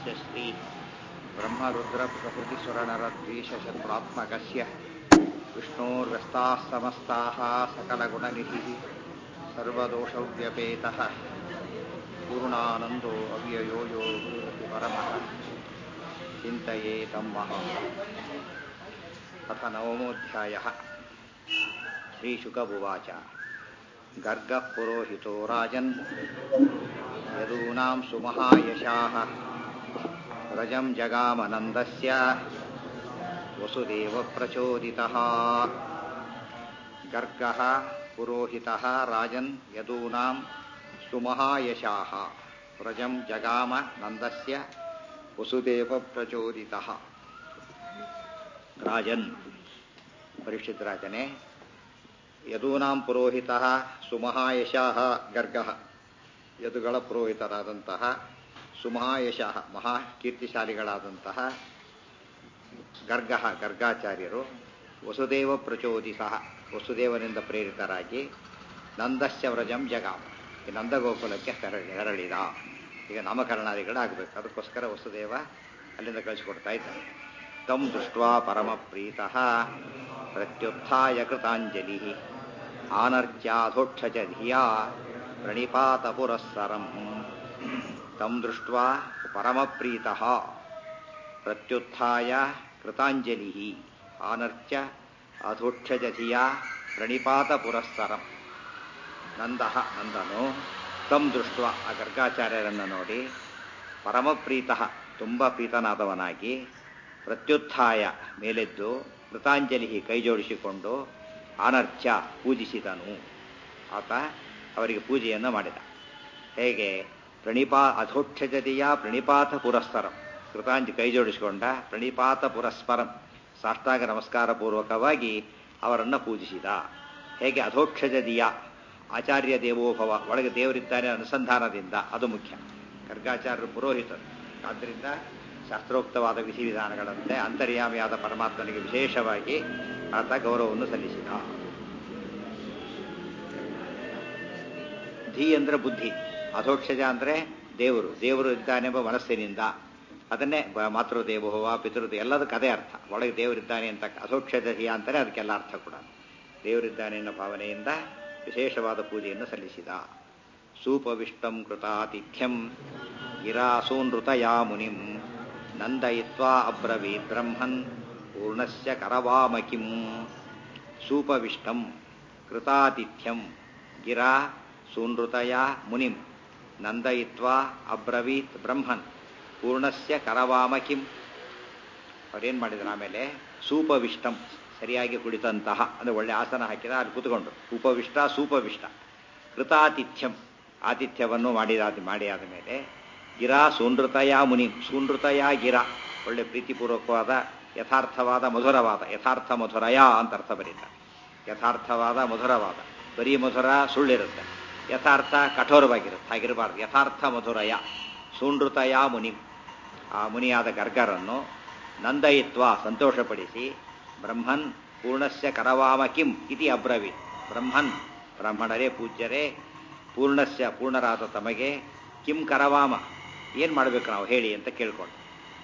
तस्य श्री ब्रह्मरुद्रप्रभृतिसुरनरद्वीषशत्रुरात्मकस्य विष्णोर्व्यस्ताः समस्ताः सकलगुणनिधिः सर्वदोषव्यपेतः पूर्णानन्दो अव्ययो यो गुरुरपि परमः चिन्तये तं महा अथ नवमोऽध्यायः श्रीशुकबुवाच गर्गः पुरोहितो राजन् यदूनां सुमहायशाः व्रजं जगामनन्दस्य वसुदेवप्रचोदितः गर्गः पुरोहितः राजन् यदूनां सुमहायशाः व्रजं जगाम नन्दस्य ವಸುದೇವಪ್ರಚೋದಿತಃ ರಾಜನ್ ಪರೀಕ್ಷಿತ ರಾಜನೇ ಯದೂನಾಂ ಪುರೋಹಿತ ಸುಮಹಾಯಶಃ ಗರ್ಗ ಯದುಗಳ ಪುರೋಹಿತರಾದಂತಹ ಸುಮಹಾಯಶಃ ಮಹಾ ಕೀರ್ತಿಶಾಲಿಗಳಾದಂತಹ ಗರ್ಗ ಗರ್ಗಾಚಾರ್ಯರು ವಸುದೇವ ಪ್ರಚೋದಿತ ವಸುದೇವನಿಂದ ಪ್ರೇರಿತರಾಗಿ ನಂದಸ್ಯ ವ್ರಜಂ ಜಗಾಮ ಈ ನಂದಗೋಕುಲಕ್ಕೆ ತೆರಳಿ ತೆರಳಿದ ಈಗ ನಾಮಕರಣಾದಿಗಳಾಗಬೇಕು ಅದಕ್ಕೋಸ್ಕರ ವಸುದೇವ ಅಲ್ಲಿಂದ ಕಳಿಸಿಕೊಡ್ತಾ ಇದ್ದಾನೆ ತಂ ದೃಷ್ಟ ಪರಮ ಪ್ರೀತಃ ಪ್ರತ್ಯುತ್ಥಾಯ ಕೃತಾಂಜಲಿ ಆನರ್ಚ್ಯಾಧೋಕ್ಷ ಧಿಯಾ ಪ್ರಣಿಪಾತ ಪುರಸ್ಸರಂ ತಂ ದೃಷ್ಟ ಪರಮ ಪ್ರೀತಃ ಪ್ರತ್ಯುತ್ಥಾಯ ಕೃತಾಂಜಲಿ ಆನರ್ಚ್ಯ ಅಧೋಕ್ಷಜ ಧಿಯಾ ಪ್ರಣಿಪಾತ ಪುರಸ್ಸರಂ ನಂದಃ ನಂದನು ತಂ ದೃಷ್ಟ ಆ ಗರ್ಗಾಚಾರ್ಯರನ್ನು ನೋಡಿ ಪರಮಪ್ರೀತ ತುಂಬ ಪ್ರೀತನಾದವನಾಗಿ ಪ್ರತ್ಯುತ್ಥಾಯ ಮೇಲೆದ್ದು ಕೃತಾಂಜಲಿ ಕೈ ಜೋಡಿಸಿಕೊಂಡು ಅನರ್ಚ ಪೂಜಿಸಿದನು ಆತ ಅವರಿಗೆ ಪೂಜೆಯನ್ನು ಮಾಡಿದ ಹೇಗೆ ಪ್ರಣಿಪಾ ಅಧೋಕ್ಷಜತೆಯ ಪ್ರಣಿಪಾತ ಪುರಸ್ಸರಂ ಕೃತಾಂಜ ಕೈ ಜೋಡಿಸಿಕೊಂಡ ಪ್ರಣಿಪಾತ ಪುರಸ್ಪರಂ ಸಾಷ್ಟಾಂಗ ನಮಸ್ಕಾರ ಪೂರ್ವಕವಾಗಿ ಅವರನ್ನು ಪೂಜಿಸಿದ ಹೇಗೆ ಅಧೋಕ್ಷಜದಿಯ ಆಚಾರ್ಯ ದೇವೋಭವ ಒಳಗೆ ದೇವರಿದ್ದಾನೆ ಅನುಸಂಧಾನದಿಂದ ಅದು ಮುಖ್ಯ ಖರ್ಗಾಚಾರ್ಯರು ಪುರೋಹಿತರು ಆದ್ದರಿಂದ ಶಾಸ್ತ್ರೋಕ್ತವಾದ ವಿಧಿವಿಧಾನಗಳಂತೆ ಅಂತರ್ಯಾಮಿಯಾದ ಪರಮಾತ್ಮನಿಗೆ ವಿಶೇಷವಾಗಿ ಆತ ಗೌರವವನ್ನು ಸಲ್ಲಿಸಿದ ಧಿ ಅಂದ್ರೆ ಬುದ್ಧಿ ಅಧೋಕ್ಷಜ ಅಂದ್ರೆ ದೇವರು ದೇವರು ಇದ್ದಾನೆಂಬ ಮನಸ್ಸಿನಿಂದ ಅದನ್ನೇ ಮಾತೃದೇವೋಭವ ಪಿತೃದೇವ ಎಲ್ಲದಕ್ಕೆ ಅದೇ ಅರ್ಥ ಒಳಗೆ ದೇವರಿದ್ದಾನೆ ಅಂತ ಅಧೋಕ್ಷಜ ಧಿ ಅಂತಾನೆ ಅದಕ್ಕೆಲ್ಲ ಅರ್ಥ ಕೂಡ ದೇವರಿದ್ದಾನೆ ಅನ್ನೋ ಭಾವನೆಯಿಂದ ವಿಶೇಷವಾದ ಪೂಜೆಯನ್ನು ಸಲ್ಲಿಸಿದ ಸೂಪವಿಷ್ಟಂ ಕೃತಾತಿಥ್ಯಂ ಗಿರಾಸೂನೃತಯಾ ಮುನಿಂ ನಂದಯಿತ್ವಾ ಅಬ್ರವೀತ್ ಬ್ರಹ್ಮನ್ ಪೂರ್ಣಸ್ಯ ಕರವಾಮಕಿಂ ಸೂಪವಿಷ್ಟಂ ಕೃತಾತಿಥ್ಯಂ ಗಿರಾ ಸೂನೃತಯ ಮುನಿಂ ನಂದಯಿತ್ವಾ ಅಬ್ರವೀತ್ ಬ್ರಹ್ಮನ್ ಪೂರ್ಣಸ್ಯ ಕರವಾಮಕಿಂ ಅವ್ರೇನು ಮಾಡಿದ್ರು ಆಮೇಲೆ ಸೂಪವಿಷ್ಟಂ ಸರಿಯಾಗಿ ಕುಳಿತಂತಹ ಅಂದರೆ ಒಳ್ಳೆ ಆಸನ ಹಾಕಿದ ಅಲ್ಲಿ ಕೂತ್ಕೊಂಡು ಉಪವಿಷ್ಟ ಸೂಪವಿಷ್ಟ ಕೃತಾತಿಥ್ಯಂ ಆತಿಥ್ಯವನ್ನು ಮಾಡಿದ ಮಾಡಿ ಆದ ಮೇಲೆ ಗಿರಾ ಸೂನೃತಯ ಮುನಿ ಸೂನೃತಯ ಗಿರ ಒಳ್ಳೆ ಪ್ರೀತಿಪೂರ್ವಕವಾದ ಯಥಾರ್ಥವಾದ ಮಧುರವಾದ ಯಥಾರ್ಥ ಮಧುರಯ ಅಂತ ಅರ್ಥ ಬರೀತಾರೆ ಯಥಾರ್ಥವಾದ ಮಧುರವಾದ ಬರೀ ಮಧುರ ಸುಳ್ಳಿರುತ್ತೆ ಯಥಾರ್ಥ ಕಠೋರವಾಗಿರುತ್ತೆ ಹಾಗಿರಬಾರ್ದು ಯಥಾರ್ಥ ಮಧುರಯ ಸೂನೃತಯ ಮುನಿ ಆ ಮುನಿಯಾದ ಗರ್ಗರನ್ನು ನಂದಯಿತ್ವ ಸಂತೋಷಪಡಿಸಿ ಬ್ರಹ್ಮನ್ ಪೂರ್ಣಸ್ಯ ಕರವಾಮ ಕಿಂ ಇತಿ ಅಬ್ರವೀತ್ ಬ್ರಹ್ಮನ್ ಬ್ರಾಹ್ಮಣರೇ ಪೂಜ್ಯರೇ ಪೂರ್ಣಸ್ಯ ಪೂರ್ಣರಾದ ತಮಗೆ ಕಿಂ ಕರವಾಮ ಏನು ಮಾಡಬೇಕು ನಾವು ಹೇಳಿ ಅಂತ ಕೇಳ್ಕೊಂಡು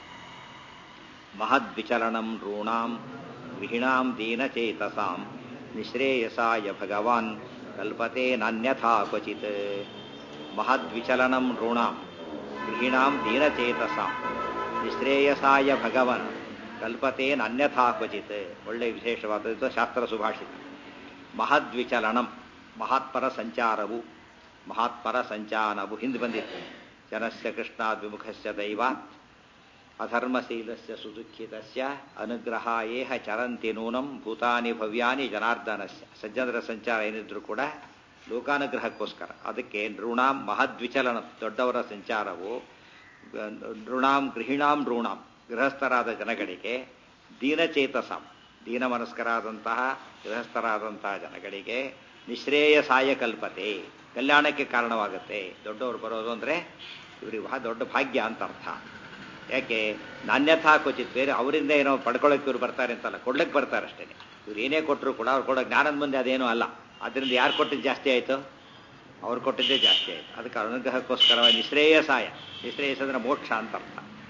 ಮಹದ್ವಿಚಲನಂ ಋಣಾಂ ಗೃಹಿಣಾಂ ದೀನಚೇತಸಾಂ ನಿಶ್ರೇಯಸಾಯ ಭಗವಾನ್ ಕಲ್ಪತೆ ನಾನ್ಯಥಾ ಕ್ವಚಿತ್ ಮಹದ್ವಿಚಲನಂ ಋಣಾಂ ಗೃಹಿಣಾಂ ದೀನಚೇತಸಾಂ ನಿಶ್ರೇಯಸಾಯ ಭಗವನ್ ಕಲ್ಪತೆ ಅನ್ಯಥಾ ಕ್ವಚಿತ್ ಒಳ್ಳೆ ವಿಶೇಷವಾದದ್ದು ಶಾಸ್ತ್ರ ಸುಭಾಷಿತ ಮಹದ್ವಿಚಲನಂ ಮಹಾತ್ಮರ ಸಂಚಾರವು ಮಹಾತ್ಮರ ಸಂಚಾನವು ಹಿಂದೆ ಬಂದಿತ್ತು ಜನಸ್ಯ ಕೃಷ್ಣಾದ್ ವಿಮುಖಸ್ಯ ದೈವಾತ್ ಅಧರ್ಮಶೀಲಸ್ಯ ಸುದುಃಖಿತಸ್ಯ ಅನುಗ್ರಹ ಏಹ ಚರಂತಿ ನೂನಂ ಭೂತಾನಿ ಭವ್ಯಾನಿ ಜನಾರ್ದನಸ್ಯ ಸಜ್ಜನರ ಸಂಚಾರ ಏನಿದ್ರು ಕೂಡ ಲೋಕಾನುಗ್ರಹಕ್ಕೋಸ್ಕರ ಅದಕ್ಕೆ ನೃಣಾಂ ಮಹದ್ವಿಚಲನ ದೊಡ್ಡವರ ಸಂಚಾರವು ನೃಣಾಂ ಗೃಹಿಣಾಂ ನೃಣಾಂ ಗೃಹಸ್ಥರಾದ ಜನಗಳಿಗೆ ದೀನಚೇತಸಾಂ ದೀನ ಮನಸ್ಕರಾದಂತಹ ಗೃಹಸ್ಥರಾದಂತಹ ಜನಗಳಿಗೆ ನಿಶ್ರೇಯಸಾಯ ಕಲ್ಪತೆ ಕಲ್ಯಾಣಕ್ಕೆ ಕಾರಣವಾಗುತ್ತೆ ದೊಡ್ಡವರು ಬರೋದು ಅಂದರೆ ಇವರಿಗೆ ಬಹಳ ದೊಡ್ಡ ಭಾಗ್ಯ ಅಂತ ಅರ್ಥ ಯಾಕೆ ನಾಣ್ಯಥಾ ಕ್ವಚಿತ್ ಬೇರೆ ಅವರಿಂದ ಏನೋ ಪಡ್ಕೊಳ್ಳೋಕೆ ಇವ್ರು ಬರ್ತಾರೆ ಅಂತಲ್ಲ ಕೊಡ್ಲಿಕ್ಕೆ ಬರ್ತಾರೆ ಅಷ್ಟೇ ಇವ್ರು ಏನೇ ಕೊಟ್ಟರು ಕೂಡ ಅವ್ರು ಕೊಡೋ ಜ್ಞಾನದ ಮುಂದೆ ಅದೇನೂ ಅಲ್ಲ ಅದರಿಂದ ಯಾರು ಕೊಟ್ಟಿದ್ದು ಜಾಸ್ತಿ ಆಯಿತು ಅವ್ರು ಕೊಟ್ಟಿದ್ದೇ ಜಾಸ್ತಿ ಆಯಿತು ಅದಕ್ಕೆ ಅನುಗ್ರಹಕ್ಕೋಸ್ಕರವಾಗಿ ನಿಶ್ರೇಯಸಾಯ ನಿಶ್ರೇಯಸ ಅಂದ್ರೆ ಮೋಕ್ಷ ಅಂತ ಅರ್ಥ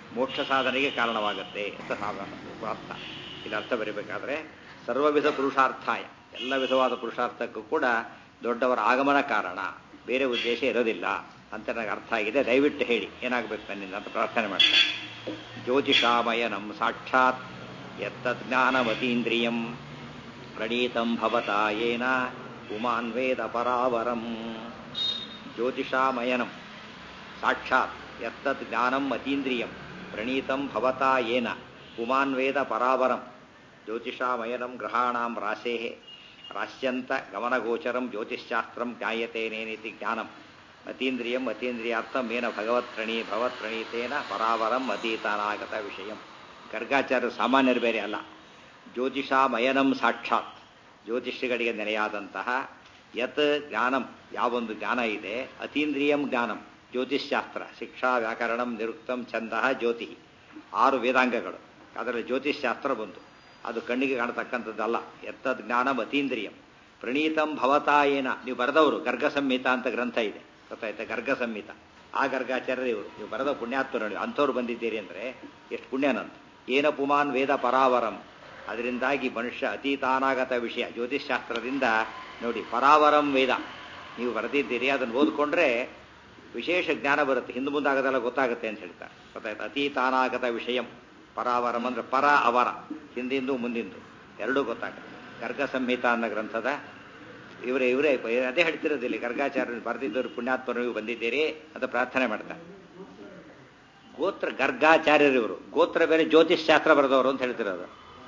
ಮೋಕ್ಷ ಸಾಧನೆಗೆ ಕಾರಣವಾಗುತ್ತೆ ಅಂತ ಸಾಧಾರಣ ಅರ್ಥ ಇಲ್ಲಿ ಅರ್ಥ ಬರೀಬೇಕಾದ್ರೆ ಸರ್ವವಿಧ ಪುರುಷಾರ್ಥಾಯ ಎಲ್ಲ ವಿಧವಾದ ಪುರುಷಾರ್ಥಕ್ಕೂ ಕೂಡ ದೊಡ್ಡವರ ಆಗಮನ ಕಾರಣ ಬೇರೆ ಉದ್ದೇಶ ಇರೋದಿಲ್ಲ ಅಂತ ನನಗೆ ಅರ್ಥ ಆಗಿದೆ ದಯವಿಟ್ಟು ಹೇಳಿ ಏನಾಗಬೇಕು ನನ್ನಿಂದ ಅಂತ ಪ್ರಾರ್ಥನೆ ಮಾಡ್ತಾರೆ ಜ್ಯೋತಿಷಾಮಯನಂ ಸಾಕ್ಷಾತ್ ಯತ್ತಜ್ಞಾನಮತೀಂದ್ರಿಯಂ ಪ್ರಣೀತಂ ಭವತಾ ಯೇನ ಉಮಾನ್ ವೇದ ಪರಾವರಂ ಜ್ಯೋತಿಷಾಮಯನಂ ಸಾಕ್ಷಾತ್ ಯತ್ತದ್ ಜ್ಞಾನಂ ಅತೀಂದ್ರಿಯಂ ಪ್ರಣೀತಂ ಭವತಾ ಯೇನ ಉಮಾನ್ ವೇದ ಪರಾವರಂ ಜ್ಯೋತಿಷಾಮಯನಂ ಗ್ರಹಾಣಾಂ ರಾಶೇ ರಾಶ್ಯಂತ ಗಮನಗೋಚರಂ ಜ್ಯೋತಿಶ್ಶಾಸ್ತ್ರಂ ಜ್ಞಾಯತೇನೇನಿತಿ ಜ್ಞಾನಂ ಅತೀಂದ್ರಿಯಂ ಅತೀಂದ್ರಿಯಾರ್ಥಂ ಏನ ಭಗವತ್ರಣಿ ಭಗವತ್ಪ್ರಣೀತೇನ ಪರಾವರಂ ಅತೀತಾನಾಗತ ವಿಷಯಂ ಗರ್ಗಾಚಾರ್ಯ ಸಾಮಾನ್ಯರು ಬೇರೆ ಅಲ್ಲ ಜ್ಯೋತಿಷಾಮಯನಂ ಸಾಕ್ಷಾತ್ ಜ್ಯೋತಿಷಿಗಳಿಗೆ ನೆಲೆಯಾದಂತಹ ಯತ್ ಜ್ಞಾನಂ ಯಾವೊಂದು ಜ್ಞಾನ ಇದೆ ಅತೀಂದ್ರಿಯಂ ಜ್ಞಾನಂ ಜ್ಯೋತಿಷ್ಶಾಸ್ತ್ರ ಶಿಕ್ಷಾ ವ್ಯಾಕರಣಂ ನಿರುಕ್ತಂ ಛಂದ ಜ್ಯೋತಿ ಆರು ವೇದಾಂಗಗಳು ಅದರಲ್ಲಿ ಜ್ಯೋತಿಷ್ಶಾಸ್ತ್ರ ಬಂತು ಅದು ಕಣ್ಣಿಗೆ ಕಾಣತಕ್ಕಂಥದ್ದಲ್ಲ ಎತ್ತದ್ ಜ್ಞಾನಂ ಅತೀಂದ್ರಿಯಂ ಪ್ರಣೀತಂ ಭವತಾ ಏನ ನೀವು ಬರೆದವರು ಗರ್ಗ ಸಂಹಿತ ಅಂತ ಗ್ರಂಥ ಇದೆ ಗೊತ್ತಾಯ್ತಾ ಗರ್ಗ ಸಂಹಿತ ಆ ಗರ್ಗಾಚಾರ್ಯ ಇವರು ನೀವು ಬರೆದ ಪುಣ್ಯಾತ್ಮರು ನೋಡಿ ಅಂಥವ್ರು ಬಂದಿದ್ದೀರಿ ಅಂದರೆ ಎಷ್ಟು ಪುಣ್ಯನಂತ ಏನ ಪುಮಾನ್ ವೇದ ಪರಾವರಂ ಅದರಿಂದಾಗಿ ಮನುಷ್ಯ ಅತೀತಾನಾಗತ ವಿಷಯ ಜ್ಯೋತಿಷ್ಶಾಸ್ತ್ರದಿಂದ ನೋಡಿ ಪರಾವರಂ ವೇದ ನೀವು ಬರೆದಿದ್ದೀರಿ ಅದನ್ನು ಓದ್ಕೊಂಡ್ರೆ ವಿಶೇಷ ಜ್ಞಾನ ಬರುತ್ತೆ ಹಿಂದೆ ಮುಂದಾಗದೆಲ್ಲ ಗೊತ್ತಾಗುತ್ತೆ ಅಂತ ಹೇಳ್ತಾರೆ ಗೊತ್ತಾಯ್ತು ಅತೀತಾನಾಗತ ವಿಷಯಂ ಪರಾವರಂ ಅಂದ್ರೆ ಪರ ಅವರ ಹಿಂದಿಂದು ಮುಂದಿಂದು ಎರಡೂ ಗೊತ್ತಾಗುತ್ತೆ ಗರ್ಗ ಸಂಹಿತ ಅನ್ನೋ ಗ್ರಂಥದ ಇವರೇ ಇವರೇ ಅದೇ ಹೇಳ್ತಿರೋದಿಲ್ಲ ಗರ್ಗಾಚಾರ್ಯರು ಬರೆದಿದ್ದವರು ಪುಣ್ಯಾತ್ಮರು ನೀವು ಬಂದಿದ್ದೀರಿ ಅಂತ ಪ್ರಾರ್ಥನೆ ಮಾಡ್ತಾರೆ ಗೋತ್ರ ಗರ್ಗಾಚಾರ್ಯರು ಇವರು ಗೋತ್ರ ಬೇರೆ ಜ್ಯೋತಿಷ್ ಶಾಸ್ತ್ರ ಬರೆದವರು ಅಂತ ಹೇಳ್ತಿರೋದು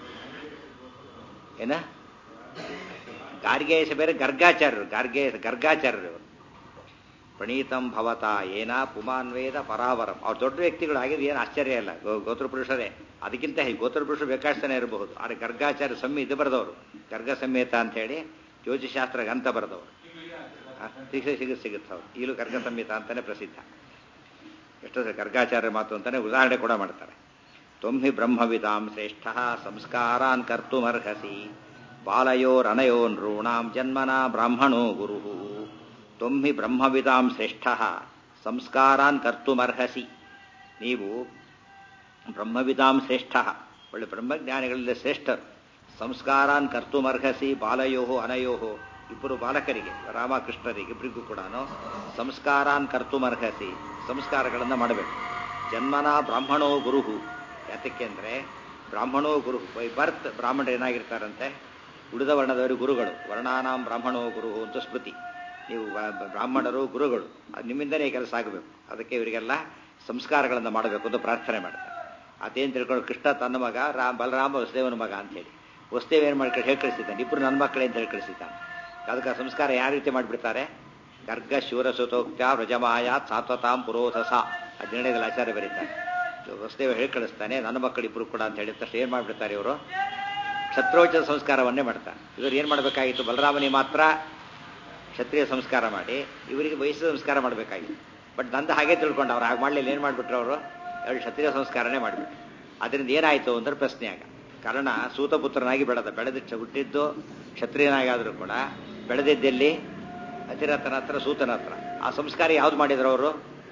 ಏನ ಗಾರ್ಗೇಶ ಬೇರೆ ಗರ್ಗಾಚಾರ್ಯರು ಗಾರ್ಗೇ ಗರ್ಗಾಚಾರ್ಯರು ಇವರು ಪ್ರಣೀತಂ ಭವತ ಏನ ಪುಮಾನ್ ವೇದ ಪರಾವರಂ ಅವ್ರು ದೊಡ್ಡ ವ್ಯಕ್ತಿಗಳು ಆಗಿದ್ದು ಏನು ಆಶ್ಚರ್ಯ ಇಲ್ಲ ಗೋತ್ರ ಪುರುಷರೇ ಅದಕ್ಕಿಂತ ಗೋತ್ರ ಪುರುಷರು ಬೇಕಾಷ್ಟೇ ಇರಬಹುದು ಆದರೆ ಗರ್ಗಾಚಾರ್ಯ ಸಂಹಿ ಇದು ಬರೆದವರು ಗರ್ಗ ಸಂಹಿತ ಅಂತ ಹೇಳಿ ಜ್ಯೋತಿಷಾಸ್ತ್ರ ಗ್ರಂಥ ಬರೆದವರು ಸಿಗ ಸಿಗ ಸಿಗುತ್ತೆ ಅವ್ರು ಈಗಲೂ ಗರ್ಗ ಸಂಹಿತ ಅಂತಾನೆ ಪ್ರಸಿದ್ಧ ಎಷ್ಟೋ ಗರ್ಗಾಚಾರ್ಯ ಮಾತು ಅಂತಾನೆ ಉದಾಹರಣೆ ಕೂಡ ಮಾಡ್ತಾರೆ ತ್ವಹಿ ಬ್ರಹ್ಮವಿದಾಂ ಶ್ರೇಷ್ಠ ಸಂಸ್ಕಾರಾನ್ ಕರ್ತುಮರ್ಹಸಿ ಬಾಲಯೋರನಯೋ ನೃಣಾಂ ಜನ್ಮನಾ ಬ್ರಾಹ್ಮಣೋ ಗುರು ತ್ವಹಿ ಬ್ರಹ್ಮವಿದಾಂ ಶ್ರೇಷ್ಠ ಸಂಸ್ಕಾರಾನ್ ಕರ್ತುಮರ್ಹಸಿ ನೀವು ಬ್ರಹ್ಮವಿದಾಂ ಶ್ರೇಷ್ಠ ಒಳ್ಳೆ ಬ್ರಹ್ಮಜ್ಞಾನಿಗಳಲ್ಲಿ ಶ್ರೇಷ್ಠರು ಸಂಸ್ಕಾರಾನ್ ಕರ್ತುಮರ್ಹಸಿ ಬಾಲಯೋ ಅನಯೋ ಇಬ್ಬರು ಬಾಲಕರಿಗೆ ರಾಮಕೃಷ್ಣರಿಗೆ ಇಬ್ಬರಿಗೂ ಕೂಡ ಸಂಸ್ಕಾರಾನ್ ಕರ್ತುಮರ್ಹಸಿ ಸಂಸ್ಕಾರಗಳನ್ನು ಮಾಡಬೇಕು ಜನ್ಮನ ಬ್ರಾಹ್ಮಣೋ ಗುರುಹು ಯಾತಕ್ಕೆ ಅಂದರೆ ಬ್ರಾಹ್ಮಣೋ ಗುರು ಬೈ ಬರ್ತ್ ಬ್ರಾಹ್ಮಣರು ಏನಾಗಿರ್ತಾರಂತೆ ಉಳಿದ ವರ್ಣದವರು ಗುರುಗಳು ವರ್ಣಾನಾಂ ಬ್ರಾಹ್ಮಣೋ ಗುರು ಅಂತ ಸ್ಮೃತಿ ನೀವು ಬ್ರಾಹ್ಮಣರು ಗುರುಗಳು ಅದು ನಿಮ್ಮಿಂದಲೇ ಕೆಲಸ ಆಗಬೇಕು ಅದಕ್ಕೆ ಇವರಿಗೆಲ್ಲ ಸಂಸ್ಕಾರಗಳನ್ನು ಮಾಡಬೇಕು ಅಂತ ಪ್ರಾರ್ಥನೆ ಮಾಡ್ತಾರೆ ಅದೇನು ತಿಳ್ಕೊಂಡು ಕೃಷ್ಣ ತನ್ನ ಮಗ ರಾಮ್ ಬಲರಾಮ ವಸುದೇವನ ಮಗ ಅಂತೇಳಿ ವಸುದೇವ ಏನು ಮಾಡಿ ಹೇಳಿ ಕಳಿಸಿದ್ದಾನೆ ಇಬ್ಬರು ನನ್ನ ಮಕ್ಕಳೇ ಅಂತ ಹೇಳಿ ಕಳಿಸಿದ್ದಾನೆ ಅದಕ್ಕೆ ಸಂಸ್ಕಾರ ಯಾವ ರೀತಿ ಮಾಡಿಬಿಡ್ತಾರೆ ಗರ್ಗ ಶೂರ ಸುತೋಕ್ತ ವ್ರಜಮಾಯಾತ್ ಸಾತ್ವತಾಂ ಪುರೋಧಸ ಹದಿನೇಳದಲ್ಲಿ ಆಚಾರ್ಯ ಬರೀತಾರೆ ವಸುದೇವ ಹೇಳಿ ಕಳಿಸ್ತಾನೆ ನನ್ನ ಮಕ್ಕಳಿಬ್ಬರು ಕೂಡ ಅಂತ ಹೇಳಿದ ತಕ್ಷಣ ಏನು ಮಾಡಿಬಿಡ್ತಾರೆ ಇವರು ಕ್ಷತ್ರೋಚ ಸಂಸ್ಕಾರವನ್ನೇ ಮಾಡ್ತಾರೆ ಇವರು ಏನು ಮಾಡಬೇಕಾಗಿತ್ತು ಬಲರಾಮನಿಗೆ ಮಾತ್ರ ಕ್ಷತ್ರಿಯ ಸಂಸ್ಕಾರ ಮಾಡಿ ಇವರಿಗೆ ವಯಸ್ಸು ಸಂಸ್ಕಾರ ಮಾಡಬೇಕಾಗಿತ್ತು ಬಟ್ ನಂದು ಹಾಗೆ ತಿಳ್ಕೊಂಡು ಅವ್ರು ಹಾಗೆ ಮಾಡಲಿಲ್ಲ ಏನು ಮಾಡಿಬಿಟ್ರು ಅವರು ಎರಡು ಕ್ಷತ್ರಿಯ ಸಂಸ್ಕಾರನೇ ಮಾಡಿಬಿಟ್ರು ಅದರಿಂದ ಏನಾಯಿತು ಅಂದ್ರೆ ಪ್ರಶ್ನೆ ಆಗ ಕಾರಣ ಸೂತಪುತ್ರನಾಗಿ ಬೆಳೆದ ಬೆಳೆದಿಟ್ಟು ಹುಟ್ಟಿದ್ದು ಕ್ಷತ್ರಿಯನಾಗಾದರೂ ಕೂಡ ಬೆಳೆದಿದ್ದೆಲ್ಲಿ ಅತಿರಥನ ಹತ್ರ ಸೂತನ ಹತ್ರ ಆ ಸಂಸ್ಕಾರ ಯಾವ್ದು ಮಾಡಿದ್ರು ಅವರು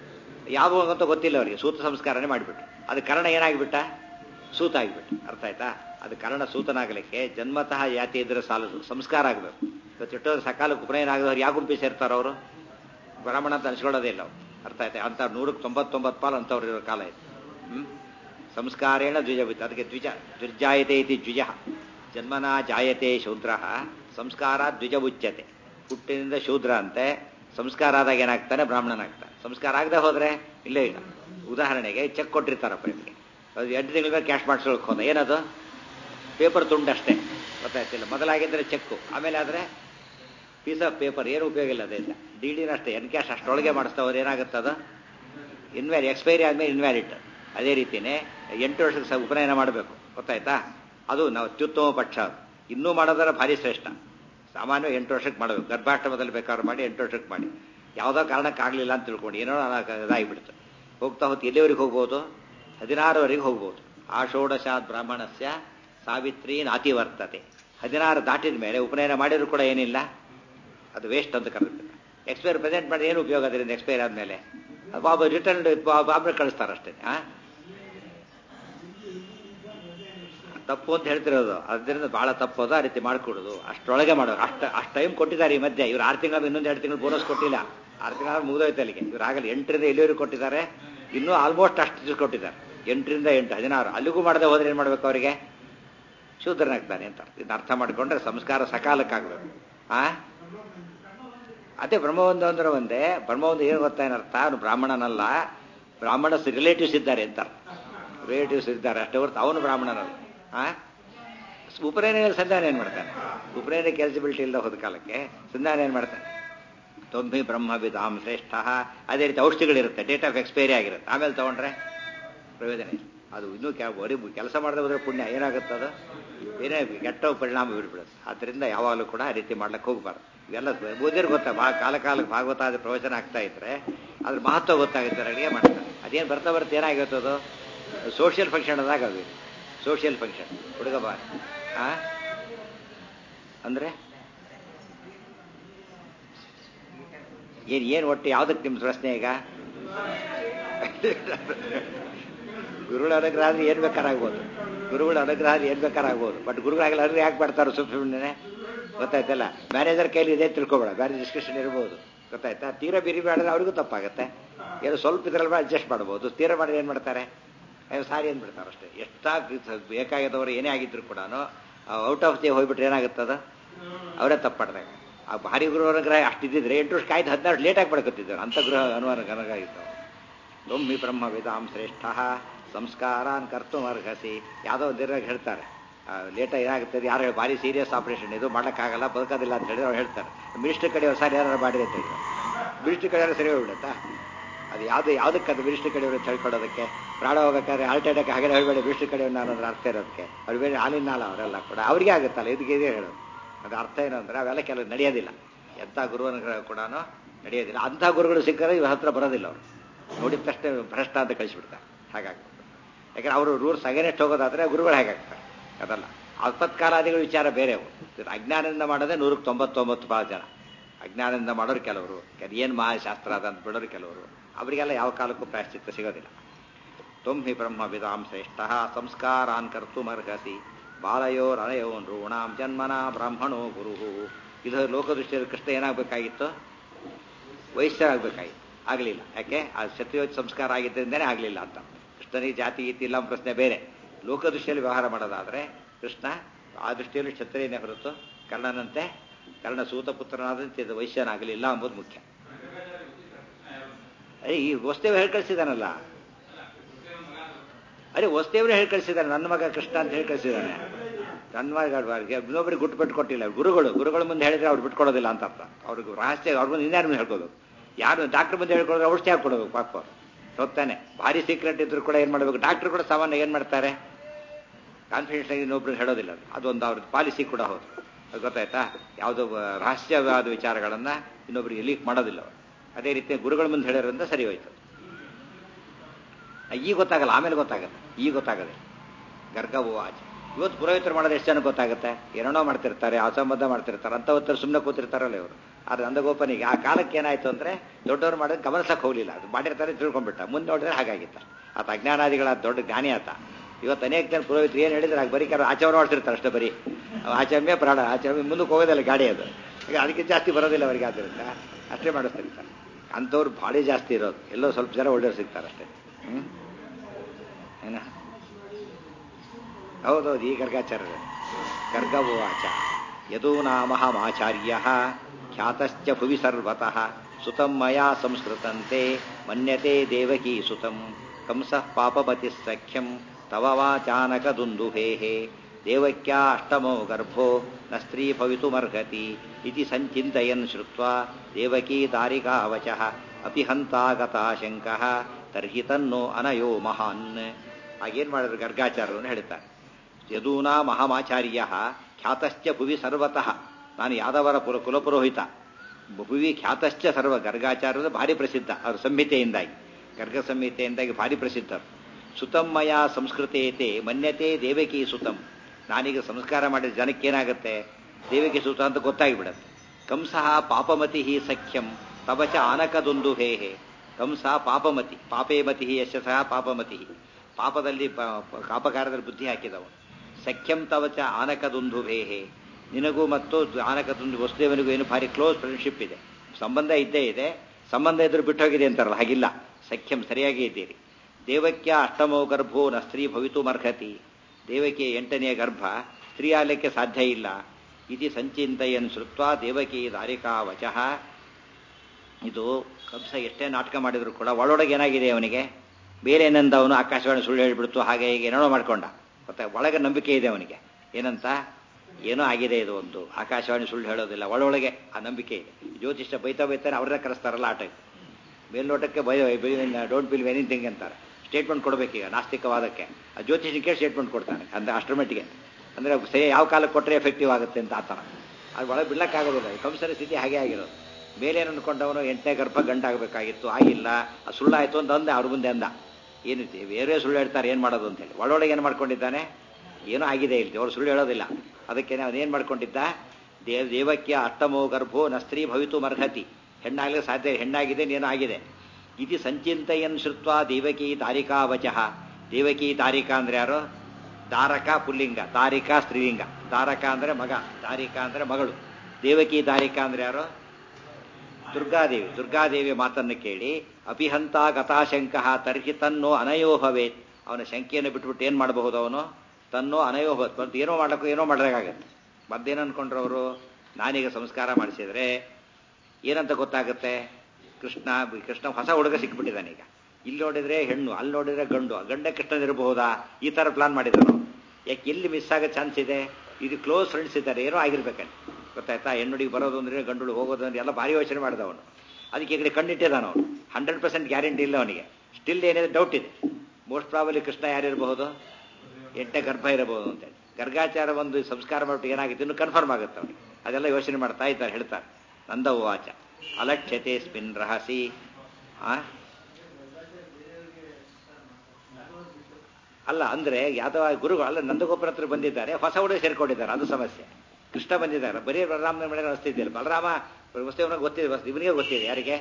ಯಾವುದು ಅಂತ ಗೊತ್ತಿಲ್ಲ ಅವರಿಗೆ ಸೂತ ಸಂಸ್ಕಾರನೇ ಮಾಡಿಬಿಟ್ರು ಅದು ಕಾರಣ ಏನಾಗಿಬಿಟ್ಟ ಸೂತ ಆಗಿಬಿಟ್ಟು ಅರ್ಥ ಆಯ್ತಾ ಅದು ಕಾರಣ ಸೂತನಾಗಲಿಕ್ಕೆ ಜನ್ಮತಃ ಜಾತಿ ಇದ್ರೆ ಸಾಲದು ಸಂಸ್ಕಾರ ಆಗಬೇಕು ಇವತ್ತು ಎಷ್ಟೋ ಸಕಾಲಕ್ಕೆ ಉಪನಯನ ಆಗದವ್ರು ಯಾವ ಗುಂಪಿ ಸೇರ್ತಾರ ಅವರು ಬ್ರಾಹ್ಮಣ ಅಂತ ಅನ್ಸ್ಕೊಳ್ಳೋದೇ ಇಲ್ಲ ಅವ್ರು ಅರ್ಥ ಆಯ್ತಾ ಅಂತ ನೂರಕ್ಕೆ ತೊಂಬತ್ತೊಂಬತ್ತು ಪಾಲು ಅಂತವ್ರು ಇರೋ ಕಾಲ ಇದೆ ಹ್ಮ್ ಸಂಸ್ಕಾರೇಣ ದ್ವಿಜವಿತ್ತು ಅದಕ್ಕೆ ದ್ವಿಜ ದುರ್ಜಾಯತೆ ಇತಿ ದ್ವಿಜ ಜನ್ಮನ ಜಾಯತೆ ಶೂದ್ರ ಸಂಸ್ಕಾರ ದ್ವಿಜ ಉಚ್ಯತೆ ಹುಟ್ಟಿನಿಂದ ಶೂದ್ರ ಅಂತೆ ಸಂಸ್ಕಾರ ಆದಾಗ ಏನಾಗ್ತಾನೆ ಬ್ರಾಹ್ಮಣನಾಗ್ತಾನೆ ಸಂಸ್ಕಾರ ಆಗದೆ ಹೋದ್ರೆ ಇಲ್ಲೇ ಇಲ್ಲ ಉದಾಹರಣೆಗೆ ಚೆಕ್ ಕೊಟ್ಟಿರ್ತಾರಪ್ಪ ನಿಮಗೆ ಅದು ಎಂಟು ತಿಂಗಳ ಮೇಲೆ ಕ್ಯಾಶ್ ಮಾಡಿಸ್ಕೊಳಕ್ ಹೋದ ಏನದು ಪೇಪರ್ ತುಂಡಷ್ಟೇ ಗೊತ್ತಾಯ್ತಿಲ್ಲ ಮೊದಲಾಗಿದ್ದರೆ ಚೆಕ್ಕು ಆಮೇಲೆ ಆದರೆ ಪೀಸ್ ಆಫ್ ಪೇಪರ್ ಏನು ಉಪಯೋಗ ಇಲ್ಲ ಅದೇ ಡಿ ಡಿನ ಅಷ್ಟೇ ಎನ್ ಕ್ಯಾಶ್ ಅಷ್ಟೊಳಗೆ ಮಾಡಿಸ್ತಾ ಹೋದ್ರೆ ಏನಾಗುತ್ತೆ ಅದು ಇನ್ವ್ಯಾಲಿ ಎಕ್ಸ್ಪೈರಿ ಆದಮೇಲೆ ಇನ್ವ್ಯಾಲಿಡ್ ಅದೇ ರೀತಿಯೇ ಎಂಟು ವರ್ಷಕ್ಕೆ ಸಹ ಉಪನಯನ ಮಾಡಬೇಕು ಗೊತ್ತಾಯ್ತಾ ಅದು ನಾವು ಅತ್ಯುತ್ತಮ ಪಕ್ಷ ಅದು ಇನ್ನೂ ಮಾಡೋದರ ಭಾರಿ ಶ್ರೇಷ್ಠ ಸಾಮಾನ್ಯ ಎಂಟು ವರ್ಷಕ್ಕೆ ಮಾಡಬೇಕು ಗರ್ಭಾಷ್ಟಮದಲ್ಲಿ ಬೇಕಾದ್ರೆ ಮಾಡಿ ಎಂಟು ವರ್ಷಕ್ಕೆ ಮಾಡಿ ಯಾವುದೋ ಕಾರಣಕ್ಕೆ ಆಗಲಿಲ್ಲ ಅಂತ ತಿಳ್ಕೊಂಡು ಏನೋ ಇದಾಗಿಬಿಡ್ತು ಹೋಗ್ತಾ ಹೋಗ್ತು ಎಲ್ಲಿವರೆಗೆ ಹೋಗ್ಬೋದು ಹದಿನಾರವರೆಗೆ ಹೋಗ್ಬೋದು ಆ ಷೋಡಶಾತ್ ಬ್ರಾಹ್ಮಣಸ್ಯ ಸಾವಿತ್ರಿ ನಾತಿ ವರ್ತತೆ ಹದಿನಾರು ದಾಟಿದ ಮೇಲೆ ಉಪನಯನ ಮಾಡಿದ್ರು ಕೂಡ ಏನಿಲ್ಲ ಅದು ವೇಸ್ಟ್ ಅಂತ ಕರೆದ್ಬಿಟ್ಟು ಎಕ್ಸ್ಪೈರ್ ಪ್ರೆಸೆಂಟ್ ಮಾಡಿ ಏನು ಉಪಯೋಗ ಅದರಿಂದ ಎಕ್ಸ್ಪೈರ್ ಆದಮೇಲೆ ಬಾಬು ರಿಟರ್ನ್ ಬಾಬ್ರೆ ಕಳಿಸ್ತಾರೆ ಅಷ್ಟೇ ತಪ್ಪು ಅಂತ ಹೇಳ್ತಿರೋದು ಅದರಿಂದ ಬಹಳ ತಪ್ಪೋದು ಆ ರೀತಿ ಮಾಡ್ಕೊಡೋದು ಅಷ್ಟರೊಳಗೆ ಮಾಡೋದು ಅಷ್ಟು ಅಷ್ಟು ಟೈಮ್ ಕೊಟ್ಟಿದ್ದಾರೆ ಈ ಮಧ್ಯೆ ಇವ್ರು ಆರು ತಿಂಗಳ ಇನ್ನೊಂದು ಎರಡು ತಿಂಗಳು ಬೋನಸ್ ಕೊಟ್ಟಿಲ್ಲ ಆರು ತಿಂಗಳ ಮುಗಿದೋಯ್ತು ಅಲ್ಲಿಗೆ ಇವ್ರು ಆಗಲ್ಲ ಎಂಟರಿಂದ ಎಲ್ಲಿವರೆಗೂ ಕೊಟ್ಟಿದ್ದಾರೆ ಇನ್ನೂ ಆಲ್ಮೋಸ್ಟ್ ಅಷ್ಟು ದಿವಸ ಕೊಟ್ಟಿದ್ದಾರೆ ಎಂಟರಿಂದ ಎಂಟು ಹದಿನಾರು ಅಲ್ಲಿಗೂ ಮಾಡದೆ ಹೋದ್ರೆ ಏನು ಮಾಡ್ಬೇಕು ಅವರಿಗೆ ಶೂದ್ರನಾಗ್ತಾನೆ ಅಂತ ಇದನ್ನ ಅರ್ಥ ಮಾಡಿಕೊಂಡ್ರೆ ಸಂಸ್ಕಾರ ಸಕಾಲಕ್ಕಾಗಬೇಕು ಆ ಅದೇ ಬ್ರಹ್ಮವಂದ ಅಂದ್ರೆ ಒಂದೇ ಬ್ರಹ್ಮವಂದ ಏನು ಗೊತ್ತಾ ಏನರ್ಥ ಅವನು ಬ್ರಾಹ್ಮಣನಲ್ಲ ಬ್ರಾಹ್ಮಣಸ್ ರಿಲೇಟಿವ್ಸ್ ಇದ್ದಾರೆ ಅಂತ ರಿಲೇಟಿವ್ಸ್ ಇದ್ದಾರೆ ಅಷ್ಟೇ ಹೊರತು ಅವನು ಬ್ರಾಹ್ಮಣನಲ್ಲ ಆ ಉಪನಯನ ಸಂಧಾನ ಏನು ಮಾಡ್ತಾನೆ ಉಪನಯನಕ್ಕೆ ಎಲಿಜಿಬಿಲಿಟಿ ಇಲ್ಲದ ಹೋದ ಕಾಲಕ್ಕೆ ಸಂಧಾನ ಏನು ಮಾಡ್ತಾನೆ ತೊಂಬಿ ಬ್ರಹ್ಮವಿಧಾಮ್ ಶ್ರೇಷ್ಠ ಅದೇ ರೀತಿ ಔಷಧಿಗಳಿರುತ್ತೆ ಡೇಟ್ ಆಫ್ ಎಕ್ಸ್ಪೈರಿ ಆಗಿರುತ್ತೆ ಆಮೇಲೆ ತಗೊಂಡ್ರೆ ಪ್ರಯೋಜನ ಇಲ್ಲ ಅದು ಇನ್ನೂ ಬರೀ ಕೆಲಸ ಮಾಡದೆ ಹೋದ್ರೆ ಪುಣ್ಯ ಏನಾಗುತ್ತೆ ಅದು ಏನೇ ಕೆಟ್ಟ ಪರಿಣಾಮ ಬೀಳ್ಬಿಡುತ್ತೆ ಆದ್ದರಿಂದ ಯಾವಾಗಲೂ ಕೂಡ ಆ ರೀತಿ ಮಾಡ್ಲಿಕ್ಕೆ ಹೋಗ್ಬಾರ್ದು ಇವೆಲ್ಲ ಓದಿರ್ ಗೊತ್ತಾ ಬಾ ಕಾಲ ಕಾಲಕ್ಕೆ ಭಾಗವತ ಆದ ಪ್ರವಚನ ಆಗ್ತಾ ಇದ್ರೆ ಅದ್ರ ಮಹತ್ವ ಗೊತ್ತಾಗುತ್ತೆ ಅಡುಗೆ ಮಾಡ್ತಾರೆ ಅದೇನು ಬರ್ತಾ ಬರ್ತಾ ಏನಾಗುತ್ತೆ ಅದು ಸೋಷಿಯಲ್ ಫಂಕ್ಷನ್ ಅದಾಗ ಅದು ಸೋಷಿಯಲ್ ಫಂಕ್ಷನ್ ಹುಡುಗ ಬಾ ಆ ಅಂದ್ರೆ ಏನ್ ಏನು ಒಟ್ಟು ಯಾವ್ದಕ್ಕೆ ನಿಮ್ಮ ಪ್ರಶ್ನೆ ಈಗ ಗುರುಗಳ ಅನುಗ್ರಹ ಆದ್ರೆ ಏನ್ ಬೇಕಾರಾಗ್ಬೋದು ಗುರುಗಳ ಅನುಗ್ರಹ ಆದ್ರೆ ಏನ್ ಬೇಕಾರಾಗ್ಬೋದು ಬಟ್ ಗುರುಗಳಾಗಲ್ಲ ಅಂದ್ರೆ ಯಾಕೆ ಮಾಡ್ತಾರೋ ಸುಮ್ಮನೆ ಗೊತ್ತಾಯ್ತಲ್ಲ ಮ್ಯಾನೇಜರ್ ಕೈಲಿ ಇದೆ ತಿಳ್ಕೊಬೇಡ ಬೇರೆ ಡಿಸ್ಕಷನ್ ಇರ್ಬೋದು ಗೊತ್ತಾಯ್ತಾ ತೀರ ಬಿರಿ ಮಾಡಿದ್ರೆ ಅವ್ರಿಗೂ ತಪ್ಪಾಗುತ್ತೆ ಏನೋ ಸ್ವಲ್ಪ ಇದ್ರಲ್ಲಿ ಅಡ್ಜಸ್ಟ್ ಮಾಡ್ಬೋದು ತೀರ ಮಾಡಿದ್ರೆ ಏನು ಮಾಡ್ತಾರೆ ಅಯ್ಯೋ ಸಾರಿ ಅಂದ್ಬಿಡ್ತಾರೆ ಅಷ್ಟೇ ಎಷ್ಟಾಗ ಬೇಕಾಗಿದ್ದವರು ಏನೇ ಆಗಿದ್ರು ಕೂಡ ಔಟ್ ಆಫ್ ದಿ ಹೋಗ್ಬಿಟ್ರೆ ಏನಾಗುತ್ತದ ಅವರೇ ತಪ್ಪಾಡ್ದಾಗ ಆ ಭಾರಿ ಗೃಹ ಅನುಗ್ರಹ ಅಷ್ಟಿದ್ದಿದ್ರೆ ಎಂಟು ವರ್ಷ ಕಾಯ್ದು ಹದಿನಾರು ಲೇಟಾಗಿ ಪಡ್ಕೊತಿದ್ದಾರೆ ಅಂತ ಗೃಹ ಅನುಮಾನ ಅನುಗ್ರಹ ಇತ್ತು ದೊಮ್ಮಿ ಬ್ರಹ್ಮ ವಿಧಾಂ ಶ್ರೇಷ್ಠ ಸಂಸ್ಕಾರಾನ್ ಕರ್ತು ಅರ್ಹಸಿ ಯಾವುದೋ ಒಂದಿರಾಗ ಹೇಳ್ತಾರೆ ಲೇಟ ಏನಾಗುತ್ತದೆ ಯಾರು ಹೇಳಿ ಭಾರಿ ಸೀರಿಯಸ್ ಆಪರೇಷನ್ ಇದು ಮಾಡೋಕ್ಕಾಗಲ್ಲ ಬದುಕೋದಿಲ್ಲ ಅಂತ ಹೇಳಿ ಅವ್ರು ಹೇಳ್ತಾರೆ ಮಿನಿಸ್ಟ್ರ್ ಕಡೆ ಸಾರಿ ಯಾರು ಮಾಡಿರಿ ಅಂತ ಹೇಳಿ ಮಿನಿಸ್ಟ್ರ್ ಕಡೆ ಸರಿ ಹೋಗ್ಬಿಡುತ್ತಾ ಅದು ಯಾವುದು ಯಾವುದಕ್ಕೆ ಅದು ಮಿನಿಸ್ಟ್ರ್ ಕಡೆಯವರು ತಿಳ್ಕೊಳ್ಳೋದಕ್ಕೆ ಪ್ರಾಣ ಹೋಗ್ಬೇಕಾದ್ರೆ ಹಾರ್ಟ್ ಅಟ್ಯಾಕ್ ಹಾಗೆ ಹೇಳ್ಬೇಡಿ ಮಿನಿಸ್ಟ್ರ್ ಕಡೆಯವ್ರು ನಾನು ಅದ್ರ ಅರ್ಥ ಇರೋದಕ್ಕೆ ಅವ್ರು ಬೇರೆ ಹಾಲಿನಾಲ ಅವರೆಲ್ಲ ಕೂಡ ಅವ್ರಿಗೆ ಆಗುತ್ತಲ್ಲ ಇದಕ್ಕೆ ಇದೇ ಹೇಳೋದು ಅದು ಅರ್ಥ ಏನು ಅಂದ್ರೆ ಅವೆಲ್ಲ ಕೆಲವು ನಡೆಯೋದಿಲ್ಲ ಎಂಥ ಗುರುವನುಗ್ರಹ ಕೂಡ ನಡೆಯೋದಿಲ್ಲ ಅಂಥ ಗುರುಗಳು ಸಿಕ್ಕರೆ ಇವ್ರ ಹತ್ರ ಬರೋದಿಲ್ಲ ಅವರು ನೋಡಿದ ತಕ್ಷಣ ಭ್ರಷ್ಟ ಅಂತ ಕಳಿಸ್ಬಿಡ್ತಾರೆ ಹಾಗಾಗಿ ಯಾಕಂದ್ರೆ ಅವರು ರೂಲ್ಸ್ ಅಗೇನೆಸ್ಟ್ ಹೋಗೋದಾದ್ರೆ ಗುರುಗಳು ಹೇಗಾಗ್ತಾರೆ ಅದಲ್ಲ ಅಲ್ಪತ್ಕಾಲಾದಿಗಳ ವಿಚಾರ ಬೇರೆ ಅವು ಅಜ್ಞಾನದಿಂದ ಮಾಡೋದೇ ನೂರಕ್ಕೆ ತೊಂಬತ್ತೊಂಬತ್ತು ಭಾಳ ಜನ ಅಜ್ಞಾನದಿಂದ ಮಾಡೋರು ಕೆಲವರು ಏನು ಮಹಾಶಾಸ್ತ್ರ ಅದ ಅಂತ ಬಿಡೋರು ಕೆಲವರು ಅವರಿಗೆಲ್ಲ ಯಾವ ಕಾಲಕ್ಕೂ ಪ್ರಾಯಶ್ಚಿತ್ತ ಸಿಗೋದಿಲ್ಲ ತೊಂಹಿ ಬ್ರಹ್ಮ ವಿಧಾಂ ಶ್ರೇಷ್ಠ ಸಂಸ್ಕಾರಾನ್ ಕರ್ತುಮರ್ಹಸಿ ಬಾಲಯೋರನಯೋ ನೃಣಾಂ ಜನ್ಮನ ಬ್ರಾಹ್ಮಣೋ ಗುರು ಇದು ಲೋಕದೃಷ್ಟಿಯಲ್ಲಿ ಕೃಷ್ಣ ಏನಾಗಬೇಕಾಗಿತ್ತು ವೈಶ್ಯರಾಗಬೇಕಾಗಿತ್ತು ಆಗಲಿಲ್ಲ ಯಾಕೆ ಆ ಕ್ಷತ್ರಿಯೋಚ ಸಂಸ್ಕಾರ ಆಗಿದ್ದರಿಂದನೇ ಆಗಲಿಲ್ಲ ಅಂತ ಕೃಷ್ಣನಿಗೆ ಜಾತಿ ಗೀತಿ ಇಲ್ಲ ಪ್ರಶ್ನೆ ಬೇರೆ ಲೋಕದೃಷ್ಟಿಯಲ್ಲಿ ವ್ಯವಹಾರ ಮಾಡೋದಾದ್ರೆ ಕೃಷ್ಣ ಆ ದೃಷ್ಟಿಯಲ್ಲಿ ಕ್ಷತ್ರಿಯನೇ ಹೊರತು ಕರ್ಣನಂತೆ ಕರ್ಣ ಸೂತಪುತ್ರನಾದಂತೆ ಇದು ವೈಶ್ಯನಾಗಲಿಲ್ಲ ಎಂಬುದು ಮುಖ್ಯ ಅರೆ ಈ ವಸ್ತೇವ ಹೇಳಿ ಕಳಿಸಿದಾನಲ್ಲ ಅರೆ ವಸ್ತೇವ್ರೆ ಹೇಳಿ ಕಳಿಸಿದಾನೆ ನನ್ನ ಮಗ ಕೃಷ್ಣ ಅಂತ ಹೇಳಿ ಕಳಿಸಿದಾನೆ ನನ್ನ ಮಗ ಇನ್ನೊಬ್ಬರಿಗೆ ಗುಟ್ಟು ಬಿಟ್ಟು ಕೊಟ್ಟಿಲ್ಲ ಗುರುಗಳು ಗುರುಗಳ ಮುಂದೆ ಹೇಳಿದ್ರೆ ಅವ್ರು ಬಿಟ್ಕೊಡೋದಿಲ್ಲ ಅಂತ ಅರ್ಥ ಅವ್ರಿಗೆ ರಹಸ್ಯ ಅವ್ರ ಮುಂದೆ ಇನ್ಯಾರ ಮುಂದೆ ಹೇಳ್ಕೋಬೇಕು ಯಾರು ಡಾಕ್ಟರ್ ಮುಂದೆ ಹೇಳ್ಕೊಡ್ರೆ ಔಷಧಿ ಹಾಕೊಡ್ಬೇಕು ಪಾಪ ಹೊತ್ತಾನೆ ಭಾರಿ ಸೀಕ್ರೆಟ್ ಇದ್ರು ಕೂಡ ಏನು ಮಾಡಬೇಕು ಡಾಕ್ಟರ್ ಕೂಡ ಸಾಮಾನ್ಯ ಏನು ಮಾಡ್ತಾರೆ ಕಾನ್ಫಿಡೆನ್ಸ್ ಆಗಿ ಇನ್ನೊಬ್ರು ಹೇಳೋದಿಲ್ಲ ಅದೊಂದು ಅವ್ರದ್ದು ಪಾಲಿಸಿ ಕೂಡ ಹೌದು ಅದು ಗೊತ್ತಾಯ್ತಾ ಯಾವುದೋ ರಹಸ್ಯವಾದ ವಿಚಾರಗಳನ್ನು ಇನ್ನೊಬ್ರಿಗೆ ಲೀಕ್ ಮಾಡೋದಿಲ್ಲ ಅವರು ಅದೇ ರೀತಿ ಗುರುಗಳ ಮುಂದೆ ಹೇಳಿರೋದ್ರಿಂದ ಸರಿ ಹೋಯ್ತು ಈಗ ಗೊತ್ತಾಗಲ್ಲ ಆಮೇಲೆ ಗೊತ್ತಾಗುತ್ತೆ ಈಗ ಗೊತ್ತಾಗದೆ ಗರ್ಗವು ಆಚೆ ಇವತ್ತು ಪುರೋಹಿತರು ಮಾಡೋದು ಎಷ್ಟು ಜನ ಗೊತ್ತಾಗುತ್ತೆ ಏನೇನೋ ಮಾಡ್ತಿರ್ತಾರೆ ಅಸಂಬದ್ಧ ಮಾಡ್ತಿರ್ತಾರೆ ಅಂತ ಹೊತ್ತರು ಸುಮ್ಮನೆ ಕೂತಿರ್ತಾರಲ್ಲ ಇವರು ಆದ್ರೆ ಅಂದಗೋಪನಿಗೆ ಆ ಕಾಲಕ್ಕೆ ಏನಾಯ್ತು ಅಂದ್ರೆ ದೊಡ್ಡವ್ರು ಮಾಡೋದು ಗಮನಿಸಕ್ಕೆ ಹೋಗಲಿಲ್ಲ ಅದು ಮಾಡಿರ್ತಾರೆ ತಿಳ್ಕೊಂಡ್ಬಿಟ್ಟ ಮುಂದೆ ನೋಡಿದ್ರೆ ಹಾಗಾಗಿತ್ತ ಆತ ಅಜ್ಞಾನಾದಿಗಳ ದೊಡ್ಡ ಜ್ಞಾನಿ ಆತ ಇವತ್ತು ಅನೇಕ ಜನ ಪುರೋಹಿತರು ಏನು ಹೇಳಿದ್ರೆ ಆಗ ಬರೀ ಕೆಲವು ಆಚರಣೆ ಮಾಡ್ತಿರ್ತಾರೆ ಅಷ್ಟೇ ಬರೀ ಆಚರಣೆ ಪ್ರಾಣ ಆಚರಣೆ ಮುಂದಕ್ಕೆ ಹೋಗೋದಿಲ್ಲ ಗಾಡಿ ಅದು ಈಗ ಅದಕ್ಕೆ ಜಾಸ್ತಿ ಬರೋದಿಲ್ಲ ಅವರಿಗೆ ಆದ್ದರಿಂದ ಅಷ್ಟೇ ಮಾಡಿಸ್ತಿರ್ತಾರೆ ಅಂಥವ್ರು ಭಾಳ ಜಾಸ್ತಿ ಇರೋದು ಎಲ್ಲೋ ಸ್ವಲ್ಪ ಜನ ಒಳ್ಳೆಯವ್ರು ಸಿಗ್ತಾರೆ ಅಷ್ಟೇ ಹ್ಞೂ ಏನ ಹೌದೌದು ಈ ಗರ್ಗಾಚಾರ್ಯ ಗರ್ಗವಾಚ ಯದೂನಾಮಹಮಾಚಾರ್ಯ ಖ್ಯಾತಶ್ಚ ಭುವಿ ಸರ್ವತಃ ಸುತಂ ಮಯಾ ಸಂಸ್ಕೃತಂತೆ ಮನ್ಯತೆ ದೇವಕೀ ಸುತಂ ಕಂಸಃ ಪಾಪಪತಿ ಸಖ್ಯಂ ತವ ವಾಚಾನಕ ದುಂದುಭೇಃ ದೇವಕ್ಯಾ ಅಷ್ಟಮೋ ಗರ್ಭೋ ನ ಸ್ತ್ರೀ ಭವಿತುಮರ್ಹತಿ ಇತಿ ಸಂಚಿಂತಯನ್ ಶ್ರುತ್ವಾ ದೇವಕೀ ದಾರಿಕಾವಚಃ ಅಪಿ ಹಂತಾಗತಾ ಶಂಕಃ ತರ್ಹಿ ತನ್ನೋ ಅನಯೋ ಮಹಾನ್ ಆಗೇನ್ ಮಾಡಿದ್ರು ಗರ್ಗಾಚಾರ್ಯರು ಹೇಳ್ತಾರೆ ಯದೂನಾ ಮಹಾಮಾಚಾರ್ಯ ಖ್ಯಾತಶ್ಚ ಭುವಿ ಸರ್ವತಃ ನಾನು ಯಾದವರ ಪುರ ಕುಲಪುರೋಹಿತ ಭುವಿ ಖ್ಯಾತಶ್ಚ ಸರ್ವ ಗರ್ಗಾಚಾರ್ಯರು ಭಾರಿ ಪ್ರಸಿದ್ಧ ಅವ್ರ ಸಂಹಿತೆಯಿಂದಾಗಿ ಗರ್ಗ ಸಂಹಿತೆಯಿಂದಾಗಿ ಭಾರಿ ಪ್ರಸಿದ್ಧರು ಸುತಮ್ಮಯ ಸಂಸ್ಕೃತೇತೆ ಮನ್ಯತೆ ದೇವಕಿ ಸುತಂ ನಾನೀಗ ಸಂಸ್ಕಾರ ಮಾಡಿದ ಜನಕ್ಕೇನಾಗುತ್ತೆ ದೇವಕಿ ಸುತ ಅಂತ ಗೊತ್ತಾಗಿಬಿಡತ್ತೆ ಕಂಸಃ ಪಾಪಮತಿ ಸಖ್ಯಂ ತವಚ ಆನಕದೊಂದು ಹೇಹೆ ಕಂಸ ಪಾಪಮತಿ ಪಾಪೇ ಮತಿ ಯಶ ಸಹ ಪಾಪಮತಿ ಪಾಪದಲ್ಲಿ ಪಾಪಕಾರದಲ್ಲಿ ಬುದ್ಧಿ ಹಾಕಿದವನು ಸಖ್ಯಂ ತವಚ ಆನಕದುಂದುಭೇಹೆ ನಿನಗೂ ಮತ್ತು ಆನಕದುಂದು ವಸುದೇವನಿಗೂ ಏನು ಭಾರಿ ಕ್ಲೋಸ್ ಫ್ರೆಂಡ್ಶಿಪ್ ಇದೆ ಸಂಬಂಧ ಇದ್ದೇ ಇದೆ ಸಂಬಂಧ ಇದ್ರೂ ಬಿಟ್ಟೋಗಿದೆ ಅಂತಾರಲ್ಲ ಹಾಗಿಲ್ಲ ಸಖ್ಯಂ ಸರಿಯಾಗಿ ಇದ್ದೀರಿ ದೇವಕ್ಯ ಅಷ್ಟಮೋ ಗರ್ಭೋ ನ ಸ್ತ್ರೀ ಭವಿತು ಮರ್ಹತಿ ದೇವಕಿಯ ಎಂಟನೆಯ ಗರ್ಭ ಸ್ತ್ರೀ ಆಗಲಿಕ್ಕೆ ಸಾಧ್ಯ ಇಲ್ಲ ಇತಿ ಸಂಚಿಂತೆಯನ್ ಶ್ರುತ್ವ ದೇವಕಿ ದಾರಿಕಾ ವಚಃ ಇದು ಕಂಸ ಎಷ್ಟೇ ನಾಟಕ ಮಾಡಿದ್ರು ಕೂಡ ಒಳೊಳಗೆ ಏನಾಗಿದೆ ಅವನಿಗೆ ಬೇರೆ ಏನಂದ ಅವನು ಆಕಾಶವಾಣಿ ಸುಳ್ಳು ಹೇಳ್ಬಿಡ್ತು ಹಾಗೆ ಹೀಗೆ ಏನೋ ಮಾಡ್ಕೊಂಡ ಮತ್ತೆ ಒಳಗೆ ನಂಬಿಕೆ ಇದೆ ಅವನಿಗೆ ಏನಂತ ಏನೋ ಆಗಿದೆ ಇದು ಒಂದು ಆಕಾಶವಾಣಿ ಸುಳ್ಳು ಹೇಳೋದಿಲ್ಲ ಒಳೊಳಗೆ ಆ ನಂಬಿಕೆ ಇದೆ ಜ್ಯೋತಿಷ್ಯ ಬೈತಾ ಬೈತಾನೆ ಅವ್ರನ್ನೇ ಕರೆಸ್ತಾರಲ್ಲ ಆ ಟೈಪ್ ಮೇಲ್ನೋಟಕ್ಕೆ ಬೈ ಡೋಂಟ್ ಬಿಲ್ ಎನಿಥಿಂಗ್ ಅಂತಾರೆ ಸ್ಟೇಟ್ಮೆಂಟ್ ಕೊಡಬೇಕೀಗ ನಾಸ್ತಿಕವಾದಕ್ಕೆ ಆ ಜ್ಯೋತಿಷಕ್ಕೆ ಸ್ಟೇಟ್ಮೆಂಟ್ ಕೊಡ್ತಾನೆ ಅಂದ್ರೆ ಅಷ್ಟರ ಮಟ್ಟಿಗೆ ಅಂದರೆ ಸೇ ಯಾವ ಕಾಲಕ್ಕೆ ಕೊಟ್ಟರೆ ಎಫೆಕ್ಟಿವ್ ಆಗುತ್ತೆ ಅಂತ ಆ ಥರ ಅದು ಒಳಗೆ ಬಿಡ್ಲಕ್ಕಾಗೋದಿಲ್ಲ ಈ ಕಂಸನ ಸ್ಥಿತಿ ಹಾಗೆ ಆಗಿರೋದು ಮೇಲೇನು ಅಂದ್ಕೊಂಡವನು ಎಂಟನೇ ಗರ್ಭ ಗಂಡಾಗಬೇಕಾಗಿತ್ತು ಆಗಿಲ್ಲ ಅದು ಸುಳ್ಳಾಯಿತು ಅಂತ ಅಂದೆ ಅವ್ರ ಮುಂದೆ ಅಂದ ಏನು ಬೇರೆ ಸುಳ್ಳು ಹೇಳ್ತಾರೆ ಏನು ಮಾಡೋದು ಅಂತೇಳಿ ಒಳೊಳಗೆ ಏನು ಮಾಡ್ಕೊಂಡಿದ್ದಾನೆ ಏನೂ ಆಗಿದೆ ಇಲ್ಲಿ ಅವ್ರು ಸುಳ್ಳು ಹೇಳೋದಿಲ್ಲ ಅದಕ್ಕೆ ಅವನೇನು ಮಾಡ್ಕೊಂಡಿದ್ದ ದೇವ ದೇವಕ್ಯ ಅಷ್ಟಮೋ ಗರ್ಭೋ ನ ಸ್ತ್ರೀ ಭವಿತು ಮರ್ಹತಿ ಹೆಣ್ಣಾಗಲಿಕ್ಕೆ ಸಾಧ್ಯ ಹೆಣ್ಣಾಗಿದೆ ಏನೋ ಆಗಿದೆ ಇದು ಸಂಚಿಂತೆಯನ್ ಶ್ರುತ್ವ ದೇವಕಿ ತಾರಿಕಾ ವಚಃ ದೇವಕಿ ತಾರಿಕಾ ಅಂದ್ರೆ ಯಾರು ದಾರಕ ಪುಲ್ಲಿಂಗ ತಾರಿಕಾ ಸ್ತ್ರೀಲಿಂಗ ದಾರಕ ಅಂದ್ರೆ ಮಗ ತಾರಿಕಾ ಅಂದ್ರೆ ಮಗಳು ದೇವಕಿ ತಾರಿಕಾ ಅಂದ್ರೆ ಯಾರು ದುರ್ಗಾದೇವಿ ದುರ್ಗಾದೇವಿಯ ಮಾತನ್ನು ಕೇಳಿ ಅಪಿಹಂತ ಗತಾಶಂಕ ತರ್ಹಿ ತನ್ನೋ ಅನಯೋಹವೇತ್ ಅವನ ಶಂಕೆಯನ್ನು ಬಿಟ್ಬಿಟ್ಟು ಏನು ಮಾಡಬಹುದು ಅವನು ತನ್ನೋ ಅನಯೋಹತ್ ಮತ್ತು ಏನೋ ಮಾಡ್ಲಿಕ್ಕೂ ಏನೋ ಮಾಡ್ಲಿಕ್ಕಾಗತ್ತೆ ಮತ್ತೇನು ಅನ್ಕೊಂಡ್ರು ಅವರು ನಾನೀಗ ಸಂಸ್ಕಾರ ಮಾಡಿಸಿದ್ರೆ ಏನಂತ ಗೊತ್ತಾಗುತ್ತೆ ಕೃಷ್ಣ ಕೃಷ್ಣ ಹೊಸ ಹುಡುಗ ಸಿಕ್ಬಿಟ್ಟಿದ್ದಾನೆ ಈಗ ಇಲ್ಲಿ ನೋಡಿದ್ರೆ ಹೆಣ್ಣು ಅಲ್ಲಿ ನೋಡಿದ್ರೆ ಗಂಡು ಆ ಗಂಡ ಕೃಷ್ಣನಿರಬಹುದಾ ಈ ಥರ ಪ್ಲಾನ್ ಮಾಡಿದ್ರು ಯಾಕೆ ಎಲ್ಲಿ ಮಿಸ್ ಆಗೋ ಚಾನ್ಸ್ ಇದೆ ಇದು ಕ್ಲೋಸ್ ಫ್ರೆಂಡ್ಸ್ ಇದ್ದಾರೆ ಏನೋ ಆಗಿರ್ಬೇಕಲ್ಲಿ ಗೊತ್ತಾಯ್ತಾ ಹೆಣ್ಣುಡಿಗೆ ಬರೋದು ಅಂದ್ರೆ ಗಂಡು ಹೋಗೋದು ಅಂದ್ರೆ ಎಲ್ಲ ಭಾರಿ ಯೋಚನೆ ಮಾಡಿದವನು ಅದಕ್ಕೆ ಈ ಕಡೆ ಕಣ್ಣಿಟ್ಟಿದ್ದಾನ ಅವನು ಹಂಡ್ರೆಡ್ ಪರ್ಸೆಂಟ್ ಗ್ಯಾರಂಟಿ ಇಲ್ಲ ಅವನಿಗೆ ಸ್ಟಿಲ್ ಏನಿದೆ ಡೌಟ್ ಇದೆ ಮೋಸ್ಟ್ ಪ್ರಾಬಲಿ ಕೃಷ್ಣ ಯಾರಿರಬಹುದು ಎಂಟನೇ ಗರ್ಭ ಇರಬಹುದು ಅಂತೇಳಿ ಗರ್ಗಾಚಾರ ಒಂದು ಸಂಸ್ಕಾರ ಮಾಡ್ಬಿಟ್ಟು ಏನಾಗಿತ್ತು ಇನ್ನು ಕನ್ಫರ್ಮ್ ಆಗುತ್ತೆ ಅವನಿಗೆ ಅದೆಲ್ಲ ಯೋಚನೆ ಮಾಡ್ತಾ ಇದ್ದಾರೆ ಹೇಳ್ತಾರೆ ನಂದ ವಾಚ ಅಲಕ್ಷ್ಯತೆ ಸ್ಪಿನ್ ರಹಸಿ ಆ ಅಲ್ಲ ಅಂದ್ರೆ ಯಾದವ ಗುರುಗಳು ಅಲ್ಲ ನಂದಗೋಪುರ ಹತ್ರ ಬಂದಿದ್ದಾರೆ ಹೊಸ ಹುಡುಗ ಸೇರ್ಕೊಂಡಿದ್ದಾರೆ ಅದು ಸಮಸ್ಯೆ ಕೃಷ್ಣ ಬಂದಿದ್ದಾರೆ ಬರೀ ಬಲರಾಮನ ಮನೆ ವಸ್ತಿದ್ದಿಲ್ಲ ಬಲರಾಮ ವಸ್ತುವನಿಗೆ ಗೊತ್ತಿದೆ ಇವನಿಗೆ ಗೊತ್ತಿದೆ ಯಾರಿಗೆ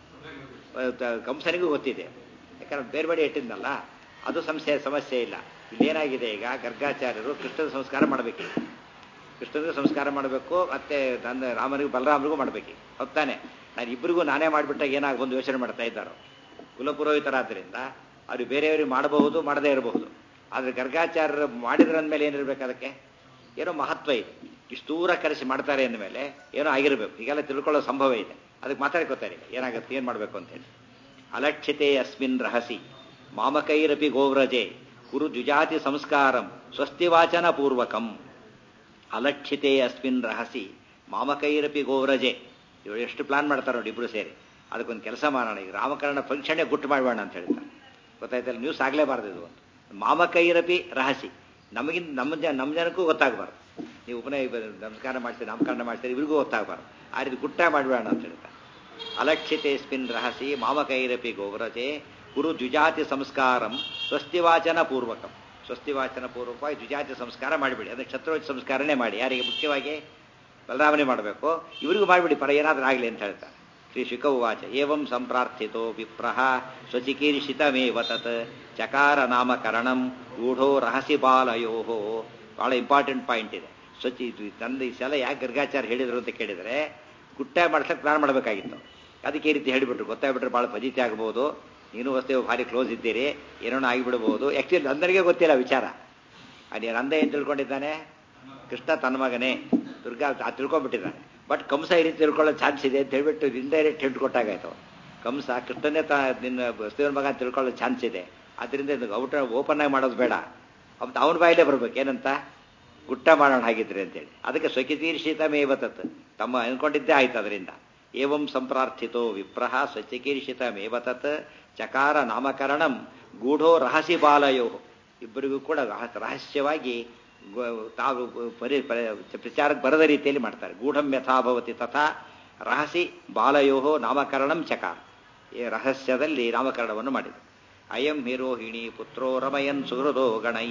ಕಂಸನಿಗೂ ಗೊತ್ತಿದೆ ಯಾಕಂದ್ರೆ ಬೇರೆ ಬೇರೆ ಇಟ್ಟಿದ್ನಲ್ಲ ಅದು ಸಮಸ್ಯೆ ಸಮಸ್ಯೆ ಇಲ್ಲ ಇಲ್ಲೇನಾಗಿದೆ ಈಗ ಗರ್ಗಾಚಾರ್ಯರು ಕೃಷ್ಣನ ಸಂಸ್ಕಾರ ಮಾಡಬೇಕು ಕೃಷ್ಣನಿಗೂ ಸಂಸ್ಕಾರ ಮಾಡಬೇಕು ಮತ್ತೆ ನನ್ನ ರಾಮನಿಗೂ ಬಲರಾಮನಿಗೂ ಮಾಡಬೇಕು ಹೊತ್ತಾನೆ ನಾನು ಇಬ್ಬರಿಗೂ ನಾನೇ ಮಾಡಿಬಿಟ್ಟಾಗ ಏನಾಗ ಒಂದು ಯೋಚನೆ ಮಾಡ್ತಾ ಇದ್ದಾರೋ ಕುಲಪುರೋಹಿತರಾದ್ರಿಂದ ಅವ್ರು ಬೇರೆಯವ್ರಿಗೆ ಮಾಡಬಹುದು ಮಾಡದೇ ಇರಬಹುದು ಆದರೆ ಗರ್ಗಾಚಾರ್ಯರು ಮಾಡಿದ್ರ ಅಂದಮೇಲೆ ಏನಿರ್ಬೇಕು ಅದಕ್ಕೆ ಏನೋ ಮಹತ್ವ ಇದೆ ಇಷ್ಟು ದೂರ ಕರೆಸಿ ಮಾಡ್ತಾರೆ ಅಂದಮೇಲೆ ಏನೋ ಆಗಿರಬೇಕು ಹೀಗೆಲ್ಲ ತಿಳ್ಕೊಳ್ಳೋ ಸಂಭವ ಇದೆ ಅದಕ್ಕೆ ಮಾತಾಡ್ಕೋತಾರೆ ಏನಾಗುತ್ತೆ ಏನು ಮಾಡಬೇಕು ಅಂತೇಳಿ ಅಲಕ್ಷಿತೆ ಅಸ್ಮಿನ್ ರಹಸಿ ಮಾಮಕೈರಪಿ ಗೋವ್ರಜೆ ಕುರು ದ್ವಿಜಾತಿ ಸಂಸ್ಕಾರಂ ಸ್ವಸ್ತಿವಾಚನ ಪೂರ್ವಕಂ ಅಲಕ್ಷಿತೆ ಅಸ್ಮಿನ್ ರಹಸಿ ಮಾಮಕೈರಪಿ ಗೋವ್ರಜೆ ಇವರು ಎಷ್ಟು ಪ್ಲಾನ್ ಮಾಡ್ತಾರೆ ನೋಡಿ ಇಬ್ರು ಸೇರಿ ಅದಕ್ಕೊಂದು ಕೆಲಸ ಮಾಡೋಣ ಈಗ ರಾಮಕರಣ ಫಂಕ್ಷನ್ನೇ ಗುಟ್ಟು ಮಾಡಬೇಡ ಅಂತ ಹೇಳ್ತಾರೆ ಗೊತ್ತಾಯ್ತಲ್ಲ ನ್ಯೂಸ್ ಆಗಲೇಬಾರ್ದು ಇದು ಒಂದು ಮಾಮಕೈರಪಿ ರಹಸಿ ನಮಗಿಂತ ನಮ್ಮ ಜನ ನಮ್ಮ ಜನಕ್ಕೂ ಗೊತ್ತಾಗಬಾರ್ದು ನೀವು ಉಪನಯ ನಮಸ್ಕಾರ ಮಾಡ್ತೀರಿ ನಾಮಕರಣ ಮಾಡ್ತೀರಿ ಇವ್ರಿಗೂ ಗೊತ್ತಾಗಬಾರ್ದು ಆ ರೀತಿ ಗುಟ್ಟ ಮಾಡಬೇಡ ಅಂತ ಹೇಳ್ತಾರೆ ಅಲಕ್ಷಿತೆ ಸ್ಪಿನ್ ರಹಸಿ ಮಾಮಕೈರಪಿ ಗೋವ್ರಜೆ ಗುರು ದ್ವಿಜಾತಿ ಸಂಸ್ಕಾರಂ ಸ್ವಸ್ತಿವಾಚನ ಪೂರ್ವಕಂ ಸ್ವಸ್ತಿವಾಚನ ಪೂರ್ವಕವಾಗಿ ದ್ವಿಜಾತಿ ಸಂಸ್ಕಾರ ಮಾಡಿಬಿಡಿ ಅದಕ್ಕೆ ಕ್ಷತ್ರೋಜ ಸಂಸ್ಕಾರನೇ ಮಾಡಿ ಯಾರಿಗೆ ಮುಖ್ಯವಾಗಿ ಬಲರಾಮನೆ ಮಾಡಬೇಕು ಇವರಿಗೂ ಮಾಡಿಬಿಡಿ ಪರ ಏನಾದರೂ ಆಗಲಿ ಅಂತ ಹೇಳ್ತಾರೆ ಶ್ರೀ ಶುಕವಾಚ ಏವಂ ಸಂಪ್ರಾರ್ಥಿತೋ ವಿಪ್ರಹ ಸ್ವಚಿಕೀರ್ಷಿತಮೇವ ತತ್ ಚಕಾರ ನಾಮಕರಣಂ ಗೂಢೋ ರಹಸಿ ಬಾಲಯೋ ಬಹಳ ಇಂಪಾರ್ಟೆಂಟ್ ಪಾಯಿಂಟ್ ಇದೆ ಸ್ವಚಿ ತಂದೆ ಈ ಸಲ ಯಾಕೆ ಗರ್ಗಾಚಾರ ಹೇಳಿದ್ರು ಅಂತ ಕೇಳಿದರೆ ಗುಟ್ಟ ಮಾಡ್ಸಕ್ಕೆ ಪ್ಲಾನ್ ಮಾಡಬೇಕಾಗಿತ್ತು ಅದಕ್ಕೆ ಈ ರೀತಿ ಹೇಳಿಬಿಟ್ರು ಗೊತ್ತಾಗ್ಬಿಟ್ರೆ ಭಾಳ ಫಜಿತಿ ಆಗ್ಬೋದು ನೀನು ವಸ್ತೇವ ಭಾರಿ ಕ್ಲೋಸ್ ಇದ್ದೀರಿ ಏನೋ ಆಗಿಬಿಡ್ಬೋದು ಆ್ಯಕ್ಚುಲಿ ನಂದನಿಗೆ ಗೊತ್ತಿಲ್ಲ ವಿಚಾರ ಅದೇ ನಂದ ಏನು ತಿಳ್ಕೊಂಡಿದ್ದಾನೆ ಕೃಷ್ಣ ತನ್ನ ಮಗನೇ ದುರ್ಗಾ ತಿಳ್ಕೊಂಡ್ಬಿಟ್ಟಿದ್ದಾನೆ ಬಟ್ ಕಂಸ ಈ ರೀತಿ ತಿಳ್ಕೊಳ್ಳೋ ಚಾನ್ಸ್ ಇದೆ ಅಂತ ಹೇಳ್ಬಿಟ್ಟು ಇಂಡೈರೆಕ್ಟ್ ಹಿಂಟ್ ಕೊಟ್ಟಾಗಾಯ್ತು ಕಂಸ ಕೃಷ್ಣನೇ ತ ನಿನ್ನ ವಸ್ತುವಿನ ಮಗ ತಿಳ್ಕೊಳ್ಳೋ ಚಾನ್ಸ್ ಇದೆ ಅದರಿಂದ ಔಟ ಓಪನ್ ಆಗಿ ಮಾಡೋದು ಬೇಡ ಅಂತ ಅವನ ಬಾಯಿಲೇ ಬರ್ಬೇಕು ಏನಂತ ಗುಟ್ಟ ಮಾಡೋಣ ಹಾಗಿದ್ರೆ ಅಂತೇಳಿ ಅದಕ್ಕೆ ಸ್ವಚಿಕೀರ್ಷಿತ ಮೇವತತ್ ತಮ್ಮ ಅನ್ಕೊಂಡಿದ್ದೇ ಆಯ್ತು ಅದರಿಂದ ಏವಂ ಸಂಪ್ರಾರ್ಥಿತೋ ವಿಪ್ರಹ ಸ್ವಚಿಕೀರ್ಷಿತ ಮೇವತತ್ ಚಕಾರ ನಾಮಕರಣಂ ಗೂಢೋ ರಹಸಿ ಬಾಲಯೋ ಇಬ್ಬರಿಗೂ ಕೂಡ ರಹಸ್ಯವಾಗಿ ತಾವು ಪರಿ ಪ್ರಚಾರಕ್ಕೆ ಬರದ ರೀತಿಯಲ್ಲಿ ಮಾಡ್ತಾರೆ ಗೂಢಂ ಯಥಾಭವತಿ ತಥಾ ರಹಸಿ ಬಾಲಯೋ ನಾಮಕರಣಂ ಚಕಾರ ಈ ರಹಸ್ಯದಲ್ಲಿ ನಾಮಕರಣವನ್ನು ಮಾಡಿದರು ಅಯಂ ಹಿರೋಹಿಣಿ ಪುತ್ರೋ ರಮಯನ್ ಸುಹೃದೋ ಗಣೈ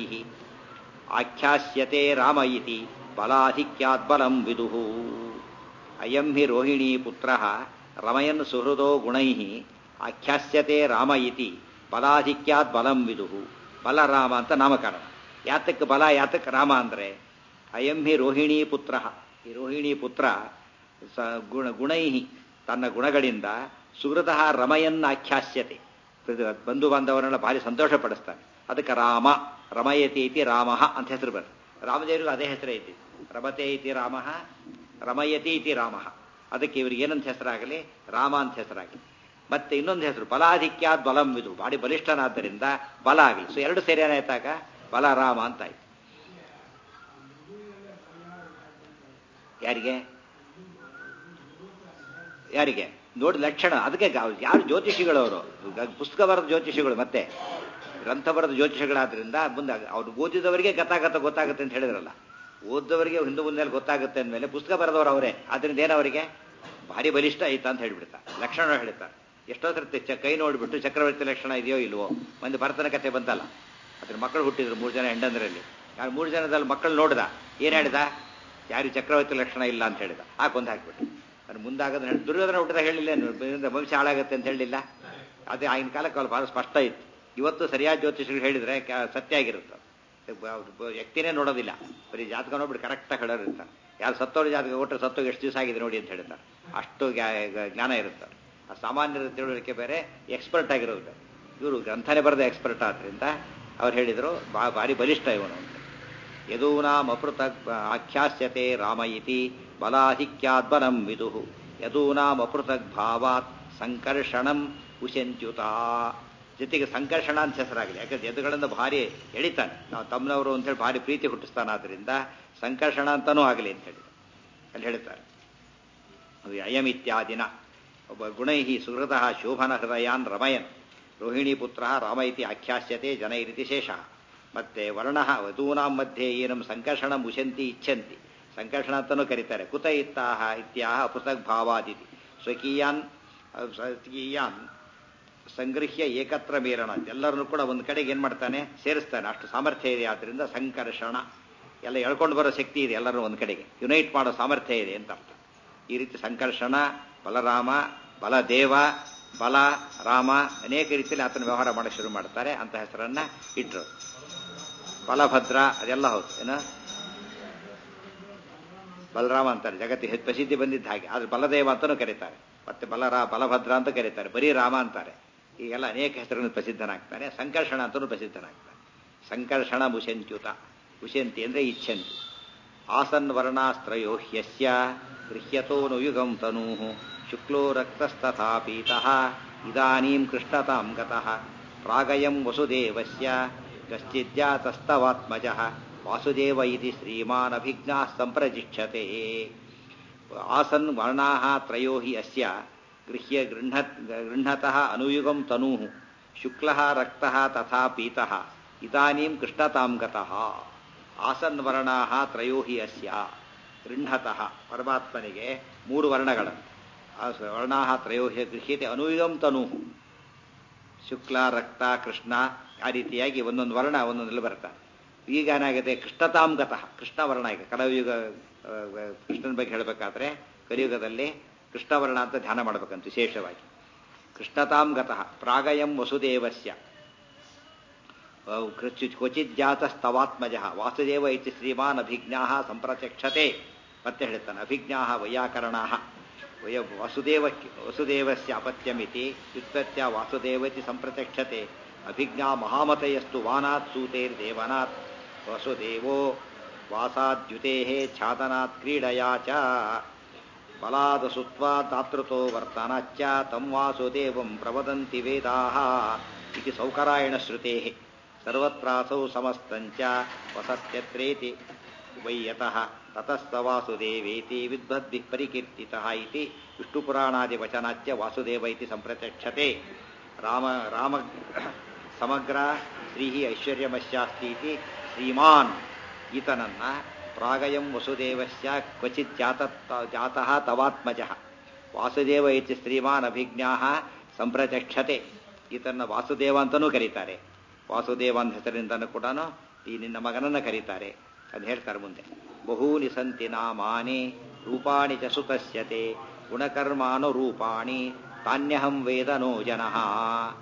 ಆಖ್ಯಾಸ್ಯತೆ ರಾಮ ಇತಿ ಬಲಾಧಿಕ್ಯಾತ್ ಬಲಂ ವಿದುಹು ಅಯಂ ಹಿ ರೋಹಿಣಿ ಪುತ್ರ ರಮಯನ್ ಸುಹೃದೋ ಗುಣೈ ಆಖ್ಯಾಸ್ಯತೆ ರಾಮ ಇತಿ ಬಲಾಧಿಕ್ಯಾತ್ ಬಲಂ ವಿದುಹು ಬಲರಾಮ ಅಂತ ನಾಮಕರಣ ಯಾತಕ್ಕೆ ಬಲ ಯಾತಕ್ಕೆ ರಾಮ ಅಂದರೆ ಅಯಂ ಹಿ ರೋಹಿಣಿ ಪುತ್ರ ಈ ರೋಹಿಣಿ ಪುತ್ರ ಸ ಗುಣ ಗುಣೈ ತನ್ನ ಗುಣಗಳಿಂದ ಸುಹೃತಃ ರಮಯನ್ನ ಆಖ್ಯಾಸ್ಯತೆ ಬಂಧು ಬಾಂಧವರನ್ನ ಭಾರಿ ಸಂತೋಷ ಪಡಿಸ್ತಾನೆ ಅದಕ್ಕೆ ರಾಮ ರಮಯತಿ ಇತಿ ರಾಮ ಅಂತ ಹೆಸರು ಬರ್ತದೆ ರಾಮದೇವರಿಗೂ ಅದೇ ಹೆಸರೇ ಐತಿ ರಮತೆ ಇತಿ ರಾಮ ರಮಯತಿ ಇತಿ ರಾಮ ಅದಕ್ಕೆ ಇವರಿಗೆ ಏನಂತ ಹೆಸರಾಗಲಿ ರಾಮ ಅಂತ ಹೆಸರಾಗಲಿ ಮತ್ತೆ ಇನ್ನೊಂದು ಹೆಸರು ಬಲಾಧಿಕ್ಯಾದ್ ಬಲಂ ಇದು ಬಾಡಿ ಬಲಿಷ್ಠನಾದ್ದರಿಂದ ಬಲ ಆಗಲಿ ಸೊ ಎರಡು ಸೇರಿ ಏನಾಯ್ತಾಗ ಬಲರಾಮ ಅಂತ ಆಯ್ತು ಯಾರಿಗೆ ಯಾರಿಗೆ ನೋಡಿ ಲಕ್ಷಣ ಅದಕ್ಕೆ ಯಾರು ಜ್ಯೋತಿಷಿಗಳವರು ಪುಸ್ತಕ ಬರೆದ ಜ್ಯೋತಿಷಿಗಳು ಮತ್ತೆ ಗ್ರಂಥ ಬರೆದ ಜ್ಯೋತಿಷಿಗಳಾದ್ರಿಂದ ಮುಂದೆ ಅವ್ರು ಓದಿದವರಿಗೆ ಗತಾಗತ ಗೊತ್ತಾಗುತ್ತೆ ಅಂತ ಹೇಳಿದ್ರಲ್ಲ ಓದಿದವರಿಗೆ ಹಿಂದೂ ಮುಂದೆ ಗೊತ್ತಾಗುತ್ತೆ ಅಂದಮೇಲೆ ಪುಸ್ತಕ ಬರೆದವರು ಅವರೇ ಆದ್ರಿಂದ ಏನವರಿಗೆ ಭಾರಿ ಬಲಿಷ್ಠ ಆಯ್ತಾ ಅಂತ ಹೇಳ್ಬಿಡ್ತಾರೆ ಲಕ್ಷಣ ಹೇಳ್ತಾರೆ ಎಷ್ಟೋ ಸರ್ತಿ ಚ ಕೈ ನೋಡಿಬಿಟ್ಟು ಚಕ್ರವರ್ತಿ ಲಕ್ಷಣ ಇದೆಯೋ ಇಲ್ವೋ ಮಂದಿ ಭರತನ ಕತೆ ಬಂತಲ್ಲ ಅದ್ರ ಮಕ್ಕಳು ಹುಟ್ಟಿದ್ರು ಮೂರು ಜನ ಹೆಂಡಂದ್ರಲ್ಲಿ ಯಾರು ಮೂರು ಜನದಲ್ಲಿ ಮಕ್ಕಳು ನೋಡ್ದ ಏನು ಹೇಳಿದ ಯಾರು ಚಕ್ರವರ್ತಿ ಲಕ್ಷಣ ಇಲ್ಲ ಅಂತ ಹೇಳಿದ ಆ ಕೊಂದು ಹಾಕ್ಬಿಟ್ಟು ಅದು ಮುಂದಾಗದ ಹೇಳಿ ದುರ್ಯೋಧನ ಹುಟ್ಟಿದ ಹೇಳಿಲ್ಲ ಭವಿಷ್ಯ ಹಾಳಾಗುತ್ತೆ ಅಂತ ಹೇಳಿಲ್ಲ ಅದೇ ಆಗಿನ ಕಾಲಕ್ಕೆ ಅವ್ರು ಭಾಳ ಸ್ಪಷ್ಟ ಇತ್ತು ಇವತ್ತು ಸರಿಯಾದ ಜ್ಯೋತಿಷಿಗಳು ಹೇಳಿದ್ರೆ ಸತ್ಯ ಆಗಿರುತ್ತೆ ವ್ಯಕ್ತಿನೇ ನೋಡೋದಿಲ್ಲ ಬರೀ ಜಾತಕ ನೋಡ್ಬಿಟ್ಟು ಕರೆಕ್ಟಾಗಿ ಹೇಳೋರು ಇರ್ತಾರೆ ಯಾರು ಸತ್ತೋರು ಜಾತಕ ಕೊಟ್ಟರೆ ಸತ್ತೋಗಿ ಎಷ್ಟು ದಿವಸ ಆಗಿದೆ ನೋಡಿ ಅಂತ ಹೇಳ್ತಾರೆ ಅಷ್ಟು ಜ್ಞಾನ ಇರುತ್ತೆ ಆ ಸಾಮಾನ್ಯರ ತಿಳುವಳಿಕೆ ಬೇರೆ ಎಕ್ಸ್ಪರ್ಟ್ ಆಗಿರೋದು ಬೇರೆ ಇವರು ಗ್ರಂಥನೇ ಬರೆದ ಎಕ್ಸ್ಪರ್ಟ್ ಆದ್ರಿಂದ ಅವ್ರು ಹೇಳಿದರು ಬಾ ಭಾರಿ ಬಲಿಷ್ಠ ಇವನು ಅಂತ ಯದೂನಾಂ ಅಪೃತಕ್ ಆಖ್ಯಾಸ್ಯತೆ ರಾಮ ಇತಿ ಬಲಾಧಿಕ್ಯಾದ್ಬಲಂ ವಿದು ಯದೂನಾಂ ಅಪೃತಕ್ ಭಾವಾತ್ ಸಂಕರ್ಷಣಂ ಉಶಂತ್ಯುತ ಜೊತೆಗೆ ಸಂಕರ್ಷಣ ಅಂತ ಹೆಸರಾಗಿದೆ ಯಾಕಂದ್ರೆ ಎದುಗಳಿಂದ ಭಾರಿ ಎಳಿತಾನೆ ನಾವು ತಮ್ಮನವರು ಅಂತೇಳಿ ಭಾರಿ ಪ್ರೀತಿ ಹುಟ್ಟಿಸ್ತಾನಾದ್ರಿಂದ ಸಂಕರ್ಷಣ ಅಂತನೂ ಆಗಲಿ ಅಂತ ಹೇಳಿ ಅಲ್ಲಿ ಹೇಳ್ತಾರೆ ಅಯಮಿತ್ಯಾದಿನ ಒಬ್ಬ ಗುಣೈ ಸುಹೃತಃ ಶೋಭನ ಹೃದಯಾನ್ ರಮಯನ್ ರೋಹಿಣಿ ಪುತ್ರ ರಾಮ ಇತಿ ಆಖ್ಯಾಸ್ಯತೆ ಜನ ಇರಿತಿ ಶೇಷ ಮತ್ತೆ ವರ್ಣ ವಧೂನಾಂ ಮಧ್ಯೆ ಏನಂ ಸಂಕರ್ಷಣ ಮುಶಂತಿ ಇಚ್ಛಂತಿ ಸಂಕರ್ಷಣ ಅಂತಲೂ ಕರೀತಾರೆ ಕುತ ಇತ್ತಾಹ ಇತ್ಯಾಹ ಪೃಥಕ್ ಭಾವಾದಿತಿ ಸ್ವಕೀಯಾನ್ ಸ್ವಕೀಯಾನ್ ಸಂಗೃಹ್ಯ ಏಕತ್ರ ಮೀರಣ ಎಲ್ಲರನ್ನು ಕೂಡ ಒಂದು ಕಡೆಗೆ ಏನು ಮಾಡ್ತಾನೆ ಸೇರಿಸ್ತಾನೆ ಅಷ್ಟು ಸಾಮರ್ಥ್ಯ ಇದೆ ಆದ್ದರಿಂದ ಸಂಕರ್ಷಣ ಎಲ್ಲ ಎಳ್ಕೊಂಡು ಬರೋ ಶಕ್ತಿ ಇದೆ ಎಲ್ಲರೂ ಒಂದು ಕಡೆಗೆ ಯುನೈಟ್ ಮಾಡೋ ಸಾಮರ್ಥ್ಯ ಇದೆ ಅಂತ ಅರ್ಥ ಈ ರೀತಿ ಸಂಕರ್ಷಣ ಬಲರಾಮ ಬಲದೇವ ಬಲ ರಾಮ ಅನೇಕ ರೀತಿಯಲ್ಲಿ ಆತನ ವ್ಯವಹಾರ ಮಾಡಕ್ಕೆ ಶುರು ಮಾಡ್ತಾರೆ ಅಂತ ಹೆಸರನ್ನ ಇಟ್ಟರು ಬಲಭದ್ರ ಅದೆಲ್ಲ ಹೌದು ಏನ ಬಲರಾಮ ಅಂತಾರೆ ಜಗತ್ತಿಗೆ ಪ್ರಸಿದ್ಧಿ ಬಂದಿದ್ದ ಹಾಗೆ ಆದ್ರೆ ಬಲದೇವ ಅಂತಲೂ ಕರೀತಾರೆ ಮತ್ತೆ ಬಲರಾ ಬಲಭದ್ರ ಅಂತ ಕರೀತಾರೆ ಬರೀ ರಾಮ ಅಂತಾರೆ ಈಗೆಲ್ಲ ಅನೇಕ ಹೆಸರುಗಳನ್ನು ಪ್ರಸಿದ್ಧನಾಗ್ತಾನೆ ಸಂಕರ್ಷಣ ಅಂತಲೂ ಪ್ರಸಿದ್ಧನಾಗ್ತಾನೆ ಸಂಕರ್ಷಣ ಮುಷಂತ್ಯುತ ಉಶಂತಿ ಅಂದ್ರೆ ಇಚ್ಛಂತಿ ಆಸನ್ ವರ್ಣಾಸ್ತ್ರಯೋ ಹ್ಯಸ್ಯ ಗೃಹ್ಯತೋ ನುಯುಗಂ ತನೂ ಶುಕ್ಲೋ ರಕ್ತಸ್ತಥಾ ಪೀತಃ ಇದಾನೀಂ ಕೃಷ್ಣತಾಂ ಗತಃ ಪ್ರಾಗಯಂ ವಸುದೇವಸ್ಯ ಕಶ್ಚಿಜ್ಜಾತಸ್ತವಾತ್ಮಜಃ ವಾಸುದೇವ ಇತಿ ಶ್ರೀಮಾನ್ ಅಭಿಜ್ಞಾ ಸಂಪ್ರಜಿಷ್ಯತೆ ಆಸನ್ ವರ್ಣಾಃ ತ್ರಯೋ ಹಿ ಅಸ್ಯ ಗೃಹ್ಯ ಗೃಹ್ಣ ಗೃಹ್ಣತಃ ಅನುಯುಗಂ ತನೂ ಶುಕ್ಲಃ ರಕ್ತಃ ತಥಾ ಪೀತಃ ಇದಾನೀಂ ಕೃಷ್ಣತಾಂ ಗತಃ ಆಸನ್ ವರ್ಣಾಃ ತ್ರಯೋ ಹಿ ಅಸ್ಯ ಗೃಹ್ಣತಃ ಪರಮಾತ್ಮನಿಗೆ ಮೂರು ವರ್ಣಗಳಂತೆ ಆ ವರ್ಣಾಃ ತ್ರಯೋ ಹಿ ಗೃಹ್ಯತೆ ಅನುಯುಗಂ ತನೂ ಶುಕ್ಲ ರಕ್ತ ಕೃಷ್ಣ ಆ ರೀತಿಯಾಗಿ ಒಂದೊಂದು ವರ್ಣ ಒಂದೊಂದಲ್ಲಿ ಬರ್ತಾರೆ ಈಗ ಏನಾಗಿದೆ ಕೃಷ್ಣತಾಂ ಗತಃ ಕೃಷ್ಣ ವರ್ಣ ಈಗ ಕಲಯುಗ ಕೃಷ್ಣನ ಬಗ್ಗೆ ಹೇಳಬೇಕಾದ್ರೆ ಕಲಿಯುಗದಲ್ಲಿ ಕೃಷ್ಣವರ್ಣ ಅಂತ ಧ್ಯಾನ ಮಾಡಬೇಕಂತ ವಿಶೇಷವಾಗಿ ಕೃಷ್ಣತಾಂ ಗತಃ ಪ್ರಾಗಯಂ ವಸುದೇವಸ್ಯ ಕ್ವಚಿತ್ ಜಾತಸ್ತವಾತ್ಮಜ ವಾಸುದೇವ ಇತಿ ಶ್ರೀಮಾನ್ ಅಭಿಜ್ಞಾ ಸಂಪ್ರತ್ಯಕ್ಷತೆ ಮತ್ತೆ ಹೇಳ್ತಾನೆ ಅಭಿಜ್ಞಾ ವೈಯಾಕರಣಾ ವಯ ವಸುದೇವ ವಸುದೇವಸ್ಯ ಅಪತ್ಯಮಿತಿ ವ್ಯುತ್ಪತ್ಯ ವಾಸುದೇವತಿ ಸಂಪ್ರತ್ಯಕ್ಷತೆ ಅಭಿಜ್ಞಾ ಮಹಾಮತಯಸ್ತು ವಾನಾತ್ ಸೂತೇರ್ದೇವನಾತ್ ವಸುದೇವೋ ವಾಸಾದ್ಯುತೆ ಛಾದನಾತ್ ಕ್ರೀಡಯಾ ಚ ಬಲಾದಸುತ್ವಾ ತಾತೃತೋ ವರ್ತನಾಚ್ಚ ತಂ ವಾಸುದೇವಂ ಪ್ರವದಂತಿ ವೇದಾಃ ಇತಿ ಸೌಕರಾಯಣ ಶ್ರುತೆ ಸರ್ವತ್ರಾಸೌ ಸಮಸ್ತಂಚ ವಸತ್ಯತ್ರೇತಿ ವೈಯತಃ ತತಸ್ಸ ವಾಸುದೇವೇತಿ ವಿದ್ವದ್ಭಿಃ ಪರಿಕೀರ್ತಿತಃ ಇತಿ ವಿಷ್ಣುಪುರಾಣಾದಿವಚನಾಚ್ಯ ವಾಸುದೇವ ಇತಿ ಸಂಪ್ರತ್ಯಕ್ಷತೆ ರಾಮ ರಾಮ ಸಮಗ್ರ ಶ್ರೀ ಐಶ್ವರ್ಯಮಸ್ಯಾಸ್ತಿ ಇತಿ ಶ್ರೀಮಾನ್ ಈತನನ್ನ ಪ್ರಾಗಯಂ ವಸುದೇವಸ್ಯ ಕ್ವಚಿತ್ ಜಾತ ಜಾತಃ ತವಾತ್ಮಜ ವಾಸುದೇವ ಇತಿ ಶ್ರೀಮಾನ್ ಅಭಿಜ್ಞಾ ಸಂಪ್ರತ್ಯಕ್ಷತೆ ಈತನ ವಾಸುದೇವ ಅಂತಲೂ ಕರೀತಾರೆ ವಾಸುದೇವ ಅಂತ ಹೆಸರಿಂದನೂ ಕೂಡ ಈ ನಿನ್ನ ಮಗನನ್ನ ಕರೀತಾರೆ ಅದು ಹೇಳ್ತಾರೆ ಮುಂದೆ ಬಹೂನಿ ಸಂತಿ ನಾಮಾನಿ ರೂಪಾಣಿ ಚ ಸುತಸ್ಯತೆ ಗುಣಕರ್ಮಾನುರೂಪಾಣಿ ತಾನ್ಯಹಂ ವೇದನೋ ಜನಃ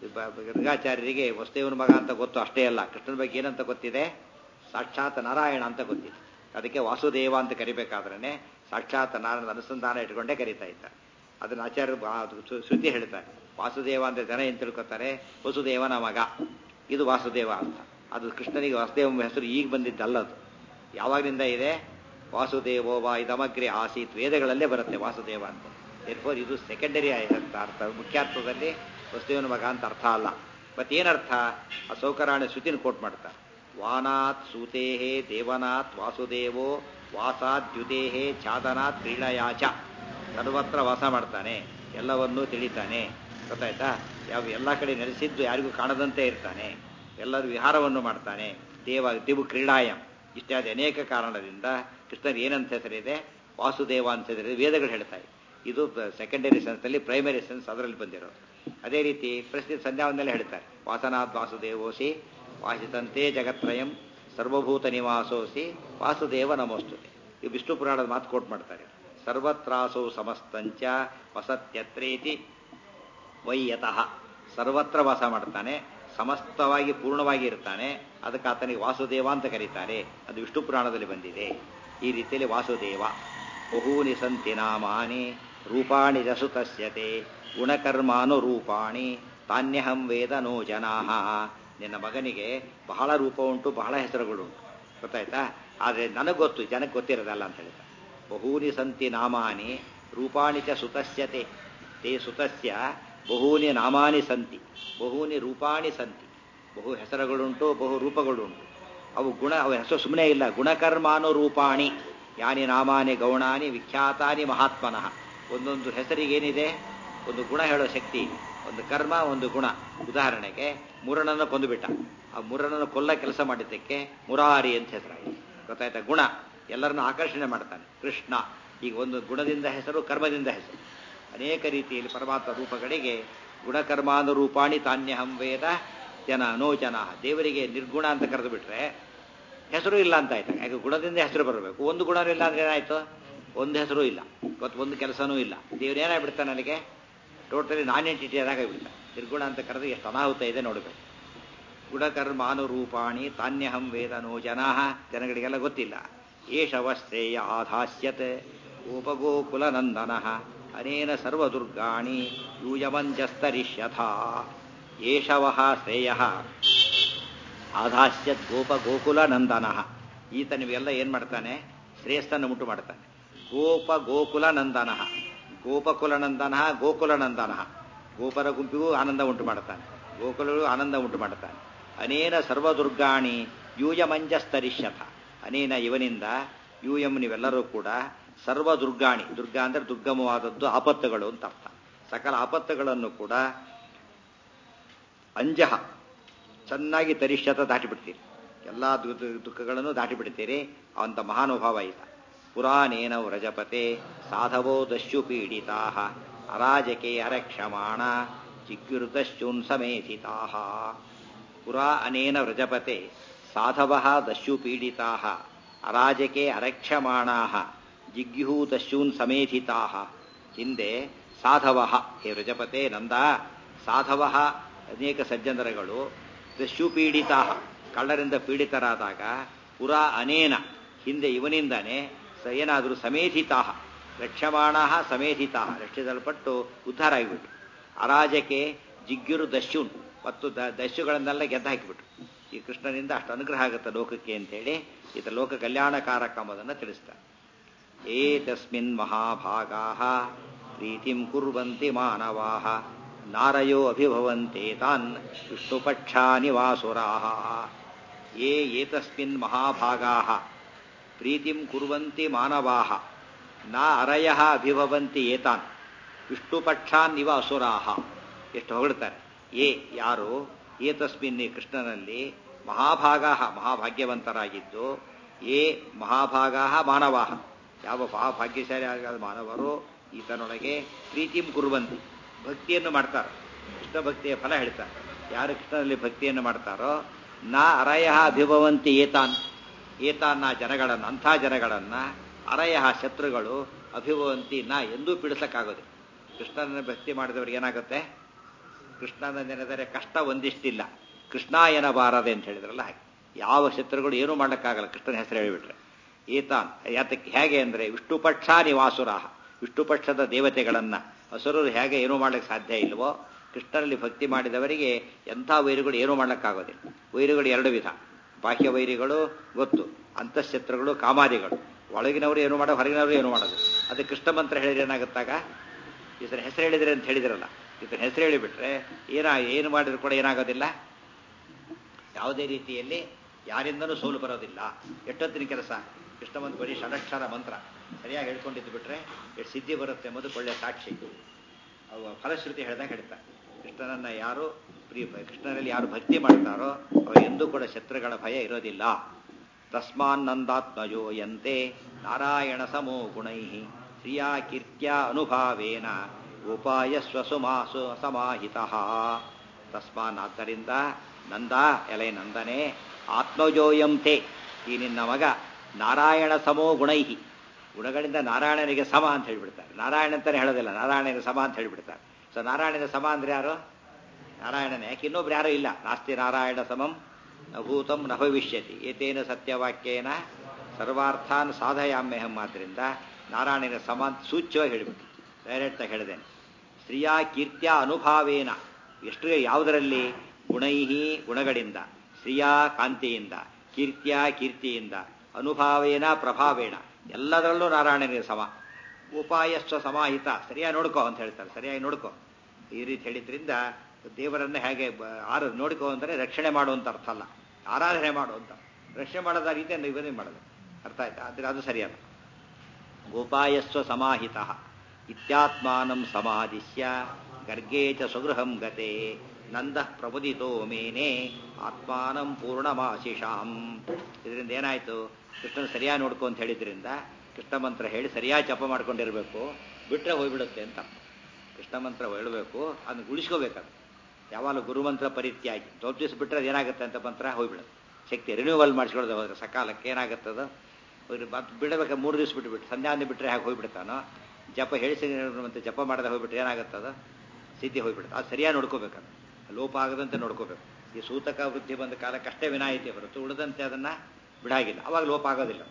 ಗರ್ಗಾಚಾರ್ಯರಿಗೆ ವಸುದೇವನ ಮಗ ಅಂತ ಗೊತ್ತು ಅಷ್ಟೇ ಅಲ್ಲ ಕೃಷ್ಣನ ಬಗ್ಗೆ ಏನಂತ ಗೊತ್ತಿದೆ ಸಾಕ್ಷಾತ್ ನಾರಾಯಣ ಅಂತ ಗೊತ್ತಿದೆ ಅದಕ್ಕೆ ವಾಸುದೇವ ಅಂತ ಕರಿಬೇಕಾದ್ರೆ ಸಾಕ್ಷಾತ್ ನಾರಾಯಣದ ಅನುಸಂಧಾನ ಇಟ್ಕೊಂಡೇ ಕರಿತಾ ಇದ್ದಾರೆ ಅದನ್ನ ಆಚಾರ್ಯ ಶ್ರುತಿ ಹೇಳ್ತಾರೆ ವಾಸುದೇವ ಅಂತ ಜನ ಏನ್ ತಿಳ್ಕೊತಾರೆ ವಸುದೇವನ ಮಗ ಇದು ವಾಸುದೇವ ಅಂತ ಅದು ಕೃಷ್ಣನಿಗೆ ವಾಸುದೇವ ಹೆಸರು ಈಗ ಬಂದಿದ್ದಲ್ಲ ಅದು ಯಾವಾಗಿನಿಂದ ಇದೆ ವಾಸುದೇವೋ ವಾ ಇದಮಗ್ರೆ ಆಸೀತ್ ವೇದಗಳಲ್ಲೇ ಬರುತ್ತೆ ವಾಸುದೇವ ಅಂತ ಎರ್ಫೋರ್ ಇದು ಸೆಕೆಂಡರಿ ಅಂತ ಅರ್ಥ ಮುಖ್ಯಾರ್ಥದಲ್ಲಿ ವಸುದೇವನ ಮಗ ಅಂತ ಅರ್ಥ ಅಲ್ಲ ಮತ್ತೇನರ್ಥ ಆ ಸೌಕರಾಣಿ ಶ್ರುತಿನ ಕೋಟ್ ಮಾಡ್ತಾರೆ ವಾನಾತ್ ಸೂತೇಹೇ ದೇವನಾಥ್ ವಾಸುದೇವೋ ವಾಸಾದ್ಯುತೇಹೇ ಛಾದನಾಥ್ ಕ್ರೀಡಯಾಚ ಸರ್ವತ್ರ ವಾಸ ಮಾಡ್ತಾನೆ ಎಲ್ಲವನ್ನೂ ತಿಳಿತಾನೆ ಗೊತ್ತಾಯ್ತಾ ಯಾವ ಎಲ್ಲ ಕಡೆ ನೆಲೆಸಿದ್ದು ಯಾರಿಗೂ ಕಾಣದಂತೆ ಇರ್ತಾನೆ ಎಲ್ಲರೂ ವಿಹಾರವನ್ನು ಮಾಡ್ತಾನೆ ದೇವ ದಿವು ಕ್ರೀಡಾಯಂ ಇತ್ಯಾದಿ ಅನೇಕ ಕಾರಣದಿಂದ ಕೃಷ್ಣನ್ ಏನಂತ ಹೆಸರಿದೆ ವಾಸುದೇವ ಅಂತ ಹೆಸರಿದೆ ವೇದಗಳು ಹೇಳ್ತಾ ಇದೆ ಇದು ಸೆಕೆಂಡರಿ ಸೆನ್ಸ್ನಲ್ಲಿ ಪ್ರೈಮರಿ ಸೆನ್ಸ್ ಅದರಲ್ಲಿ ಬಂದಿರೋದು ಅದೇ ರೀತಿ ಪ್ರಶ್ನೆ ಸಂಧ್ಯಾವನ್ನೆಲ್ಲ ಹೇಳ್ತಾರೆ ವಾಸನಾಥ್ ವಾಸುದೇವೋಸಿ ವಾಸಿತಂತೆ ಜಗತ್ರಯಂ ಸರ್ವಭೂತ ನಿವಾಸೋಸಿ ವಾಸುದೇವ ನಮೋಸ್ತು ಈ ವಿಷ್ಣು ಪುರಾಣದ ಮಾತು ಕೋಟ್ ಮಾಡ್ತಾರೆ ಸರ್ವತ್ರಾಸೌ ಸಮಸ್ತಂಚ ವಸತ್ಯತ್ರೇತಿ ವೈಯತಃ ಸರ್ವತ್ರ ವಾಸ ಮಾಡ್ತಾನೆ ಸಮಸ್ತವಾಗಿ ಪೂರ್ಣವಾಗಿ ಇರ್ತಾನೆ ಅದಕ್ಕೆ ಆತನಿಗೆ ವಾಸುದೇವ ಅಂತ ಕರೀತಾರೆ ಅದು ವಿಷ್ಣು ಪುರಾಣದಲ್ಲಿ ಬಂದಿದೆ ಈ ರೀತಿಯಲ್ಲಿ ವಾಸುದೇವ ಬಹೂನಿ ಸಂತಿ ನಾಮಾನಿ ರೂಪಾಣಿ ಜಸುತಸ್ಯತೆ ಗುಣಕರ್ಮಾನುರೂಪಾಣಿ ತಾನ್ಯಹಂ ವೇದ ನೋ ಜನಾಹ ನಿನ್ನ ಮಗನಿಗೆ ಬಹಳ ರೂಪ ಉಂಟು ಬಹಳ ಹೆಸರುಗಳುಂಟು ಗೊತ್ತಾಯ್ತಾ ಆದರೆ ನನಗೆ ಗೊತ್ತು ಜನಕ್ಕೆ ಗೊತ್ತಿರೋದಲ್ಲ ಅಂತ ಹೇಳ್ತಾರೆ ಬಹೂನಿ ಸಂತಿ ನಾಮಾನಿ ರೂಪಾಣಿ ಚ ಸುತಸ್ಯತೆ ತೇ ಸುತಸ್ಯ ಬಹೂನಿ ನಾಮಾನಿ ಸಂತಿ ಬಹೂನಿ ರೂಪಾಣಿ ಸಂತಿ ಬಹು ಹೆಸರುಗಳುಂಟು ಬಹು ರೂಪಗಳುಂಟು ಅವು ಗುಣ ಅವು ಹೆಸರು ಸುಮ್ಮನೆ ಇಲ್ಲ ಗುಣಕರ್ಮಾನುರೂಪಾಣಿ ಯಾನಿ ನಾಮಾನಿ ಗೌಣಾನಿ ವಿಖ್ಯಾತಾನಿ ಮಹಾತ್ಮನಃ ಒಂದೊಂದು ಹೆಸರಿಗೇನಿದೆ ಒಂದು ಗುಣ ಹೇಳೋ ಶಕ್ತಿ ಇದೆ ಒಂದು ಕರ್ಮ ಒಂದು ಗುಣ ಉದಾಹರಣೆಗೆ ಮುರನನ್ನು ಕೊಂದುಬಿಟ್ಟ ಆ ಮುರನನ್ನು ಕೊಲ್ಲ ಕೆಲಸ ಮಾಡಿದ್ದಕ್ಕೆ ಮುರಾರಿ ಅಂತ ಹೆಸರಾಯಿತು ಗೊತ್ತಾಯ್ತಾ ಗುಣ ಎಲ್ಲರನ್ನು ಆಕರ್ಷಣೆ ಮಾಡ್ತಾನೆ ಕೃಷ್ಣ ಈಗ ಒಂದು ಗುಣದಿಂದ ಹೆಸರು ಕರ್ಮದಿಂದ ಹೆಸರು ಅನೇಕ ರೀತಿಯಲ್ಲಿ ಪರಮಾತ್ಮ ರೂಪಗಳಿಗೆ ಗುಣಕರ್ಮಾನುರೂಪಾಣಿ ತಾನ್ಯಹಂ ವೇದ ಜನ ನೋ ಜನ ದೇವರಿಗೆ ನಿರ್ಗುಣ ಅಂತ ಕರೆದು ಬಿಟ್ರೆ ಹೆಸರು ಇಲ್ಲ ಅಂತ ಆಯ್ತು ಯಾಕೆ ಗುಣದಿಂದ ಹೆಸರು ಬರಬೇಕು ಒಂದು ಗುಣ ಇಲ್ಲ ಅಂದ್ರೆ ಏನಾಯ್ತು ಒಂದು ಹೆಸರು ಇಲ್ಲ ಗೊತ್ತು ಒಂದು ಕೆಲಸನೂ ಇಲ್ಲ ದೇವ್ರು ಏನಾಗ್ಬಿಡ್ತಾನೆ ನನಗೆ ಟೋಟಲಿ ನಾನ್ ಎಂಟಿಟಿ ಆದಾಗಿಬಿಡ್ತಾನೆ ನಿರ್ಗುಣ ಅಂತ ಕರೆದು ಎಷ್ಟು ಅನಾಹುತ ಇದೆ ನೋಡಬೇಕು ಗುಣಕರ್ಮಾನುರೂಪಾಣಿ ತಾನ್ಯಹಂ ವೇದ ನೋ ಜನಾ ಜನಗಳಿಗೆಲ್ಲ ಗೊತ್ತಿಲ್ಲ ಏಷವಶ್ರೇಯ ಆಧಾಸ್ಯತ್ ಗೋಪಗೋಕುಲನಂದನ ಅನೇನ ಸರ್ವದುರ್ಗಾಣಿ ಯೂಯಮಂಜಸ್ತರಿಷ್ಯಥ ಏಷವ ಶ್ರೇಯ ಆಧಾಸ್ಯತ್ ಗೋಪ ಗೋಕುಲನಂದನ ಈತ ನೀವೆಲ್ಲ ಏನ್ ಮಾಡ್ತಾನೆ ಶ್ರೇಯಸ್ಸನ್ನು ಉಂಟು ಮಾಡ್ತಾನೆ ಗೋಪ ಗೋಕುಲನಂದನ ಗೋಪಕುಲನಂದನ ಗೋಕುಲನಂದನ ಗೋಪರ ಗುಂಪಿಗೂ ಆನಂದ ಉಂಟು ಮಾಡ್ತಾನೆ ಗೋಕುಲಗೂ ಆನಂದ ಉಂಟು ಮಾಡ್ತಾನೆ ಅನೇನ ಸರ್ವದುರ್ಗಾಣಿ ಯೂಯಮಂಜಸ್ತರಿಷ್ಯಥ ಅನೇನ ಇವನಿಂದ ಯೂಯಂ ನೀವೆಲ್ಲರೂ ಕೂಡ ಸರ್ವ ದುರ್ಗಾಣಿ ದುರ್ಗಾ ಅಂದ್ರೆ ದುರ್ಗಮವಾದದ್ದು ಆಪತ್ತುಗಳು ಅಂತ ಅರ್ಥ ಸಕಲ ಆಪತ್ತುಗಳನ್ನು ಕೂಡ ಅಂಜಹ ಚೆನ್ನಾಗಿ ತರಿಷ್ಯತ ದಾಟಿಬಿಡ್ತೀರಿ ಎಲ್ಲ ದುಃಖಗಳನ್ನು ದಾಟಿಬಿಡ್ತೀರಿ ಅವಂತ ಮಹಾನುಭಾವ ಈತ ಪುರಾಣೇನ ವ್ರಜಪತೆ ಸಾಧವೋ ದಸ್ಯು ಪೀಡಿತಾ ಅರಾಜಕೆ ಅರಕ್ಷಮಾಣ ಚಿಗ್ಗುರುದಶ್ಯೂನ್ ಸಮೇಧಿತಾ ಪುರಾ ಅನೇನ ವ್ರಜಪತೆ ಸಾಧವ ದಸ್ಯು ಪೀಡಿತಾ ಅರಾಜಕೆ ಅರಕ್ಷಮಾಣಾ ಜಿಗ್ಯುಹು ದಸ್ಯೂನ್ ಸಮೇಧಿತಾ ಹಿಂದೆ ಸಾಧವ ಹೇ ವ್ರಜಪತೆ ನಂದ ಸಾಧವ ಅನೇಕ ಸಜ್ಜನರುಗಳು ದಸ್ಯು ಪೀಡಿತಾ ಕಳ್ಳರಿಂದ ಪೀಡಿತರಾದಾಗ ಪುರಾ ಅನೇನ ಹಿಂದೆ ಇವನಿಂದಾನೆ ಏನಾದರೂ ಸಮೇಧಿತಾ ರಕ್ಷಮಾಣ ಸಮೇಧಿತಾ ರಕ್ಷಿಸಲ್ಪಟ್ಟು ಉದ್ಧಾರ ಆಗಿಬಿಟ್ರು ಅರಾಜಕೆ ಜಿಗ್ಯುರು ದಸ್ಯುನ್ ಮತ್ತು ದಸ್ಯುಗಳನ್ನೆಲ್ಲ ಗೆದ್ದು ಹಾಕಿಬಿಟ್ರು ಈ ಕೃಷ್ಣನಿಂದ ಅಷ್ಟು ಅನುಗ್ರಹ ಆಗುತ್ತೆ ಲೋಕಕ್ಕೆ ಅಂತೇಳಿ ಈತ ಲೋಕ ಕಲ್ಯಾಣಕಾರಕ ಎಂಬುದನ್ನು ತಿಳಿಸ್ತಾರೆ ಏತಸ್ಮಿನ್ ಮಹಾಭಾಗಾ ಪ್ರೀತಿಂ ಕುರ್ವಂತಿ ಮಾನವಾ ನಾರಯೋ ಅಭಿಭವಂತೆ ತಾನ್ ವಿಷ್ಣುಪಕ್ಷಾ ನಿವಾಸುರಾ ಯೇ ಏತಸ್ಮಿನ್ ಮಹಾಭಾಗಾ ಪ್ರೀತಿಂ ಕುರ್ವಂತಿ ಮಾನವಾ ನಾ ಅರಯ ಅಭಿಭವಂತಿ ಏತಾನ್ ವಿಷ್ಣುಪಕ್ಷಾನ್ ಇವ ಅಸುರಾಹ ಎಷ್ಟು ಹೊಗಳ್ತಾರೆ ಏ ಯಾರು ಏತಸ್ಮಿನ್ ಕೃಷ್ಣನಲ್ಲಿ ಮಹಾಭಾಗ ಮಹಾಭಾಗ್ಯವಂತರಾಗಿದ್ದು ಏ ಮಹಾಭಾಗ ಮಾನವಾಹ ಯಾವ ಮಹಾಭಾಗ್ಯಶಾಲಿ ಆದ ಮಾನವರು ಈತನೊಳಗೆ ಪ್ರೀತಿಂ ಕುರುವಂತಿ ಭಕ್ತಿಯನ್ನು ಮಾಡ್ತಾರೆ ಕೃಷ್ಣ ಭಕ್ತಿಯ ಫಲ ಹೇಳ್ತಾರೆ ಯಾರು ಕೃಷ್ಣನಲ್ಲಿ ಭಕ್ತಿಯನ್ನು ಮಾಡ್ತಾರೋ ನಾ ಅರಯ ಅಭಿಭವಂತಿ ಏತಾನ್ ಏತಾನ್ನ ಜನಗಳನ್ನು ಅಂಥ ಜನಗಳನ್ನ ಅರಯ ಶತ್ರುಗಳು ಅಭಿಭವಂತಿ ನಾ ಎಂದೂ ಪೀಡಿಸಕ್ಕಾಗೋದು ಕೃಷ್ಣನ ಭಕ್ತಿ ಮಾಡಿದವ್ರಿಗೆ ಏನಾಗುತ್ತೆ ಕೃಷ್ಣನ ನೆನೆದರೆ ಕಷ್ಟ ಒಂದಿಷ್ಟಿಲ್ಲ ಕೃಷ್ಣ ಎನಬಾರದೆ ಅಂತ ಹೇಳಿದ್ರಲ್ಲ ಹಾಗೆ ಯಾವ ಶತ್ರುಗಳು ಏನೂ ಮಾಡೋಕ್ಕಾಗಲ್ಲ ಕೃಷ್ಣನ ಹೆಸರು ಹೇಳಿಬಿಟ್ರೆ ಈತಾನ್ ಯಾತಕ್ಕೆ ಹೇಗೆ ಅಂದರೆ ವಿಷ್ಣು ಪಕ್ಷ ನಿವಾಸುರಾಹ ವಿಷ್ಣು ಪಕ್ಷದ ದೇವತೆಗಳನ್ನ ಹಸುರರು ಹೇಗೆ ಏನೂ ಮಾಡ್ಲಿಕ್ಕೆ ಸಾಧ್ಯ ಇಲ್ವೋ ಕೃಷ್ಣನಲ್ಲಿ ಭಕ್ತಿ ಮಾಡಿದವರಿಗೆ ಎಂಥ ವೈರಿಗಳು ಏನೂ ಮಾಡ್ಲಿಕ್ಕಾಗೋದಿಲ್ಲ ವೈರಿಗಳು ಎರಡು ವಿಧ ಬಾಹ್ಯ ವೈರಿಗಳು ಗೊತ್ತು ಅಂತಃಶತ್ರುಗಳು ಕಾಮಾದಿಗಳು ಒಳಗಿನವರು ಏನು ಮಾಡೋ ಹೊರಗಿನವರು ಏನು ಮಾಡೋದು ಅದು ಕೃಷ್ಣ ಮಂತ್ರ ಹೇಳಿದ್ರೆ ಏನಾಗುತ್ತಾಗ ಇದರ ಹೆಸರು ಹೇಳಿದ್ರೆ ಅಂತ ಹೇಳಿದ್ರಲ್ಲ ಇದರ ಹೆಸರು ಹೇಳಿಬಿಟ್ರೆ ಏನ ಏನು ಮಾಡಿದ್ರು ಕೂಡ ಏನಾಗೋದಿಲ್ಲ ಯಾವುದೇ ರೀತಿಯಲ್ಲಿ ಯಾರಿಂದನೂ ಸೋಲು ಬರೋದಿಲ್ಲ ಎಷ್ಟೊತ್ತಿನ ಕೆಲಸ ಕೃಷ್ಣ ಮಂತ್ರ ಬರೀ ಷಡಕ್ಷರ ಮಂತ್ರ ಸರಿಯಾಗಿ ಹೇಳ್ಕೊಂಡಿದ್ದು ಬಿಟ್ರೆ ಎಷ್ಟು ಸಿದ್ಧಿ ಬರುತ್ತೆ ಎಂಬುದು ಒಳ್ಳೆಯ ಸಾಕ್ಷಿ ಅವು ಫಲಶ್ರುತಿ ಹೇಳ್ದಾಗ ಹೇಳ್ತಾರೆ ಕೃಷ್ಣನನ್ನ ಯಾರು ಪ್ರಿಯ ಕೃಷ್ಣನಲ್ಲಿ ಯಾರು ಭಕ್ತಿ ಮಾಡ್ತಾರೋ ಅವರೆಂದೂ ಕೂಡ ಶತ್ರುಗಳ ಭಯ ಇರೋದಿಲ್ಲ ತಸ್ಮಾನ್ನಂದಾತ್ಮಜೋ ಯಂತೆ ನಾರಾಯಣ ಸಮೋ ಗುಣೈ ಶ್ರಿಯಾ ಕೀರ್ತ್ಯ ಅನುಭಾವೇನ ಉಪಾಯ ಸ್ವಸುಮಾಸು ಸಮಾಹಿತ ತಸ್ಮಾನ್ ಆದ್ದರಿಂದ ನಂದ ಎಲೆ ನಂದನೆ ಆತ್ಮಜೋಯಂತೆ ಈ ನಿನ್ನ ಮಗ ನಾರಾಯಣ ಸಮೋ ಗುಣೈಹಿ ಗುಣಗಳಿಂದ ನಾರಾಯಣನಿಗೆ ಸಮ ಅಂತ ಹೇಳ್ಬಿಡ್ತಾರೆ ನಾರಾಯಣ ಅಂತಾನೆ ಹೇಳೋದಿಲ್ಲ ನಾರಾಯಣನಿಗೆ ಸಮ ಅಂತ ಹೇಳ್ಬಿಡ್ತಾರೆ ಸೊ ನಾರಾಯಣನ ಸಮ ಅಂದ್ರೆ ಯಾರು ನಾರಾಯಣನೇ ಯಾಕೆ ಇನ್ನೊಬ್ರು ಯಾರು ಇಲ್ಲ ನಾಸ್ತಿ ನಾರಾಯಣ ಸಮಂ ನ ಭೂತಂ ನ ಭವಿಷ್ಯತಿ ಏತೇನ ಸತ್ಯವಾಕ್ಯೇನ ಸರ್ವಾರ್ಥಾನ್ ಸಾಧಯಾಮ್ಯಹಂ ಆದ್ರಿಂದ ನಾರಾಯಣನ ಸಮ ಅಂತ ಸೂಚ್ಯವಾಗಿ ಹೇಳಿಬಿಟ್ಟು ಡೈರೆಕ್ಟಾಗಿ ಹೇಳಿದ್ದೇನೆ ಸ್ತ್ರೀಯಾ ಕೀರ್ತ್ಯ ಅನುಭಾವೇನ ಎಷ್ಟು ಯಾವುದರಲ್ಲಿ ಗುಣೈಹಿ ಗುಣಗಳಿಂದ ಸ್ತ್ರೀಯಾ ಕಾಂತಿಯಿಂದ ಕೀರ್ತ್ಯ ಕೀರ್ತಿಯಿಂದ ಅನುಭಾವೇನ ಪ್ರಭಾವೇಣ ಎಲ್ಲದರಲ್ಲೂ ನಾರಾಯಣನಿಗೆ ಸಮ ಉಪಾಯಸ್ವ ಸಮಾಹಿತ ಸರಿಯಾಗಿ ನೋಡ್ಕೋ ಅಂತ ಹೇಳ್ತಾರೆ ಸರಿಯಾಗಿ ನೋಡ್ಕೋ ಈ ರೀತಿ ಹೇಳಿದ್ರಿಂದ ದೇವರನ್ನ ಹೇಗೆ ಆರ ನೋಡ್ಕೋ ಅಂದರೆ ರಕ್ಷಣೆ ಮಾಡುವಂತ ಅರ್ಥ ಅಲ್ಲ ಆರಾಧನೆ ಮಾಡುವಂತ ರಕ್ಷಣೆ ಮಾಡೋದ ರೀತಿಯನ್ನು ಇವನೇ ಮಾಡೋದು ಅರ್ಥ ಆಯ್ತಾ ಆದರೆ ಅದು ಸರಿಯಲ್ಲ ಗೋಪಾಯಸ್ವ ಸಮಾಹಿತ ಇತ್ಯಾತ್ಮಾನಂ ಸಮಾಧಿಸ್ಯ ಗರ್ಗೇ ಚ ಸ್ವಗೃಹಂ ಗತೆ ನಂದ ಪ್ರಬುದಿತೋ ಮೇನೆ ಆತ್ಮಾನಂ ಪೂರ್ಣಮಾಶಿಷಾಂ ಇದರಿಂದ ಏನಾಯ್ತು ಕೃಷ್ಣನ ಸರಿಯಾಗಿ ನೋಡ್ಕೊ ಅಂತ ಹೇಳಿದ್ರಿಂದ ಕೃಷ್ಣ ಮಂತ್ರ ಹೇಳಿ ಸರಿಯಾಗಿ ಜಪ ಮಾಡ್ಕೊಂಡಿರ್ಬೇಕು ಬಿಟ್ರೆ ಹೋಗ್ಬಿಡುತ್ತೆ ಅಂತ ಕೃಷ್ಣ ಮಂತ್ರ ಹೇಳಬೇಕು ಅದನ್ನ ಉಳಿಸ್ಕೋಬೇಕದು ಯಾವಾಗಲೂ ಗುರುಮಂತ್ರ ಪರಿತ್ಯಾಗಿ ಸ್ವಲ್ಪ ದಿವಸ ಬಿಟ್ಟರೆ ಅದೇನಾಗುತ್ತೆ ಅಂತ ಮಂತ್ರ ಹೋಗ್ಬಿಡುತ್ತೆ ಶಕ್ತಿ ರಿನ್ಯೂವಲ್ ಮಾಡಿಸ್ಕೊಳ್ಳೋದು ಹೋದ್ರೆ ಸಕಾಲಕ್ಕೆ ಏನಾಗುತ್ತದು ಬಿಡಬೇಕು ಮೂರು ದಿವಸ ಬಿಟ್ಬಿಟ್ಟು ಸಂಧ್ಯಾನೆ ಬಿಟ್ಟರೆ ಹಾಗೆ ಹೋಗ್ಬಿಡ್ತಾನೋ ಜಪ ಹೇಳಿಸಿ ಮತ್ತೆ ಜಪ ಮಾಡದೆ ಹೋಗ್ಬಿಟ್ರೆ ಏನಾಗುತ್ತದ ಸಿದ್ಧಿ ಹೋಗ್ಬಿಡುತ್ತೆ ಅದು ಸರಿಯಾಗಿ ನೋಡ್ಕೋಬೇಕದು ಲೋಪ ಆಗದಂತೆ ನೋಡ್ಕೋಬೇಕು ಈ ಸೂತಕ ವೃದ್ಧಿ ಬಂದ ಕಾಲಕ್ಕಷ್ಟೇ ವಿನಾಯಿತಿ ಹೊರತು ಉಳಿದಂತೆ ಅದನ್ನ ಬಿಡಾಗಿಲ್ಲ ಅವಾಗ ಲೋಪ ಆಗೋದಿಲ್ಲ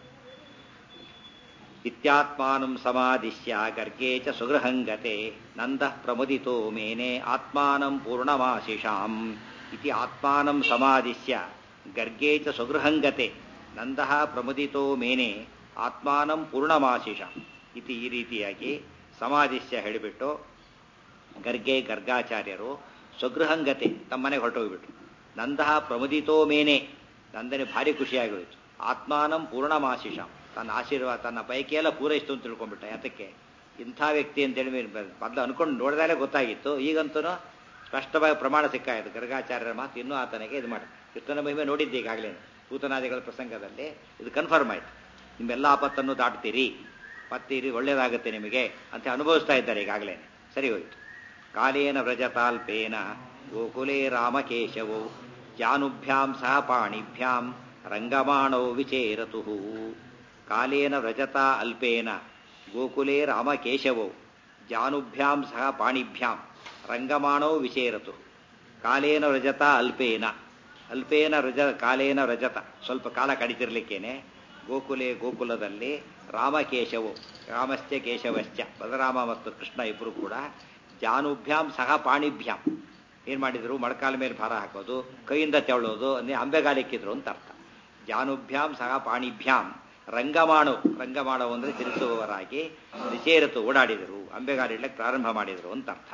ಇತ್ಯಾತ್ಮಾನಂ ಸಮಾಧಿಶ್ಯ ಗರ್ಗೇ ಚ ಸುಗೃಹಂಗತೆ ನಂದ ಪ್ರಮುದಿತೋ ಮೇನೆ ಆತ್ಮಾನಂ ಪೂರ್ಣಮಾಶಿಷಾಂ ಇತಿ ಆತ್ಮಾನಂ ಸಮಾಧಿಶ್ಯ ಗರ್ಗೇ ಚ ಸುಗೃಹಂಗತೆ ನಂದ ಪ್ರಮುದಿತೋ ಮೇನೆ ಆತ್ಮಾನಂ ಪೂರ್ಣಮಾಶಿಷಾಂ ಇತಿ ಈ ರೀತಿಯಾಗಿ ಸಮಾಧಿಶ್ಯ ಹೇಳಿಬಿಟ್ಟು ಗರ್ಗೆ ಗರ್ಗಾಚಾರ್ಯರು ಸ್ವಗೃಹಂಗತೆ ತಮ್ಮನೆಗೆ ಹೊರಟೋಗ್ಬಿಟ್ರು ನಂದ ಪ್ರಮುದಿತೋ ಮೇನೆ ನಂದನೆ ಭಾರಿ ಖುಷಿಯಾಗೋಯ್ತು ಆತ್ಮಾನಂ ಪೂರ್ಣಮಾಶಿಷಾಂ ತನ್ನ ಆಶೀರ್ವಾದ ತನ್ನ ಪೈಕಿಯೆಲ್ಲ ಪೂರೈಸ್ತು ಅಂತ ತಿಳ್ಕೊಂಡ್ಬಿಟ್ಟ ಯಾತಕ್ಕೆ ಇಂಥ ವ್ಯಕ್ತಿ ಅಂತೇಳಿ ಮೊದಲು ಅನ್ಕೊಂಡು ನೋಡಿದಾಗಲೇ ಗೊತ್ತಾಗಿತ್ತು ಈಗಂತೂ ಸ್ಪಷ್ಟವಾಗಿ ಪ್ರಮಾಣ ಸಿಕ್ಕಾಯಿತು ಗರ್ಗಾಚಾರ್ಯರ ಮಾತು ಇನ್ನೂ ಆತನಿಗೆ ಇದು ಮಾಡಿ ಕೃಷ್ಣನ ಮಹಿಮೆ ನೋಡಿದ್ದೆ ಈಗಾಗಲೇ ಭೂತನಾದಿಗಳ ಪ್ರಸಂಗದಲ್ಲಿ ಇದು ಕನ್ಫರ್ಮ್ ಆಯ್ತು ನಿಮ್ಮೆಲ್ಲ ಆಪತ್ತನ್ನು ದಾಟ್ತೀರಿ ಮತ್ತೀರಿ ಒಳ್ಳೇದಾಗುತ್ತೆ ನಿಮಗೆ ಅಂತ ಅನುಭವಿಸ್ತಾ ಇದ್ದಾರೆ ಈಗಾಗಲೇ ಸರಿ ಹೋಯ್ತು ಕಾಲೇನ ವ್ರಜತಾಲ್ಪೇನ ಗೋಕುಲೇ ರಾಮಕೇಶವೋ ಜಾನುಭ್ಯಾಂ ಸಹ ಪಾಣಿಭ್ಯಾಂ ರಂಗಮಾಣೌ ವಿಚೇರತು ಕಾಲೇನ ವ್ರಜತಾ ಅಲ್ಪೇನ ಗೋಕುಲೇ ರಾಮಕೇಶವೋ ಜಾನುಭ್ಯಾಂ ಸಹ ಪಾಣಿಭ್ಯಾಂ ರಂಗಮಾಣೌ ವಿಚೇರತು ಕಾಲೇನ ವ್ರಜತ ಅಲ್ಪೇನ ಅಲ್ಪೇನ ವ್ರಜ ಕಾಲೇನ ವ್ರಜತ ಸ್ವಲ್ಪ ಕಾಲ ಕಡಿತಿರ್ಲಿಕ್ಕೇನೆ ಗೋಕುಲೆ ಗೋಕುಲದಲ್ಲಿ ರಾಮಕೇಶವು ರಾಮಶ್ಚ ಕೇಶವಶ್ಚ ಬಲರಾಮ ಮತ್ತು ಕೃಷ್ಣ ಇಬ್ಬರು ಕೂಡ ಜಾನುಭ್ಯಾಂ ಸಹ ಪಾಣಿಭ್ಯಾಂ ಏನ್ ಮಾಡಿದ್ರು ಮೊಳಕಾಲ ಮೇಲೆ ಭಾರ ಹಾಕೋದು ಕೈಯಿಂದ ತೆವಳೋದು ಅಂದ್ರೆ ಅಂಬೆಗಾಲಿಕ್ಕಿದ್ರು ಅಂತ ಅರ್ಥ ಜಾನುಭ್ಯಾಂ ಸಹ ಪಾಣಿಭ್ಯಾಂ ರಂಗಮಾಣು ರಂಗಮಾಣು ಅಂದ್ರೆ ತಿರುಸುವವರಾಗಿ ನಿಚೇರತು ಓಡಾಡಿದರು ಅಂಬೆಗಾಲಿಡ್ಲಿಕ್ಕೆ ಪ್ರಾರಂಭ ಮಾಡಿದರು ಅಂತ ಅರ್ಥ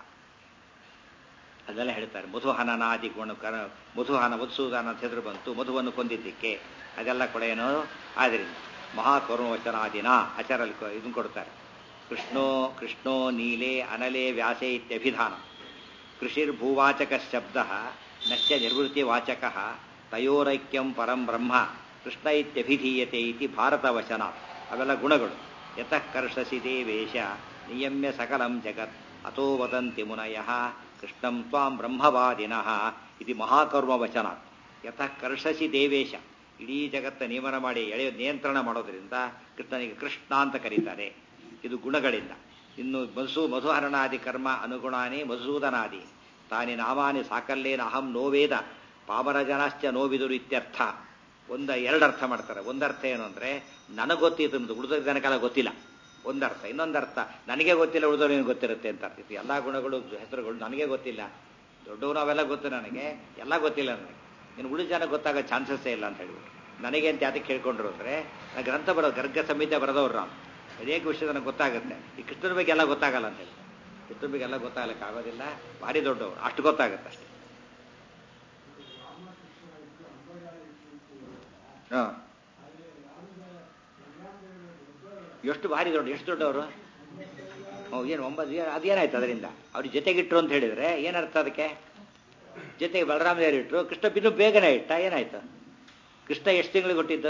ಅದೆಲ್ಲ ಹೇಳ್ತಾರೆ ಮಧುಹನನಾದಿ ಗುಣ ಕರ ಮಧುಹನ ಮಧುಸೂದನ ಅಂತ ಹೆಸರು ಬಂತು ಮಧುವನ್ನು ಕೊಂದಿದ್ದಕ್ಕೆ ಅದೆಲ್ಲ ಕೂಡ ಏನೋ ಆದ್ರಿಂದ ಮಹಾಕರುಣವಚನಾದಿನ ಆಚಾರಲ್ಲಿ ಇದನ್ನು ಕೊಡ್ತಾರೆ ಕೃಷ್ಣೋ ಕೃಷ್ಣೋ ನೀಲೆ ಅನಲೆ ವ್ಯಾಸೆ ಇತ್ಯಭಿಧಾನ ಕೃಷಿರ್ಭೂವಾಚಕ ಶಬ್ದ ನಶ್ಯ ನಿರ್ವೃತ್ತಿವಾಚಕ ತಯೋರೈಕ್ಯಂ ಪರಂ ಬ್ರಹ್ಮ ಕೃಷ್ಣ ಇತ್ಯಭಿಧೀಯತೆ ಇತಿ ಭಾರತವಚನ ಅವೆಲ್ಲ ಗುಣಗಳು ಯತಃ ಕರ್ಷಸಿ ದೇವೇಶ ನಿಯಮ್ಯ ಸಕಲಂ ಜಗತ್ ಅಥೋ ವದಂತಿ ಮುನಯ ಕೃಷ್ಣಂ ತ್ವಾಂ ಬ್ರಹ್ಮವಾದಿನಃ ಇದು ಮಹಾಕರ್ಮ ವಚನ ಯತಃ ಕರ್ಷಸಿ ದೇವೇಶ ಇಡೀ ಜಗತ್ತ ನಿಯಮನ ಮಾಡಿ ಎಳೆಯ ನಿಯಂತ್ರಣ ಮಾಡೋದ್ರಿಂದ ಕೃಷ್ಣನಿಗೆ ಕೃಷ್ಣ ಅಂತ ಕರೀತಾರೆ ಇದು ಗುಣಗಳಿಂದ ಇನ್ನು ಮಧು ಮಧುಹರಣಾದಿ ಕರ್ಮ ಅನುಗುಣಾನಿ ಮಧುಸೂದನಾದಿ ತಾನಿ ನಾಮಾನಿ ಸಾಕಲ್ಲೇನ ಅಹಂ ನೋವೇದ ಪಾಮರ ಜನಾಶ್ಚ ನೋವಿದುರು ಇತ್ಯರ್ಥ ಒಂದ ಎರಡು ಅರ್ಥ ಮಾಡ್ತಾರೆ ಒಂದರ್ಥ ಏನು ಅಂದ್ರೆ ನನಗೆ ಗೊತ್ತಿತ್ತು ಉಳಿದ ಜನಕಾಲ ಗೊತ್ತಿಲ್ಲ ಒಂದರ್ಥ ಇನ್ನೊಂದರ್ಥ ನನಗೆ ಗೊತ್ತಿಲ್ಲ ಉಳಿದವನಿಗೆ ಗೊತ್ತಿರುತ್ತೆ ಅಂತ ಅರ್ಥ ಎಲ್ಲ ಗುಣಗಳು ಹೆಸರುಗಳು ನನಗೆ ಗೊತ್ತಿಲ್ಲ ದೊಡ್ಡವನು ಅವೆಲ್ಲ ಗೊತ್ತು ನನಗೆ ಎಲ್ಲ ಗೊತ್ತಿಲ್ಲ ನನಗೆ ಇನ್ನು ಉಳಿದ ಜನ ಗೊತ್ತಾಗೋ ಚಾನ್ಸಸ್ಸೇ ಇಲ್ಲ ಅಂತ ಹೇಳಿದ್ರು ನನಗೆ ಅಂತ ಯಾತಕ್ಕೆ ಕೇಳ್ಕೊಂಡ್ರು ಅಂದ್ರೆ ನಾ ಗ್ರಂಥ ಬರೋ ಗರ್ಗ ಸಂಹಿತೆ ಬರೆದವ್ರು ನಾವು ಅನೇಕ ವಿಷಯ ನನಗೆ ಗೊತ್ತಾಗುತ್ತೆ ಈ ಕೃಷ್ಣನ ಬಗ್ಗೆ ಎಲ್ಲ ಗೊತ್ತಾಗಲ್ಲ ಅಂತ ಹೇಳಿ ಕೃಷ್ಣನ ಬಗ್ಗೆ ಎಲ್ಲ ಗೊತ್ತಾಗಲಿಕ್ಕೆ ಆಗೋದಿಲ್ಲ ಭಾರಿ ದೊಡ್ಡವರು ಅಷ್ಟು ಗೊತ್ತಾಗುತ್ತೆ ಅಷ್ಟೇ ಹಾ ಎಷ್ಟು ಭಾರಿ ದೊಡ್ಡ ಎಷ್ಟು ದೊಡ್ಡವರು ಹ್ಞೂ ಏನು ಒಂಬತ್ತು ಏನು ಅದೇನಾಯ್ತು ಅದರಿಂದ ಅವ್ರಿಗೆ ಜೊತೆಗಿಟ್ರು ಅಂತ ಹೇಳಿದ್ರೆ ಏನರ್ಥ ಅದಕ್ಕೆ ಜೊತೆಗೆ ಬಲರಾಮ ದೇವರು ಇಟ್ರು ಕೃಷ್ಣ ಇನ್ನೂ ಬೇಗನೆ ಇಟ್ಟ ಏನಾಯ್ತು ಕೃಷ್ಣ ಎಷ್ಟು ತಿಂಗಳಿಗೆ ಕೊಟ್ಟಿದ್ದು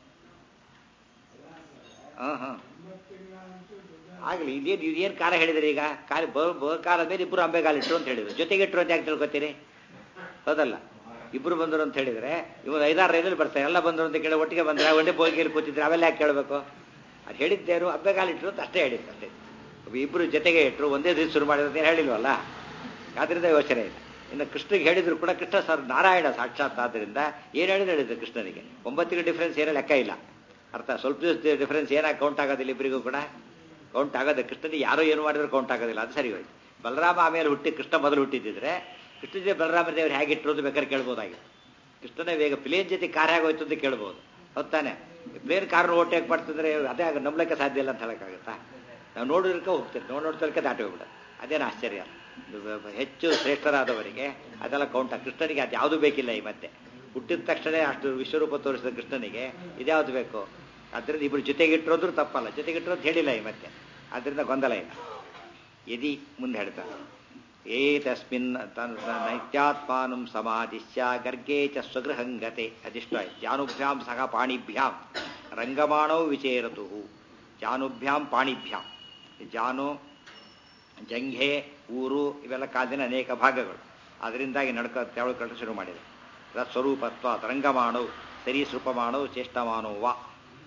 ಹಾಂ ಹಾಂ ಆಗಲಿ ಇದೇನು ಇದೇನು ಕಾಲ ಹೇಳಿದ್ರಿ ಈಗ ಕಾಲ ಬ ಕಾಲ ಮೇಲೆ ಇಬ್ಬರು ಅಂಬೆಗಾಲಿಟ್ರು ಅಂತ ಹೇಳಿದ್ರು ಜೊತೆಗಿಟ್ರು ಅಂತ ಯಾಕೆ ತಿಳ್ಕೊತೀರಿ ಹೌದಲ್ಲ ಇಬ್ರು ಬಂದರು ಅಂತ ಹೇಳಿದ್ರೆ ಇವನು ಐದಾರು ರೈಲಲ್ಲಿ ಬರ್ತಾರೆ ಎಲ್ಲ ಬಂದರು ಅಂತ ಕೇಳಿ ಒಟ್ಟಿಗೆ ಬಂದ್ರೆ ಒಂದೇ ಬೋಗಿಯಲ್ಲಿ ಕೂತಿದ್ರೆ ಅವೆಲ್ಲ ಯಾಕೆ ಕೇಳಬೇಕು ಅದು ಹೇಳಿದ್ದೇನು ಅಬ್ಬೆಗಾಲಿಟ್ರು ಅಂತ ಅಷ್ಟೇ ಹೇಳಿದ್ದು ಅಷ್ಟೇ ಇಬ್ಬರು ಜೊತೆಗೆ ಇಟ್ಟರು ಒಂದೇ ದಿವಸ ಶುರು ಮಾಡಿದ್ರು ಅಂತ ಹೇಳಿಲ್ವಲ್ಲ ಆದ್ರಿಂದ ಯೋಚನೆ ಇಲ್ಲ ಇನ್ನು ಕೃಷ್ಣಗೆ ಹೇಳಿದ್ರು ಕೂಡ ಕೃಷ್ಣ ಸರ್ ನಾರಾಯಣ ಸಾಕ್ಷಾತ್ ಆದ್ರಿಂದ ಏನು ಹೇಳಿದ್ರು ಹೇಳಿದ್ರು ಕೃಷ್ಣನಿಗೆ ಒಂಬತ್ತಿಗೆ ಡಿಫ್ರೆನ್ಸ್ ಏನೋ ಲೆಕ್ಕ ಇಲ್ಲ ಅರ್ಥ ಸ್ವಲ್ಪ ದಿವಸ ಡಿಫ್ರೆನ್ಸ್ ಏನಾಗಿ ಕೌಂಟ್ ಆಗೋದಿಲ್ಲ ಇಬ್ಬರಿಗೂ ಕೂಡ ಕೌಂಟ್ ಆಗೋದು ಕೃಷ್ಣನಿಗೆ ಯಾರೋ ಏನು ಮಾಡಿದ್ರು ಕೌಂಟ್ ಆಗೋದಿಲ್ಲ ಅದು ಸರಿ ಹೋಯ್ತು ಬಲರಾಮ ಆಮೇಲೆ ಹುಟ್ಟಿ ಕೃಷ್ಣ ಮೊದಲು ಹುಟ್ಟಿದ್ದಿದ್ರೆ ಕೃಷ್ಣ ಜೊತೆ ಬಲರಾಮ ದೇವರು ಹೇಗಿಟ್ಟರು ಅಂತ ಬೇಕಾದ್ರೆ ಕೇಳ್ಬೋದಾಗಿತ್ತು ಕೃಷ್ಣನೇ ಬೇಗ ಪ್ಲೇನ್ ಜೊತೆ ಕಾರ್ ಹೇಗೋಯ್ತು ಅಂತ ಕೇಳ್ಬೋದು ಹೊತ್ತಾನೆ ಪ್ಲೇನ್ ಕಾರ್ ಓಟ್ ಹೇಗೆ ಮಾಡ್ತಿದ್ರೆ ಅದೇ ಆಗ ನಂಬಲಿಕ್ಕೆ ಸಾಧ್ಯ ಇಲ್ಲ ಅಂತ ಹೇಳಕ್ಕಾಗತ್ತಾ ನಾವು ನೋಡಿದ್ರಕ್ಕೆ ಹೋಗ್ತೀವಿ ನೋಡಿ ನೋಡ್ತಲಕ್ಕೆ ದಾಟಿ ಹೋಗ್ಬಿಡ ಅದೇನು ಆಶ್ಚರ್ಯ ಹೆಚ್ಚು ಶ್ರೇಷ್ಠರಾದವರಿಗೆ ಅದೆಲ್ಲ ಕೌಂಟ ಕೃಷ್ಣನಿಗೆ ಅದು ಯಾವುದು ಬೇಕಿಲ್ಲ ಈ ಮತ್ತೆ ಹುಟ್ಟಿದ ತಕ್ಷಣ ಅಷ್ಟು ವಿಶ್ವರೂಪ ತೋರಿಸಿದ ಕೃಷ್ಣನಿಗೆ ಇದ್ಯಾವುದು ಬೇಕು ಅದರಿಂದ ಇಬ್ಬರು ಜೊತೆಗಿಟ್ಟಿರೋದ್ರು ತಪ್ಪಲ್ಲ ಜೊತೆಗಿಟ್ಟಿರೋದು ಹೇಳಿಲ್ಲ ಈ ಮತ್ತೆ ಅದರಿಂದ ಗೊಂದಲ ಇಲ್ಲ ಯದಿ ಮುಂದೆ ಹೇಳ್ತಾರೆ ಏ ತಸ್ಮಿನ್ ನೈತ್ಯಾತ್ಮಾನಂ ಸಮಾಧಿಶ್ಯ ಗರ್ಗೇ ಚ ಸ್ವಗೃಹಂಗತೆ ಅದಿಷ್ಟ ಜಾನುಭ್ಯಾಂ ಸಹ ಪಾಣಿಭ್ಯಾಂ ರಂಗಮಾಣೌ ವಿಚೇರತು ಜಾನುಭ್ಯಾಂ ಪಾಣಿಭ್ಯಾಂ ಜಾನು ಜಂಘೆ ಊರು ಇವೆಲ್ಲ ಕಾದಿನ ಅನೇಕ ಭಾಗಗಳು ಅದರಿಂದಾಗಿ ನಡ್ಕ ತೆವಳುಕೊಂಡು ಶುರು ಮಾಡಿದೆ ಸ್ವರೂಪತ್ವ ರಂಗಮಾಣವು ಸರೀಸೃಪಮಾಣವು ಚೇಷ್ಟಮಾನೋ ವಾ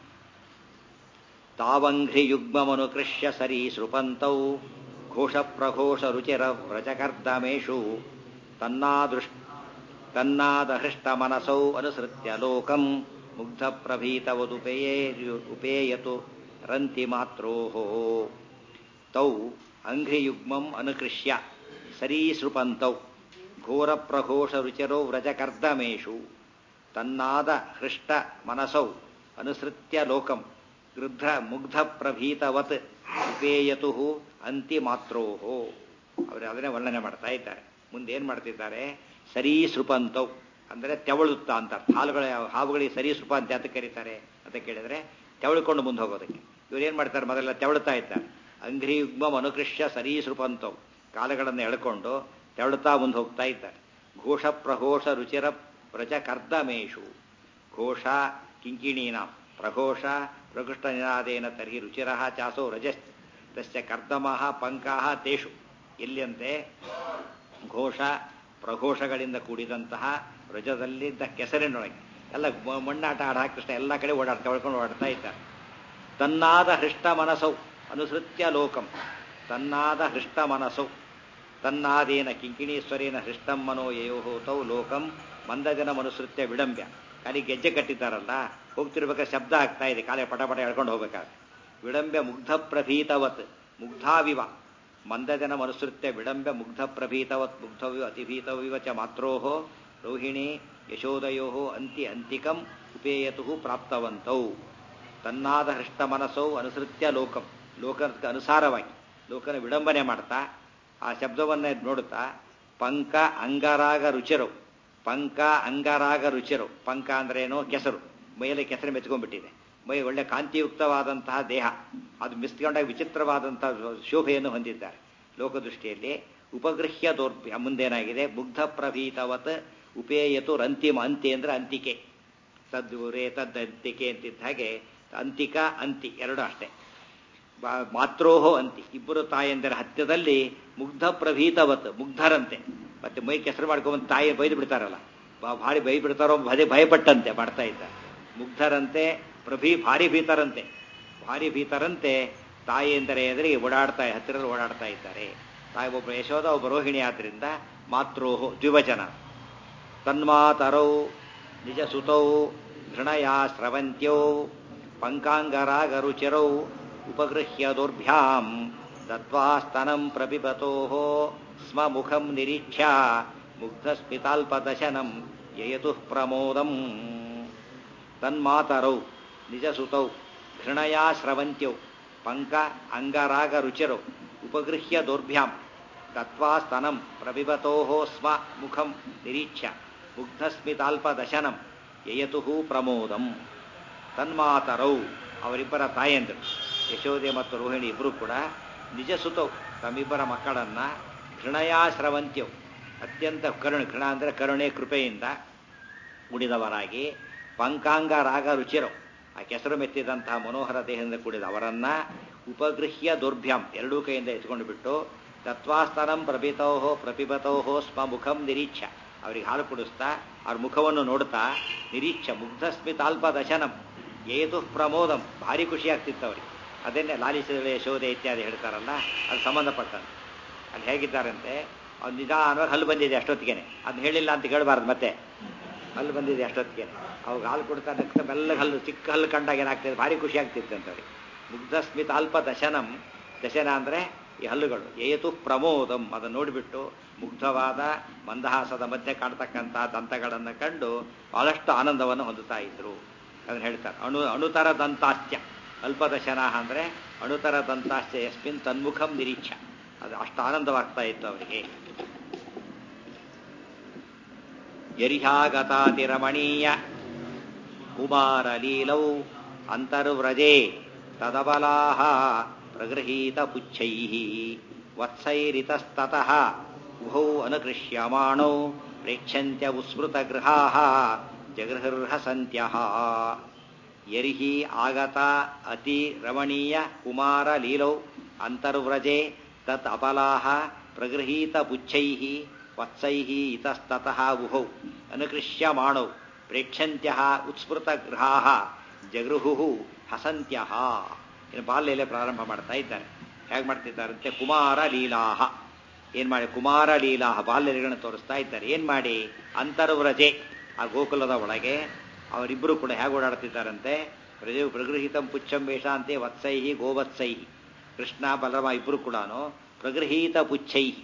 ತಾವಂಘ್ರಿಯುಗ್ಮಮನುಕೃಷ್ಯ ಸರೀಸೃಪಂತೌ ಘೋಷಪ್ರಘೋಷ ರುಚಿರ ವ್ರಜಕರ್ದಮೇಷು ತನ್ನಾದೃಷ್ಟ ತನ್ನಾದಹೃಷ್ಟಮನಸೌ ಅನುಸೃತ್ಯ ಲೋಕಂ ಮುಗ್ಧಪ್ರಭೀತವದುಪೇಯೇ ಉಪೇಯತು ರಂತಿ ಮಾತ್ರೋಃ ತೌ ಅಂಘ್ರಿಯುಗ್ಮಂ ಅನುಕೃಷ್ಯ ಸರೀಸೃಪಂತೌ ಘೋರಪ್ರಘೋಷ ರುಚಿರೋ ವ್ರಜಕರ್ದಮೇಷು ತನ್ನಾದ ಹೃಷ್ಟ ಮನಸೌ ಅನುಸೃತ್ಯ ಲೋಕಂ ಗೃಧ್ರ ಮುಗ್ಧ ಪ್ರಭೀತವತ್ ಉಪೇಯತು ಅಂತಿ ಮಾತ್ರೋಹೋ ಅವರು ಅದನ್ನೇ ವರ್ಣನೆ ಮಾಡ್ತಾ ಇದ್ದಾರೆ ಮುಂದೆ ಏನು ಮಾಡ್ತಿದ್ದಾರೆ ಸರೀಸೃಪಂತೌ ಅಂದರೆ ತೆವಳುತ್ತಾ ಅಂತ ಹಾಲುಗಳ ಹಾವುಗಳಿಗೆ ಸರೀಸೃಪ ಅಂತ ಯಾತಕ್ಕೆ ಕರೀತಾರೆ ಅಂತ ಕೇಳಿದ್ರೆ ತೆವಳ್ಕೊಂಡು ಮುಂದೆ ಹೋಗೋದಕ್ಕೆ ಇವ್ರು ಏನು ಮಾಡ್ತಾರೆ ಮೊದಲೆಲ್ಲ ತೆವಳುತ್ತಾ ಇದ್ದಾರೆ ಅಂಘ್ರಿ ಯುಗ್ಮ ಅನುಕೃಷ್ಯ ಸರೀಸೃಪಂತೌ ಕಾಲಗಳನ್ನು ಎಳ್ಕೊಂಡು ತೆವಳುತ್ತಾ ಮುಂದೆ ಹೋಗ್ತಾ ಇದ್ದಾರೆ ಘೋಷ ಪ್ರಘೋಷ ರುಚಿರ ಪ್ರಜ ಕರ್ದಮೇಶು ಘೋಷ ಕಿಂಕಿಣೀನ ಪ್ರಘೋಷ ಪ್ರಕೃಷ್ಟ ನಿನಾದೇನ ತರ್ಹಿ ರುಚಿರ ಚಾಸೋ ರಜಸ್ ತಸ್ಯ ಕರ್ದಮಃ ಪಂಕಾಹ ತೇಷು ಎಲ್ಲಿಯಂತೆ ಘೋಷ ಪ್ರಘೋಷಗಳಿಂದ ಕೂಡಿದಂತಹ ವ್ರಜದಲ್ಲಿದ್ದ ಕೆಸರಿನೊಳಗೆ ಎಲ್ಲ ಮಣ್ಣಾಟ ಆಡ ಕೃಷ್ಣ ಎಲ್ಲ ಕಡೆ ಓಡಾಡ್ತಾ ಹೊಳ್ಕೊಂಡು ಓಡಾಡ್ತಾ ಇದ್ದಾರೆ ತನ್ನಾದ ಹೃಷ್ಟ ಮನಸೌ ಅನುಸೃತ್ಯ ಲೋಕಂ ತನ್ನಾದ ಹೃಷ್ಟ ಮನಸೌ ತನ್ನಾದೇನ ಕಿಂಕಿಣೀಶ್ವರೇನ ಹೃಷ್ಟಂ ಮನೋ ಯಯೋ ತೌ ಲೋಕಂ ಮಂದಜನ ಮನುಸೃತ್ಯ ವಿಡಂಬ್ಯ ಕಾಲಿ ಗೆಜ್ಜೆ ಕಟ್ಟಿದ್ದಾರಲ್ಲ ಹೋಗ್ತಿರ್ಬೇಕಾದ್ರೆ ಶಬ್ದ ಆಗ್ತಾ ಇದೆ ಕಾಲೇ ಪಟ ಪಟ ಎಳ್ಕೊಂಡು ಹೋಗ್ಬೇಕಾದ್ರೆ ವಿಡಂಬ್ಯ ಮುಗ್ಧ ಪ್ರಭೀತವತ್ ಮುಗ್ಧಾವಿವ ಮಂದಜನ ಮನುಸೃತ್ಯ ವಿಡಂಬ್ಯ ಮುಗ್ಧ ಪ್ರಭೀತವತ್ ಮುಗ್ಧವಿವ ಅತಿಭೀತವಿವ ಚ ಮಾತ್ರೋಹೋ ರೋಹಿಣಿ ಯಶೋದಯೋ ಅಂತಿ ಅಂತಿಕಂ ಉಪೇಯತು ಪ್ರಾಪ್ತವಂತೌ ತನ್ನಾದ ಹೃಷ್ಟ ಮನಸ್ಸೌ ಅನುಸೃತ್ಯ ಲೋಕಂ ಲೋಕಕ್ಕೆ ಅನುಸಾರವಾಗಿ ಲೋಕನ ವಿಡಂಬನೆ ಮಾಡ್ತಾ ಆ ಶಬ್ದವನ್ನೇ ನೋಡುತ್ತಾ ಪಂಕ ಅಂಗರಾಗ ರುಚಿರವು ಪಂಕ ಅಂಗರಾಗ ರುಚಿರು ಪಂಕ ಅಂದ್ರೇನು ಕೆಸರು ಮೈಯಲ್ಲಿ ಕೆಸರು ಮೆಚ್ಕೊಂಡ್ಬಿಟ್ಟಿದೆ ಮೈ ಒಳ್ಳೆ ಕಾಂತಿಯುಕ್ತವಾದಂತಹ ದೇಹ ಅದು ಮಿಸ್ಕೊಂಡಾಗ ವಿಚಿತ್ರವಾದಂತಹ ಶೋಭೆಯನ್ನು ಹೊಂದಿದ್ದಾರೆ ಲೋಕದೃಷ್ಟಿಯಲ್ಲಿ ಉಪಗೃಹ್ಯ ದೌರ್ಭ್ಯ ಮುಂದೇನಾಗಿದೆ ಮುಗ್ಧ ಪ್ರಭೀತವತ್ ಉಪೇಯತು ರಂತಿಮ ಅಂತಿ ಅಂದ್ರೆ ಅಂತಿಕೆ ತದ್ರೇ ತದ್ದಂತಿಕೆ ಅಂತಿದ್ದ ಹಾಗೆ ಅಂತಿಕ ಅಂತಿ ಎರಡು ಅಷ್ಟೇ ಮಾತ್ರೋಹೋ ಅಂತಿ ಇಬ್ಬರು ತಾಯಂದಿರ ಹತ್ತಿರದಲ್ಲಿ ಮುಗ್ಧ ಪ್ರಭೀತವತ್ ಮುಗ್ಧರಂತೆ ಮತ್ತೆ ಮೈ ಕೆಸರು ಮಾಡ್ಕೊಂಬಂದು ತಾಯಿ ಬೈದು ಬಿಡ್ತಾರಲ್ಲ ಭಾರಿ ಬೈ ಬಿಡ್ತಾರೋ ಭಯ ಭಯಪಟ್ಟಂತೆ ಮಾಡ್ತಾ ಇದ್ದ ಮುಗ್ಧರಂತೆ ಪ್ರಭಿ ಭಾರಿ ಭೀತರಂತೆ ಭಾರಿ ಭೀತರಂತೆ ತಾಯಿ ಎಂದರೆ ಎದುರಿಗೆ ಓಡಾಡ್ತಾ ಹತ್ತಿರ ಓಡಾಡ್ತಾ ಇದ್ದಾರೆ ತಾಯಿ ಒಬ್ಬ ಯಶೋಧ ಒಬ್ಬ ರೋಹಿಣಿ ಆದ್ರಿಂದ ಮಾತೃ ದ್ವಿವಚನ ತನ್ಮಾತರೌ ನಿಜಸುತೌ ಘೃಣಯಾ ಸ್ರವಂತ್ಯೌ ಪಂಕಾಂಗರಾಗರುಚಿರೌ ಉಪಗೃಹ್ಯ ದೌರ್ಭ್ಯಾಂ ದತ್ವಾ ಸ್ತನಂ ಪ್ರಪಿಬತೋ ಸ್ಮ ಮುಖಂ ನಿರೀಕ್ಷ್ಯ ಮುಗ್ಧಸ್ಮಿತಾಲ್ಪದಶನಂ ಯಯತು ಪ್ರಮೋದಂ ತನ್ಮಾತರೌ ನಿಜಸುತೌ ಘೃಣಯಾ ಸ್ರವಂತ್ಯೌ ಪಂಕ ಅಂಗರಾಗರುಚಿರೌ ಉಪಗೃಹ್ಯ ದೌರ್ಭ್ಯಾಂ ದತ್ವಾ ಸ್ತನಂ ಪ್ರಬಿಬತೋ ಸ್ಮ ಮುಖಂ ನಿರೀಕ್ಷ್ಯ ಮುಗ್ಧಸ್ಮಿತಾಲ್ಪದಶನಂ ಯಯತು ಪ್ರಮೋದಂ ತನ್ಮಾತರೌ ಅವರಿಬ್ಬರ ತಾಯಂದರು ಯಶೋದೆ ಮತ್ತು ರೋಹಿಣಿ ಇಬ್ಬರು ಕೂಡ ನಿಜ ಸುತವು ತಮ್ಮಿಬ್ಬರ ಮಕ್ಕಳನ್ನ ಘೃಣಯಾ ಸ್ರವಂತ್ಯವು ಅತ್ಯಂತ ಕರುಣೆ ಘೃಣ ಅಂದರೆ ಕರುಣೆ ಕೃಪೆಯಿಂದ ಉಳಿದವರಾಗಿ ಪಂಕಾಂಗ ರಾಗ ರುಚಿರವು ಆ ಕೆಸರು ಮೆತ್ತಿದಂತಹ ಮನೋಹರ ದೇಹದಿಂದ ಕೂಡಿದ ಅವರನ್ನ ಉಪಗೃಹ್ಯ ದುರ್ಭ್ಯಾಂ ಎರಡೂ ಕೈಯಿಂದ ಎತ್ಕೊಂಡು ಬಿಟ್ಟು ತತ್ವಾಸ್ತನಂ ಪ್ರಭಿತೋಹೋ ಪ್ರಪಿಬತೋಹೋ ಸ್ಮ ಮುಖಂ ನಿರೀಕ್ಷ ಅವರಿಗೆ ಹಾಲು ಕುಡಿಸ್ತಾ ಅವ್ರ ಮುಖವನ್ನು ನೋಡ್ತಾ ನಿರೀಕ್ಷ ಮುಗ್ಧಸ್ಮಿತಾಲ್ಪ ದಶನಂ ಏತು ಪ್ರಮೋದಂ ಭಾರಿ ಖುಷಿ ಆಗ್ತಿತ್ತು ಅವರಿಗೆ ಅದನ್ನೇ ಲಾಲಿಸಿದಳೆ ಯಶೋದೆ ಇತ್ಯಾದಿ ಹೇಳ್ತಾರಲ್ಲ ಅದು ಸಂಬಂಧಪಟ್ಟಂತೆ ಅಲ್ಲಿ ಹೇಗಿದ್ದಾರಂತೆ ಅವ್ನು ನಿಧಾನವಾಗಿ ಹಲ್ಲು ಬಂದಿದೆ ಅಷ್ಟೊತ್ತಿಗೆನೆ ಅದನ್ನ ಹೇಳಿಲ್ಲ ಅಂತ ಕೇಳಬಾರ್ದು ಮತ್ತೆ ಹಲ್ಲು ಬಂದಿದೆ ಅಷ್ಟೊತ್ತಿಗೆ ಅವಾಗ ಹಾಲು ಕೊಡ್ತಾ ನಗ್ತಾ ಮೆಲ್ಲಗೆ ಹಲ್ಲು ಚಿಕ್ಕ ಹಲ್ಲು ಕಂಡಾಗ ಏನಾಗ್ತದೆ ಭಾರಿ ಖುಷಿ ಆಗ್ತಿತ್ತು ಅಂತ ಅವ್ರಿಗೆ ಮುಗ್ಧಸ್ಮಿತ ಅಲ್ಪ ದಶನಂ ದಶನ ಅಂದರೆ ಈ ಹಲ್ಲುಗಳು ಏತು ಪ್ರಮೋದಂ ಅದನ್ನು ನೋಡಿಬಿಟ್ಟು ಮುಗ್ಧವಾದ ಮಂದಹಾಸದ ಮಧ್ಯೆ ಕಾಣ್ತಕ್ಕಂಥ ದಂತಗಳನ್ನು ಕಂಡು ಬಹಳಷ್ಟು ಆನಂದವನ್ನು ಹೊಂದುತ್ತಾ ಇದ್ರು ಅದನ್ನು ಹೇಳ್ತಾರೆ ಅಣು ಅಣುತರ ದಂತಾಸ್ತ್ಯ ಅಲ್ಪದಶನ ಅಂದರೆ ಅಣುತರ ದಂತಾಸ್ತ್ಯ ಯಸ್ಮಿನ್ ತನ್ಮುಖಂ ನಿರೀಕ್ಷ ಅದು ಅಷ್ಟು ಆನಂದವಾಗ್ತಾ ಇತ್ತು ಅವರಿಗೆ ಯರ್ಹ್ಯಾಗತಾತಿರಮಣೀಯ ಕುಮಾರಲೀಲೌ ಅಂತರ್ವ್ರಜೆ ತದಬಲಾಹ ಪ್ರಗೃಹೀತ ಪುಚ್ಛೈಃ ವತ್ಸೈರಿತಸ್ತತಃ ಉಭೌ ಅನುಕೃಷ್ಯಮಾಣೌ ಪ್ರೇಕ್ಷಂತ್ಯ ಉಸ್ಮೃತಗೃಹಾಃ ಜಗೃಹರ್ಹಸಂತ್ಯಃ ಯರ್ಹಿ ಆಗತ ಅತಿ ರಮಣೀಯ ಕುಮಾರ ಲೀಲೌ ಅಂತರ್ವ್ರಜೆ ತತ್ ಅಬಲಾಹ ಪ್ರಗೃಹೀತ ಪುಚ್ಛೈಃ ವತ್ಸೈಃ ಇತಸ್ತತಃ ಉಭೌ ಅನುಕೃಷ್ಯಮಾಣೌ ಪ್ರೇಕ್ಷಂತ್ಯ ಉತ್ಸ್ಮೃತಗೃಹಾಃ ಜಗೃಹು ಹಸಂತ್ಯಃ ಇನ್ನು ಬಾಲ್ಯಲ್ಲೇ ಪ್ರಾರಂಭ ಮಾಡ್ತಾ ಇದ್ದಾರೆ ಹೇಗೆ ಮಾಡ್ತಿದ್ದಾರಂತೆ ಕುಮಾರ ಲೀಲಾಹ ಏನ್ ಮಾಡಿ ಕುಮಾರ ಲೀಲಾಹ ಬಾಲ್ಯಗಳನ್ನು ತೋರಿಸ್ತಾ ಇದ್ದಾರೆ ಏನ್ ಮಾಡಿ ಅಂತರ್ವ್ರಜೆ ಆ ಗೋಕುಲದ ಒಳಗೆ ಅವರಿಬ್ಬರು ಕೂಡ ಹೇಗೆ ಓಡಾಡ್ತಿದ್ದಾರಂತೆ ಪ್ರಜೆ ಪ್ರಗೃಹಿತಂ ಪುಚ್ಚಂ ವೇಷಾಂತೆ ವತ್ಸೈಹಿ ಗೋವತ್ಸೈಹಿ ಕೃಷ್ಣ ಬಲರಾಮ ಇಬ್ಬರು ಕೂಡ ಪ್ರಗೃಹೀತ ಪುಚ್ಛೈಹಿ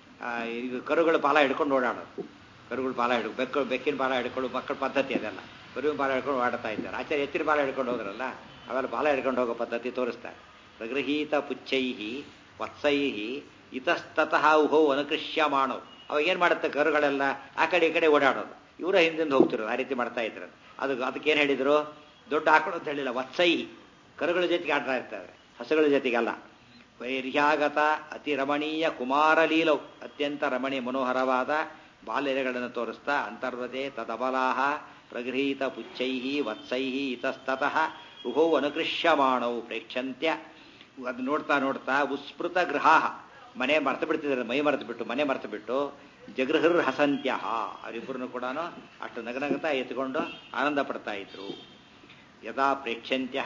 ಈಗ ಕರುಗಳು ಬಾಲ ಹಿಡ್ಕೊಂಡು ಓಡಾಡೋದು ಕರುಗಳು ಬಾಲ ಹಿಡ್ಕೊಂಡು ಬೆಕ್ಕ ಬೆಕ್ಕಿನ ಬಾಲ ಹಿಡ್ಕೊಂಡು ಮಕ್ಕಳ ಪದ್ಧತಿ ಅದೆಲ್ಲ ಕರುವಿನ ಬಾಲ ಹಿಡ್ಕೊಂಡು ಓಡಾಡ್ತಾ ಇದ್ದಾರೆ ಆಚಾರ್ಯ ಎತ್ತಿನ ಬಾಲ ಹಿಡ್ಕೊಂಡು ಹೋದ್ರಲ್ಲ ಅವೆಲ್ಲ ಬಾಲ ಹಿಡ್ಕೊಂಡು ಹೋಗೋ ಪದ್ಧತಿ ತೋರಿಸ್ತಾರೆ ಪ್ರಗೃಹೀತ ಪುಚ್ಛೈಹಿ ವತ್ಸೈಹಿ ಇತಸ್ತತಃ ಉಹೋ ಅನುಕೃಷ್ಯ ಮಾಡೋ ಅವಾಗ ಏನು ಮಾಡುತ್ತೆ ಕರುಗಳೆಲ್ಲ ಆ ಕಡೆ ಈ ಕಡೆ ಓಡಾಡೋದು ಇವರ ಹಿಂದಿಂದ ಹೋಗ್ತಿರೋದು ಆ ರೀತಿ ಮಾಡ್ತಾ ಇದ್ರು ಅದು ಅದಕ್ಕೇನು ಹೇಳಿದ್ರು ದೊಡ್ಡ ಆಕಳು ಅಂತ ಹೇಳಿಲ್ಲ ವತ್ಸೈಹಿ ಕರುಗಳ ಜೊತೆಗೆ ಆಡ್ತಾ ಇರ್ತಾರೆ ಹಸುಗಳ ಜೊತೆಗಲ್ಲ ವೈರ್ಯಾಗತ ಅತಿ ರಮಣೀಯ ಕುಮಾರ ಲೀಲವು ಅತ್ಯಂತ ರಮಣೀಯ ಮನೋಹರವಾದ ಬಾಲ್ಯಗಳನ್ನು ತೋರಿಸ್ತಾ ಅಂತರ್ವದೆ ತದಬಲಾಹ ಪ್ರಗೃಹೀತ ಪುಚ್ಛೈಹಿ ವತ್ಸೈಹಿ ಇತಸ್ತತಃ ಉಭೌ ಅನುಕೃಷ್ಯಮಾಣವು ಪ್ರೇಕ್ಷಂತ್ಯ ಅದು ನೋಡ್ತಾ ನೋಡ್ತಾ ಉಸ್ಮೃತ ಗೃಹಾಹ ಮನೆ ಮರ್ತು ಬಿಡ್ತಿದ್ದಾರೆ ಮೈ ಮರೆತು ಬಿಟ್ಟು ಮನೆ ಮರೆತು ಬಿಟ್ಟು ಜಗೃಹರ್ ಹಸಂತ್ಯ ಅವರಿಬ್ಬರನ್ನು ಕೂಡ ಅಷ್ಟು ನಗನಗತಾ ಎತ್ಕೊಂಡು ಆನಂದ ಪಡ್ತಾ ಇದ್ರು ಯದಾ ಪ್ರೇಕ್ಷಂತ್ಯ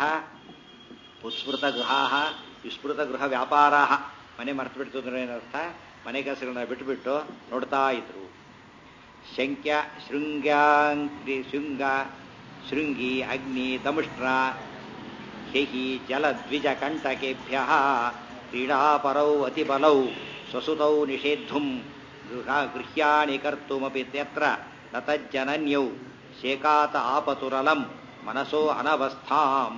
ಉಸ್ಮೃತ ಗೃಹಾಹ ವಿಸ್ಮೃತ ಗೃಹ ವ್ಯಾಪಾರ ಮನೆ ಮರ್ತು ಬಿಡ್ತು ಅಂದ್ರೆ ಏನರ್ಥ ಮನೆ ಕೆಲಸಗಳನ್ನ ಬಿಟ್ಟುಬಿಟ್ಟು ನೋಡ್ತಾ ಇದ್ರು ಶಂಕ್ಯ ಶೃಂಗಾಂಕ್ರಿ ಶೃಂಗ ಶೃಂಗಿ ಅಗ್ನಿ ದಮುಷ್ಟ್ರ ಹೇಹಿ ಜಲದ್ವಿಜ ಕಂಟಕೇಭ್ಯ ಕ್ರೀಡಾಪರೌ ಅತಿಬಲೌ ಸ್ವಸುತೌ ನಿಷೇಧುಂ ಗೃಹ ಗೃಹ್ಯಾಣಿ ಕರ್ತುಮಪಿ ತ್ಯತ್ರ ನತಜ್ಜನನ್ಯೌ ಶೇಕಾತ ಆಪತುರಲಂ ಮನಸೋ ಅನವಸ್ಥಾಂ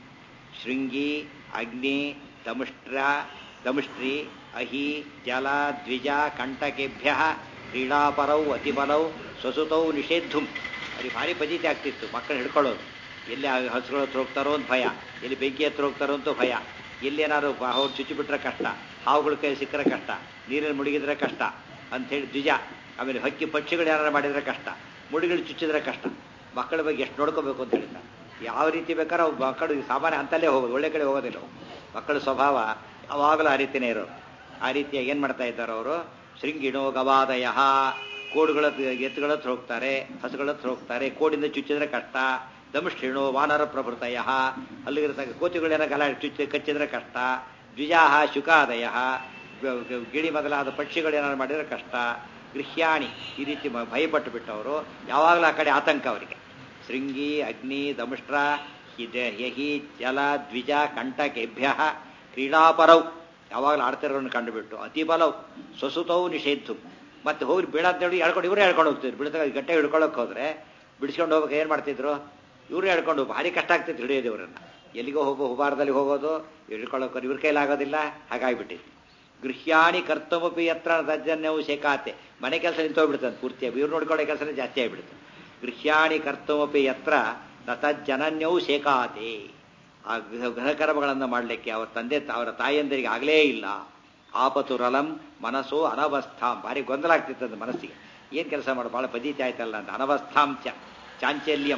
ಶೃಂಗಿ ಅಗ್ನಿ ದಮುಷ್ಟ್ರ ದಮುಷ್ಟ್ರಿ ಅಹಿ ಜಲ ದ್ವಿಜ ಕಂಟಕೇಭ್ಯ ಕ್ರೀಡಾಪರೌ ಅತಿಬಲೌ ಸ್ವಸುತೌ ನಿಷೇಧುಂ ಅಲ್ಲಿ ಭಾರಿ ಪಜಿತಿ ಆಗ್ತಿತ್ತು ಮಕ್ಕಳು ಹಿಡ್ಕೊಳ್ಳೋದು ಎಲ್ಲಿ ಹಸುಗಳು ಹತ್ರ ಹೋಗ್ತಾರೋ ಅಂತ ಭಯ ಎಲ್ಲಿ ಬೆಂಕಿ ಹತ್ರ ಹೋಗ್ತಾರೋ ಅಂತೂ ಭಯ ಎಲ್ಲೇನಾದ್ರು ಅವ್ರು ಚುಚ್ಚಿಬಿಟ್ರೆ ಕಷ್ಟ ಹಾವುಗಳ ಕೈ ಸಿಕ್ಕರೆ ಕಷ್ಟ ನೀರಲ್ಲಿ ಮುಳುಗಿದ್ರೆ ಕಷ್ಟ ಅಂಥೇಳಿ ದ್ವಿಜ ಆಮೇಲೆ ಹಕ್ಕಿ ಪಕ್ಷಿಗಳು ಯಾರು ಮಾಡಿದ್ರೆ ಕಷ್ಟ ಮುಡಿಗಳು ಚುಚ್ಚಿದ್ರೆ ಕಷ್ಟ ಮಕ್ಕಳ ಬಗ್ಗೆ ಎಷ್ಟು ನೋಡ್ಕೋಬೇಕು ಅಂತ ಹೇಳ್ತಾರೆ ಯಾವ ರೀತಿ ಬೇಕಾದ್ರೆ ಅವ್ರು ಮಕ್ಕಳು ಸಾಮಾನ್ಯ ಅಂತಲ್ಲೇ ಹೋಗೋದು ಒಳ್ಳೆ ಕಡೆ ಹೋಗೋದಿಲ್ಲ ಅವ್ರು. ಮಕ್ಕಳ ಸ್ವಭಾವ ಯಾವಾಗಲೂ ಆ ರೀತಿಯೇ ಇರೋರು ಆ ರೀತಿಯಾಗಿ ಏನು ಮಾಡ್ತಾ ಇದ್ದಾರೆ ಅವರು ಶೃಂಗಿಣೋ ಗವಾದಯ ಕೋಡುಗಳ ಎತ್ತುಗಳ ಹತ್ರ ಹೋಗ್ತಾರೆ ಹಸುಗಳ ಹತ್ರ ಹೋಗ್ತಾರೆ ಕೋಡಿಂದ ಚುಚ್ಚಿದ್ರೆ ಕಷ್ಟ ದಮಷ್ಟಿಣೋ ವಾನರ ಪ್ರಭೃತಯ ಅಲ್ಲಿಗಿರತಕ್ಕ ಕೋತಿಗಳೇನ ಗಲ ಚುಚ್ಚಿ ಕಚ್ಚಿದ್ರೆ ಕಷ್ಟ ದ್ವಿಜಾಹ ಶುಕಾದಯ ಗಿಳಿ ಮೊದಲಾದ ಪಕ್ಷಿಗಳೇನಾದ್ರು ಮಾಡಿದ್ರೆ ಕಷ್ಟ ಗೃಹ್ಯಾಣಿ ಈ ರೀತಿ ಮ- ಭಯಪಟ್ಟು ಬಿಟ್ಟವರು ಯಾವಾಗಲೂ ಆ ಕಡೆ ಆತಂಕ ಅವರಿಗೆ ಶೃಂಗಿ ಅಗ್ನಿ ದಮಷ್ಟ್ರ ಹಿದ- ಯಹಿ ಜಲ ದ್ವಿಜ ಕಂಟಕೆಭ್ಯ ಕ್ರೀಡಾಪರೌ ಯಾವಾಗಲೂ ಆಡ್ತಿರೋರನ್ನು ಕಂಡುಬಿಟ್ಟು ಅತಿಬಲವು ಸ್ವಸುತವು ನಿಷೇಧು ಮತ್ತೆ ಹೋಗಿ ಬೀಳಾದ್ದೇಳಿ ಹೇಳ್ಕೊಂಡು ಇವರೇ ಹೇಳ್ಕೊಂಡು ಹೋಗ್ತಿದ್ರು ಬಿಡ್ತಾರೆ ಗಟ್ಟೆ ಹಿಡ್ಕೊಳ್ಳೋಕೆ ಹೋದ್ರೆ ಬಿಡಿಸ್ಕೊಂಡು ಹೋಗ್ಬೇಕು ಏನು ಮಾಡ್ತಿದ್ರು ಇವ್ರು ಹೇಳ್ಕೊಂಡು ಭಾರಿ ಕಷ್ಟ ಆಗ್ತಿತ್ತು ಹಿಡಿಯೋದು ಇವರನ್ನ ಎಲ್ಲಿಗೋ ಹೋಗೋ ಹುಬಾರದಲ್ಲಿ ಹೋಗೋದು ಹಿಡ್ಕೊಳ್ಳೋಕೆ ಇವ್ರ ಕೈಲಾಗೋದಿಲ್ಲ ಹಾಗಾಗಿಬಿಟ್ಟಿತ್ತು ಗೃಹ್ಯಾಣಿ ಕರ್ತಮಪಿ ಯತ್ರ ತಜ್ಜನ್ಯವು ಶೇಖಾತೆ ಮನೆ ಕೆಲಸ ನಿಂತೋಗ್ಬಿಡ್ತದೆ ಪೂರ್ತಿಯಾಗಿ ಇವ್ರು ನೋಡ್ಕೊಳ್ಳೋ ಕೆಲಸನೇ ಜಾಸ್ತಿ ಆಗಿಬಿಡುತ್ತೆ ಗೃಹ್ಯಾಣಿ ಕರ್ತಮಪಿ ಯತ್ರ ತಜ್ಜನನ್ಯವು ಶೇಖಾತೆ ಆ ಗೃಹ ಗೃಹಕರ್ಮಗಳನ್ನು ಮಾಡಲಿಕ್ಕೆ ಅವರ ತಂದೆ ಅವರ ತಾಯಿಯಂದರಿಗೆ ಆಗಲೇ ಇಲ್ಲ ಆಪತುರಲಂ ಮನಸ್ಸು ಅನವಸ್ಥಾಂ ಭಾರಿ ಗೊಂದಲ ಆಗ್ತಿತ್ತಂತೆ ಮನಸ್ಸಿಗೆ ಏನು ಕೆಲಸ ಮಾಡೋ ಭಾಳ ಪದೀತಿ ಆಯ್ತಲ್ಲ ಅಂತ ಅನವಸ್ಥಾಂ ಚ ಚಾಂಚಲ್ಯಂ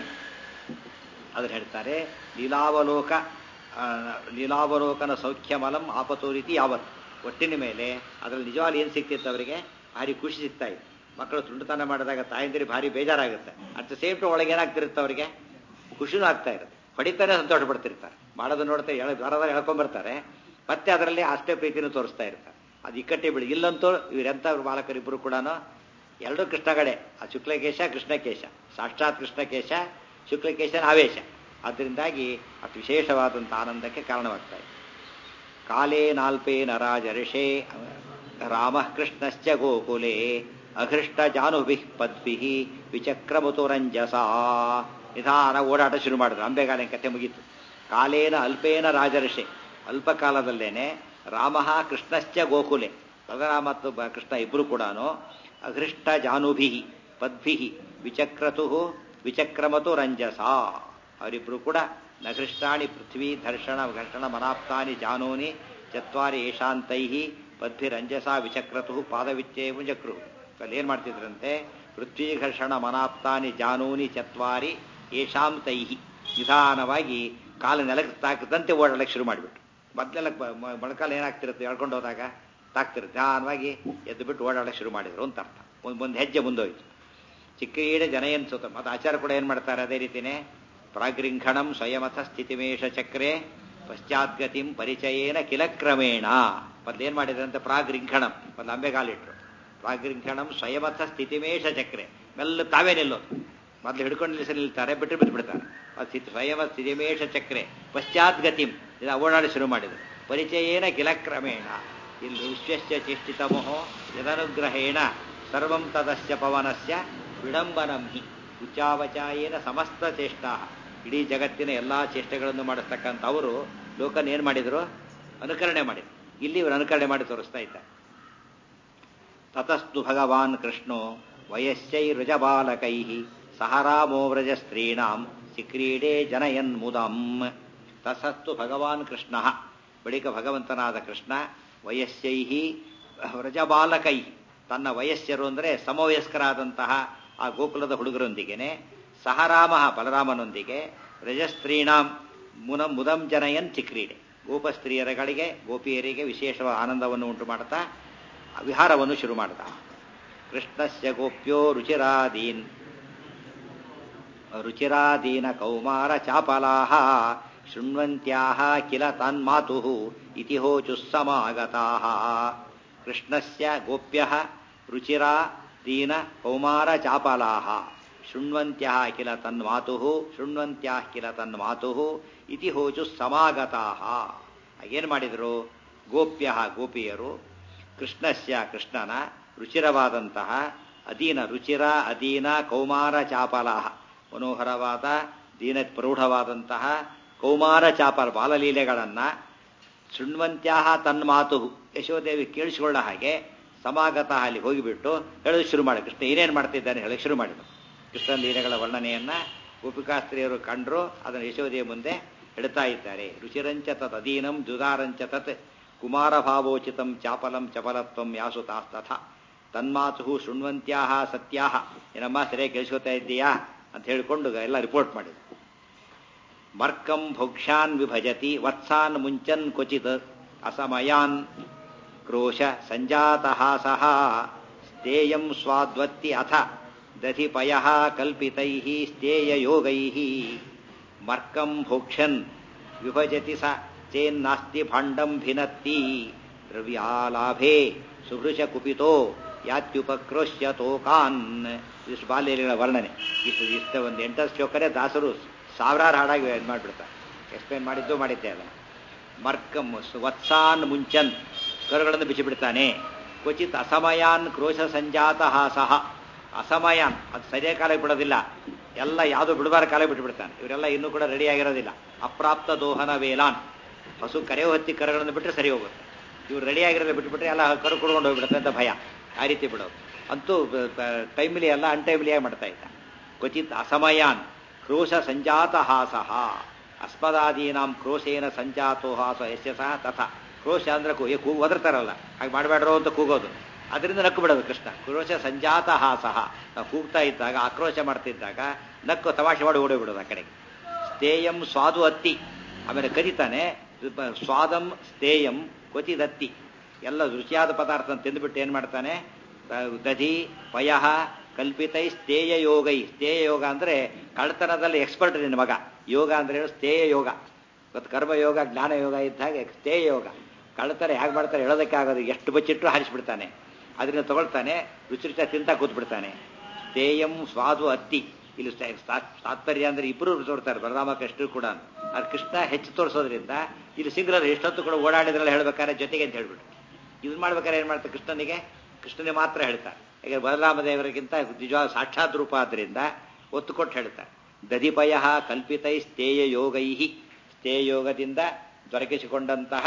ಅದನ್ನು ಹೇಳ್ತಾರೆ ಲೀಲಾವಲೋಕ ಆ, ಲೀಲಾವಲೋಕನ ಸೌಖ್ಯಮಲಂ ಆಪತು ರೀತಿ ಯಾವತ್ತು ಒಟ್ಟಿನ ಮೇಲೆ ಅದರಲ್ಲಿ ನಿಜವಾಗ್ಲೂ ಏನು ಸಿಕ್ತಿತ್ತು ಅವರಿಗೆ ಭಾರಿ ಖುಷಿ ಸಿಗ್ತಾ ಇತ್ತು ಮಕ್ಕಳು ತುಂಡುತನ ಮಾಡಿದಾಗ ತಾಯಂದಿರಿ ಭಾರಿ ಬೇಜಾರಾಗುತ್ತೆ ಅಟ್ ದ ಸೇಮ್ ಟು ಒಳಗೆ ಏನಾಗ್ತಿರುತ್ತೆ ಅವರಿಗೆ ಖುಷಿನೂ ಆಗ್ತಾ ಇರುತ್ತೆ ಹೊಡಿತಾನೆ ಸಂತೋಷ ಪಡ್ತಿರ್ತಾರೆ ಮಾಡೋದು ನೋಡ್ತಾ ಹೇಳ ಬರೋದ್ರೆ ಹೇಳ್ಕೊಂಡ್ಬರ್ತಾರೆ ಮತ್ತೆ ಅದರಲ್ಲಿ ಅಷ್ಟೇ ಪ್ರೀತಿನೂ ತೋರಿಸ್ತಾ ಇರ್ತಾರೆ ಅದು ಇಕ್ಕಟ್ಟೆ ಬಿಡಿ ಇಲ್ಲಂತೂ ಇವರೆಂಥ ಬಾಲಕರಿಬ್ಬರು ಕೂಡ ಎರಡೂ ಕೃಷ್ಣಗಡೆ ಆ ಶುಕ್ಲಕೇಶ ಕೃಷ್ಣಕೇಶ ಸಾಕ್ಷಾತ್ ಕೃಷ್ಣಕೇಶ ಶುಕ್ಲಕೇಶನ ಆವೇಶ ಅದರಿಂದಾಗಿ ಅತಿ ವಿಶೇಷವಾದಂಥ ಆನಂದಕ್ಕೆ ಕಾರಣವಾಗ್ತಾ ಇದೆ ಕಾಲೇ ನಾಲ್ಪೇನ ರಾಜರ್ಷೇ ರಾಮ ಕೃಷ್ಣಶ್ಚ ಗೋಕುಲೆ ಅಘೃಷ್ಟ ಜಾನುಭಿ ಪದ್ಭಿ ವಿಚಕ್ರಮುತು ರಂಜಸ ನಿಧಾನ ಓಡಾಟ ಶುರು ಮಾಡಿದ್ರು ಅಂಬೆಗಾಲಿನ ಕಥೆ ಮುಗೀತು ಕಾಲೇನ ಅಲ್ಪೇನ ರಾಜರ್ಷೆ ಅಲ್ಪ ಕಾಲದಲ್ಲೇನೆ ರಾಮ ಕೃಷ್ಣಶ್ಚ ಗೋಕುಲೆ ಬಲರಾಮ ಮತ್ತು ಬ- ಕೃಷ್ಣ ಇಬ್ಬರು ಕೂಡ ಅಘೃಷ್ಟ ಜಾನುಭಿ ಪದ್ಭಿ ವಿಚಕ್ರತು ವಿಚಕ್ರಮತು ರಂಜಸ ಅವರಿಬ್ಬರು ಕೂಡ ನಘೃಷ್ಟಾಣಿ ಪೃಥ್ವಿ ಧರ್ಷಣ ಘರ್ಷಣ ಮನಾಪ್ತಾನಿ ಜಾನೂನಿ ಚತ್ವಾರಿ ಏಷಾಂತೈ ಪದ್ಭಿರಂಜಸ ವಿಚಕ್ರತು ಪಾದವಿಚ್ಚೇವು ಚಕ್ರು ಅಲ್ಲಿ ಏನು ಮಾಡ್ತಿದ್ರಂತೆ ಪೃಥ್ವಿ ಘರ್ಷಣ ಮನಾಪ್ತಾನಿ ಜಾನೂನಿ ಚತ್ವಾರಿ ಏಷಾಂತೈ ನಿಧಾನವಾಗಿ ಕಾಲು ನೆಲಕ್ಕೆ ತಾಕದಂತೆ ಓಡಾಡಕ್ಕೆ ಶುರು ಮಾಡಿಬಿಟ್ರು ಮೊದಲೆಲ್ಲ ಮೊಳಕಾಲು ಏನಾಗ್ತಿರುತ್ತೆ ಎಳ್ಕೊಂಡು ಹೋದಾಗ ತಾಕ್ತಿರುತ್ತೆ ನಿಧಾನವಾಗಿ ಎದ್ದು ಬಿಟ್ಟು ಓಡಾಡಕ್ಕೆ ಶುರು ಮಾಡಿದ್ರು ಅಂತ ಅರ್ಥ ಒಂದು ಒಂದು ಹೆಜ್ಜೆ ಮುಂದೋಯ್ತು ಚಿಕ್ಕೀಡ ಜನಯನ್ ಸುತ ಮತ್ತು ಆಚಾರ ಕೂಡ ಏನು ಮಾಡ್ತಾರೆ ಅದೇ ರೀತಿನೇ ಪ್ರಾಗೃಂಖಣಂ ಸ್ವಯಮಥ ಸ್ಥಿತಿಮೇಷ ಚಕ್ರೆ ಪಶ್ಚಾದ್ಗತಿಂ ಪರಿಚಯೇನ ಕಿಲಕ್ರಮೇಣ ಮೊದಲೇನು ಮಾಡಿದ್ರಂತೆ ಪ್ರಾಗೃಂಖಣಂ ಒಂದು ಅಂಬೆಗಾಲಿಟ್ರು ಪ್ರಾಗೃಂಖಣಂ ಸ್ವಯಮಥ ಸ್ಥಿತಿಮೇಷ ಚಕ್ರೆ ಮೆಲ್ಲ ತಾವೇ ನಿಲ್ಲೋದು ಮೊದಲು ಹಿಡ್ಕೊಂಡು ನಿಲ್ಲಿಸಿ ನಿಲ್ತಾರೆ ಬಿಟ್ಟು ಬಿಟ್ಟು ಬಿಡ್ತಾರೆ ಅದು ಸ್ಥಿತಿ ಸ್ವಯಂ ಸ್ಥಿತಿಮೇಷ ಚಕ್ರೆ ಪಶ್ಚಾದ್ಗತಿಂ ಇದು ಓಡಾಡಿ ಶುರು ಮಾಡಿದರು ಪರಿಚಯೇನ ಕಿಲಕ್ರಮೇಣ ಇಲ್ಲಿ ವಿಶ್ವಸ್ಯ ಚೇಷ್ಟಿತಮೋಹೋ ಯದನುಗ್ರಹೇಣ ಸರ್ವಂ ತದಸ್ಯ ಪವನಸ್ಯ ವಿಡಂಬನಂ ಹಿ ಉಚ್ಚಾವಚಾಯೇನ ಸಮಸ್ತ ಚೇಷ್ಟಾ ಇಡೀ ಜಗತ್ತಿನ ಎಲ್ಲಾ ಚೇಷ್ಟೆಗಳನ್ನು ಮಾಡಿಸ್ತಕ್ಕಂಥ ಅವರು ಲೋಕನ ಏನು ಮಾಡಿದರು ಅನುಕರಣೆ ಮಾಡಿದ್ರು ಇಲ್ಲಿ ಇವರು ಅನುಕರಣೆ ಮಾಡಿ ತೋರಿಸ್ತಾ ಇದ್ದಾರೆ ತತಸ್ತು ಭಗವಾನ್ ಕೃಷ್ಣೋ ವಯಸ್ಸೈರುಜಬಾಲಕೈ ಸಹ ರಾಮೋ ವ್ರಜ ಸ್ತ್ರೀಣಾಂ ಸಿಕ್ರೀಡೆ ಜನಯನ್ ಮುದಂ ತತಸ್ತು ಭಗವಾನ್ ಕೃಷ್ಣ ಬಳಿಕ ಭಗವಂತನಾದ ಕೃಷ್ಣ ವಯಸ್ಸೈ ವ್ರಜಬಾಲಕೈ ತನ್ನ ವಯಸ್ಸರು ಅಂದರೆ ಸಮವಯಸ್ಕರಾದಂತಹ ಆ ಗೋಕುಲದ ಹುಡುಗರೊಂದಿಗೆನೆ ಸಹ ರಾಮ ಬಲರಾಮನೊಂದಿಗೆ ವ್ರಜಸ್ತ್ರೀಣಾಂ ಮುನ ಮುದಂ ಜನಯನ್ ಚಿಕ್ರೀಡೆ ಗೋಪಸ್ತ್ರೀಯರಗಳಿಗೆ ಗೋಪಿಯರಿಗೆ ವಿಶೇಷವಾದ ಆನಂದವನ್ನು ಉಂಟು ಮಾಡ್ತಾ ವಿಹಾರವನ್ನು ಶುರು ಮಾಡಿದ ಕೃಷ್ಣಸ್ಯ ಗೋಪ್ಯೋ ರುಚಿರಾದೀನ್ ರುಚಿರಾದೀನ ಕೌಮಾರ ಚಾಪಲಾಹ ಶೃಣ್ವಂತ್ಯಾಹ ಕಿಲ ತನ್ಮಾತು ಇತಿ ಹೋಚುಃ ಸಮಾಗತಾಃ ಕೃಷ್ಣಸ್ಯ ಗೋಪ್ಯಃ ರುಚಿರಾ ದೀನ ಕೌಮಾರ ಚಾಪಲಾಹ ಶೃಣ್ವಂತ್ಯಃ ಕಿಲ ತನ್ಮಾತು ಶೃಣ್ವಂತ್ಯಾಃ ಕಿಲ ತನ್ಮಾತು ಇತಿ ಹೋಚುಃ ಸಮಾಗತಾಃ ಏನು ಮಾಡಿದರು ಗೋಪ್ಯ ಗೋಪಿಯರು ಕೃಷ್ಣಸ್ಯ ಕೃಷ್ಣನ ರುಚಿರವಾದಂತಹ ಅಧೀನ ರುಚಿರ ಅಧೀನ ಕೌಮಾರ ಚಾಪಲಾಹ ಮನೋಹರವಾದ ದೀನ ಪ್ರೌಢವಾದಂತಹ ಕೌಮಾರ ಚಾಪಲ ಬಾಲಲೀಲೆಗಳನ್ನು ಶೃಣ್ವಂತ್ಯಾಹ ತನ್ಮಾತು ಯಶೋದೇವಿ ಕೇಳಿಸಿಕೊಳ್ಳ ಹಾಗೆ ಸಮಾಗತ ಅಲ್ಲಿ ಹೋಗಿಬಿಟ್ಟು ಹೇಳೋದು ಶುರು ಮಾಡಿ ಕೃಷ್ಣ ಏನೇನು ಮಾಡ್ತಿದ್ದಾನೆ ಹೇಳಕ್ಕೆ ಶುರು ಮಾಡಿದ್ರು ಕೃಷ್ಣನ ಲೀಲೆಗಳ ವರ್ಣನೆಯನ್ನ ಗೋಪಿಕಾಸ್ತ್ರೀಯರು ಕಂಡ್ರು ಅದನ್ನು ಯಶೋದೆಯ ಮುಂದೆ ಹೇಳ್ತಾ ಇದ್ದಾರೆ ರುಚಿರಂಚ ತತ್ ಅಧೀನಂ ದುದಾರಂಚ ತತ್ ಕುಮಾರ ಭಾವೋಚಿತಂ ಚಾಪಲಂ ಚಪಲತ್ವಂ ಯಾಸು ತಾಸ್ತಥ ತನ್ಮಾತು ಶೃಣ್ವಂತ್ಯಾಹ ಸತ್ಯಾಹ ಏನಮ್ಮ ಸರಿಯಾಗಿ ಕೇಳಿಸ್ಕೊತಾ ಇದ್ದೀಯಾ ಅಂತ ಹೇಳಿಕೊಂಡು ಎಲ್ಲ ರಿಪೋರ್ಟ್ ಮಾಡಿದ್ರು ಮರ್ಕಂ ಭೋಕ್ಷಾನ್ ವಿಭಜತಿ ವತ್ಸಾನ್ ಮುಂಚನ್ ಕ್ವಚಿತ್ ಅಸಮಯಾನ್ ಕ್ರೋಶ ಸಂಜಾತಹಾಸಃ ಸ್ಥೇಯಂ ಸ್ವಾದ್ವತ್ತಿ ಅಥ ದಧಿಪಯ ಕಲ್ಪಿತೈ ಸ್ಥೇಯಯೋಗೈ ಮರ್ಕಂ ಭೋಕ್ಷನ್ ವಿಭಜತಿ ಸ ಚೇನ್ನಾಸ್ತಿ ಭಾಂಡಂ ಭಿನತ್ತಿ ದ್ರವ್ಯಾಲಾಭೆ ಸುಭೃಶ ಕುಪಿತೋ ಯಾತ್ಯುಪಕ್ರೋಶ್ಯ ತೋಕಾನ್ ಇಷ್ಟು ಬಾಲ್ಯಗಳ ವರ್ಣನೆ ಇಷ್ಟು ಇಷ್ಟು ಒಂದು ಎಂಟತ್ತು ಶ್ಲೋಕನೇ ದಾಸರು ಸಾವಿರಾರು ಹಾಡಾಗಿ ಇದು ಮಾಡಿಬಿಡ್ತಾರೆ ಎಕ್ಸ್ಪ್ಲೇನ್ ಮಾಡಿದ್ದು ಮಾಡಿದ್ದೆ ಅದನ್ನು ಮರ್ಕಂ ವತ್ಸಾನ್ ಮುಂಚನ್ ಕರುಗಳನ್ನು ಬಿಚ್ಚಿಬಿಡ್ತಾನೆ ಕ್ವಚಿತ್ ಅಸಮಯಾನ್ ಕ್ರೋಶ ಸಂಜಾತ ಹಾಸಹ ಅಸಮಯಾನ್ ಅದು ಸರಿಯಾದ ಕಾಲಕ್ಕೆ ಬಿಡೋದಿಲ್ಲ ಎಲ್ಲ ಯಾವುದು ಬಿಡಬಾರ ಕಾಲಕ್ಕೆ ಬಿಟ್ಟುಬಿಡ್ತಾನೆ ಇವರೆಲ್ಲ ಇನ್ನೂ ಕೂಡ ರೆಡಿ ಆಗಿರೋದಿಲ್ಲ ಅಪ್ರಾಪ್ತ ದೋಹನ ವೇಲಾನ್ ಹಸು ಕರೆ ಹೊತ್ತಿ ಕರುಗಳನ್ನು ಬಿಟ್ಟರೆ ಸರಿ ಹೋಗುತ್ತೆ ಇವ್ರು ರೆಡಿ ಆಗಿರೋದು ಬಿಟ್ಬಿಟ್ರೆ ಎಲ್ಲ ಕರು ಕುಡ್ಕೊಂಡು ಹೋಗ್ಬಿಡುತ್ತೆ ಅಂತ ಭಯ ಆ ರೀತಿ ಬಿಡೋದು ಅಂತೂ ಟೈಮ್ಲಿ ಎಲ್ಲ ಅನ್ಟೈಮ್ಲಿಯಾಗಿ ಮಾಡ್ತಾ ಇದ್ದ ಕ್ವಚಿತ್ ಅಸಮಯಾನ್ ಕ್ರೋಶ ಸಂಜಾತ ಹಾಸಹ ಅಸ್ಮದಾದೀನಾಂ ಕ್ರೋಶೇನ ಸಂಜಾತೋ ಹಾಸ ಯಶ್ಯ ಸಹ ತಥ ಕ್ರೋಶ ಅಂದ್ರೆ ಕೂ ಕೂಗು ಒದರ್ತಾರಲ್ಲ ಹಾಗೆ ಮಾಡಬೇಡ್ರೋ ಅಂತ ಕೂಗೋದು ಅದರಿಂದ ನಕ್ಕು ಬಿಡೋದು ಕೃಷ್ಣ ಕ್ರೋಶ ಸಂಜಾತ ಹಾಸಹ ನಾವು ಕೂಗ್ತಾ ಇದ್ದಾಗ ಆಕ್ರೋಶ ಮಾಡ್ತಿದ್ದಾಗ ನಕ್ಕು ತಮಾಷೆ ಮಾಡಿ ಓಡಿ ಬಿಡೋದು ಆ ಕಡೆಗೆ ಸ್ಥೇಯಂ ಸ್ವಾದು ಅತ್ತಿ ಆಮೇಲೆ ಕರೀತಾನೆ ಸ್ವಾದಂ ಸ್ಥೇಯಂ ಕ್ವಚಿದತ್ತಿ ಎಲ್ಲ ರುಚಿಯಾದ ಪದಾರ್ಥ ತಿಂದುಬಿಟ್ಟು ಏನು ಮಾಡ್ತಾನೆ ದಧಿ ಪಯಃ ಕಲ್ಪಿತೈ ಸ್ಥೇಯ ಯೋಗೈ ಸ್ಥೇಯ ಯೋಗ ಅಂದರೆ ಕಳ್ತನದಲ್ಲಿ ಎಕ್ಸ್ಪರ್ಟ್ ನಿನ್ನ ಮಗ ಯೋಗ ಅಂದ್ರೆ ಏನು ಸ್ಥೇಯ ಯೋಗ ಇವತ್ತು ಕರ್ಮಯೋಗ ಜ್ಞಾನ ಯೋಗ ಇದ್ದ ಹಾಗೆ ಸ್ಥೇಯ ಯೋಗ ಕಳ್ತನ ಹೇಗೆ ಮಾಡ್ತಾರೆ ಹೇಳೋದಕ್ಕೆ ಆಗೋದು ಎಷ್ಟು ಬಚ್ಚಿಟ್ಟು ಹಾರಿಸ್ಬಿಡ್ತಾನೆ ಅದರಿಂದ ತಗೊಳ್ತಾನೆ ರುಚಿ ರುಚಿ ತಿಂತ ಕೂತ್ಬಿಡ್ತಾನೆ ಸ್ಥೇಯಂ ಸ್ವಾದು ಅತ್ತಿ ಇಲ್ಲಿ ತಾತ್ಪರ್ಯ ಅಂದ್ರೆ ಇಬ್ಬರು ತೋರ್ತಾರೆ ಬಲರಾಮ ಕೃಷ್ಣರು ಕೂಡ ಅದು ಕೃಷ್ಣ ಹೆಚ್ಚು ತೋರಿಸೋದ್ರಿಂದ ಇಲ್ಲಿ ಸಿಂಗ್ಲರ್ ಎಷ್ಟೊತ್ತು ಕೂಡ ಓಡಾಡಿದ್ರಲ್ಲ ಹೇಳ್ಬೇಕಾದ್ರೆ ಜೊತೆಗೆ ಅಂತ ಹೇಳ್ಬಿಟ್ಟು ಇದನ್ನ ಮಾಡ್ಬೇಕಾದ್ರೆ ಏನ್ ಮಾಡ್ತಾರೆ ಕೃಷ್ಣನಿಗೆ ಕೃಷ್ಣನಿಗೆ ಮಾತ್ರ ಹೇಳ್ತಾರೆ ಯಾಕಂದ್ರೆ ಬಲರಾಮ ದೇವರಿಗಿಂತ ನಿಜವಾದ ಸಾಕ್ಷಾತ್ ರೂಪ ಆದ್ರಿಂದ ಒತ್ತು ಕೊಟ್ಟು ಹೇಳ್ತಾರೆ ದಧಿಪಯ ಕಲ್ಪಿತೈ ಸ್ಥೇಯ ಯೋಗೈ ಸ್ಥೇಯ ಯೋಗದಿಂದ ದೊರಕಿಸಿಕೊಂಡಂತಹ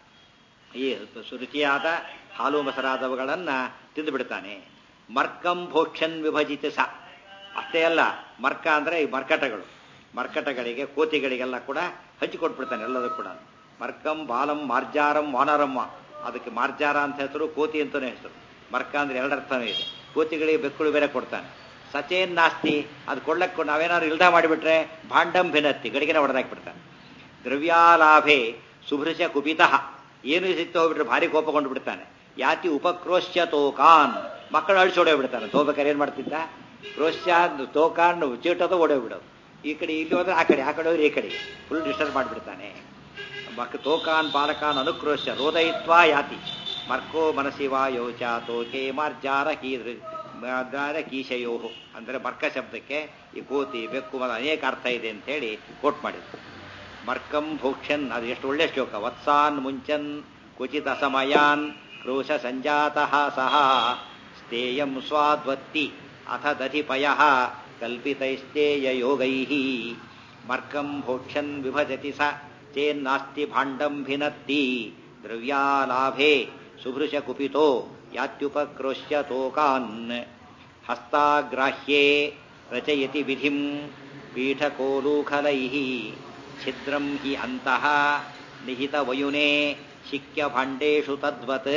ಈ ರುಚಿಯಾದ ಹಾಲು ಮೊಸರಾದವುಗಳನ್ನ ತಿಂದು ಬಿಡ್ತಾನೆ ಮರ್ಕಂ ಭೋಕ್ಷನ್ ವಿಭಜಿತ ಸ ಅಷ್ಟೇ ಅಲ್ಲ ಮರ್ಕ ಅಂದ್ರೆ ಈ ಮರ್ಕಟಗಳು ಮರ್ಕಟಗಳಿಗೆ ಕೋತಿಗಳಿಗೆಲ್ಲ ಕೂಡ ಹಂಚಿಕೊಟ್ಬಿಡ್ತಾನೆ ಎಲ್ಲದೂ ಕೂಡ ಮರ್ಕಂ ಬಾಲಂ ಮಾರ್ಜಾರಂ ವಾನರಮ್ಮ ಅದಕ್ಕೆ ಮಾರ್ಜಾರ ಅಂತ ಹೆಸರು ಕೋತಿ ಅಂತಾನೆ ಹೆಸರು ಮರ್ಕ ಅಂದ್ರೆ ಎರಡರ್ಥನೂ ಇದೆ ಕೋತಿಗಳಿಗೆ ಬೆಕ್ಕುಳು ಬೇರೆ ಕೊಡ್ತಾನೆ ಸಚೇನ್ ನಾಸ್ತಿ ಅದು ಕೊಡ್ಲಕ್ಕೆ ನಾವೇನಾದ್ರು ಇಲ್ದ ಮಾಡಿಬಿಟ್ರೆ ಭಾಂಡಂ ಭಿನತ್ತಿ ಗಡಿಗೆನ ಹೊಡೆದಾಕ್ಬಿಡ್ತಾನೆ ದ್ರವ್ಯಾಲಾಭೆ ಸುಭೃಶ ಕುಪಿತಃ ಏನು ಸಿಕ್ತು ಹೋಗ್ಬಿಟ್ರೆ ಭಾರಿ ಕೋಪಗೊಂಡು ಬಿಡ್ತಾನೆ ಯಾತಿ ಉಪಕ್ರೋಶ್ಯ ತೋಕಾನ್ ಮಕ್ಕಳು ಅಳಿಸೋಡೇ ಬಿಡ್ತಾನೆ ತೋಬೇಕಾರೆ ಏನ್ ಮಾಡ್ತಿದ್ದ ಕ್ರೋಶ್ಯ ತೋಕಾನ್ ಚೀಟೋದು ಓಡೋಗ್ಬಿಡೋದು ಈ ಕಡೆ ಇಲ್ಲಿ ಹೋದ್ರೆ ಆ ಕಡೆ ಆ ಕಡೆ ಹೋದ್ರೆ ಈ ಕಡೆ ಫುಲ್ ಡಿಸ್ಟರ್ಬ್ ಮಾಡಿಬಿಡ್ತಾನೆ ಮಕ್ ತೋಕಾನ್ ಬಾಲಕಾನ್ ಅನುಕ್ರೋಶ್ಯ ರೋದಯಿತ್ವಾ ಯಾತಿ ಮರ್ಕೋ ಮನಸಿವಾ ಯೋಚ ತೋಕೆ ಮಾರ್ಜಾರ ಕೀದೃ ಮಾರ್ಜಾರ ಕೀಶಯೋ ಅಂದರೆ ಮರ್ಕ ಶಬ್ದಕ್ಕೆ ಈ ಕೋತಿ ಬೆಕ್ಕು ಮತ್ತು ಅನೇಕ ಅರ್ಥ ಇದೆ ಅಂತ ಹೇಳಿ ಕೋಟ್ ಮಾಡಿದ್ರು ಮರ್ಕಂ ಭೋಕ್ಷನ್ ಅದು ಎಷ್ಟು ಒಳ್ಳೆ ಶ್ಲೋಕ ವತ್ಸಾನ್ ಮುಂಚನ್ ಕ್ವಚಿತ್ ಅಸಮಯಾನ್ ಕ್ರೋಶ ಸಂಜಾತಃ ಸಹ ಸ್ಥೇಯಂ ಸ್ವಾದ್ವತ್ತಿ ಅಥ ದಧಿಪಯ ಕಲ್ಪಿತೈಸ್ತೇಯ ಯೋಗೈ ಮರ್ಕಂ ಭೋಕ್ಷನ್ ವಿಭಜತಿ ಸ ಚೇನ್ನಾಸ್ತಿ ಭಾಂಡಂ ಭಿನತ್ತಿ ದ್ರವ್ಯಾಲಾಭೆ ಸುಭೃಶ ಕುಪಿತೋ ಯಾತ್ಯುಪಕ್ರೋಶ್ಯ ತೋಕಾನ್ ಹಸ್ತಾಗ್ರಾಹ್ಯೇ ರಚಯತಿ ವಿಧಿಂ ಪೀಠಕೋಲೂಖಲೈ ಛಿದ್ರಂ ಹಿ ಅಂತಃ ನಿಹಿತವಯುನೆ ಶಿಕ್ಯಭಾಂಡೇಷು ತದ್ವತ್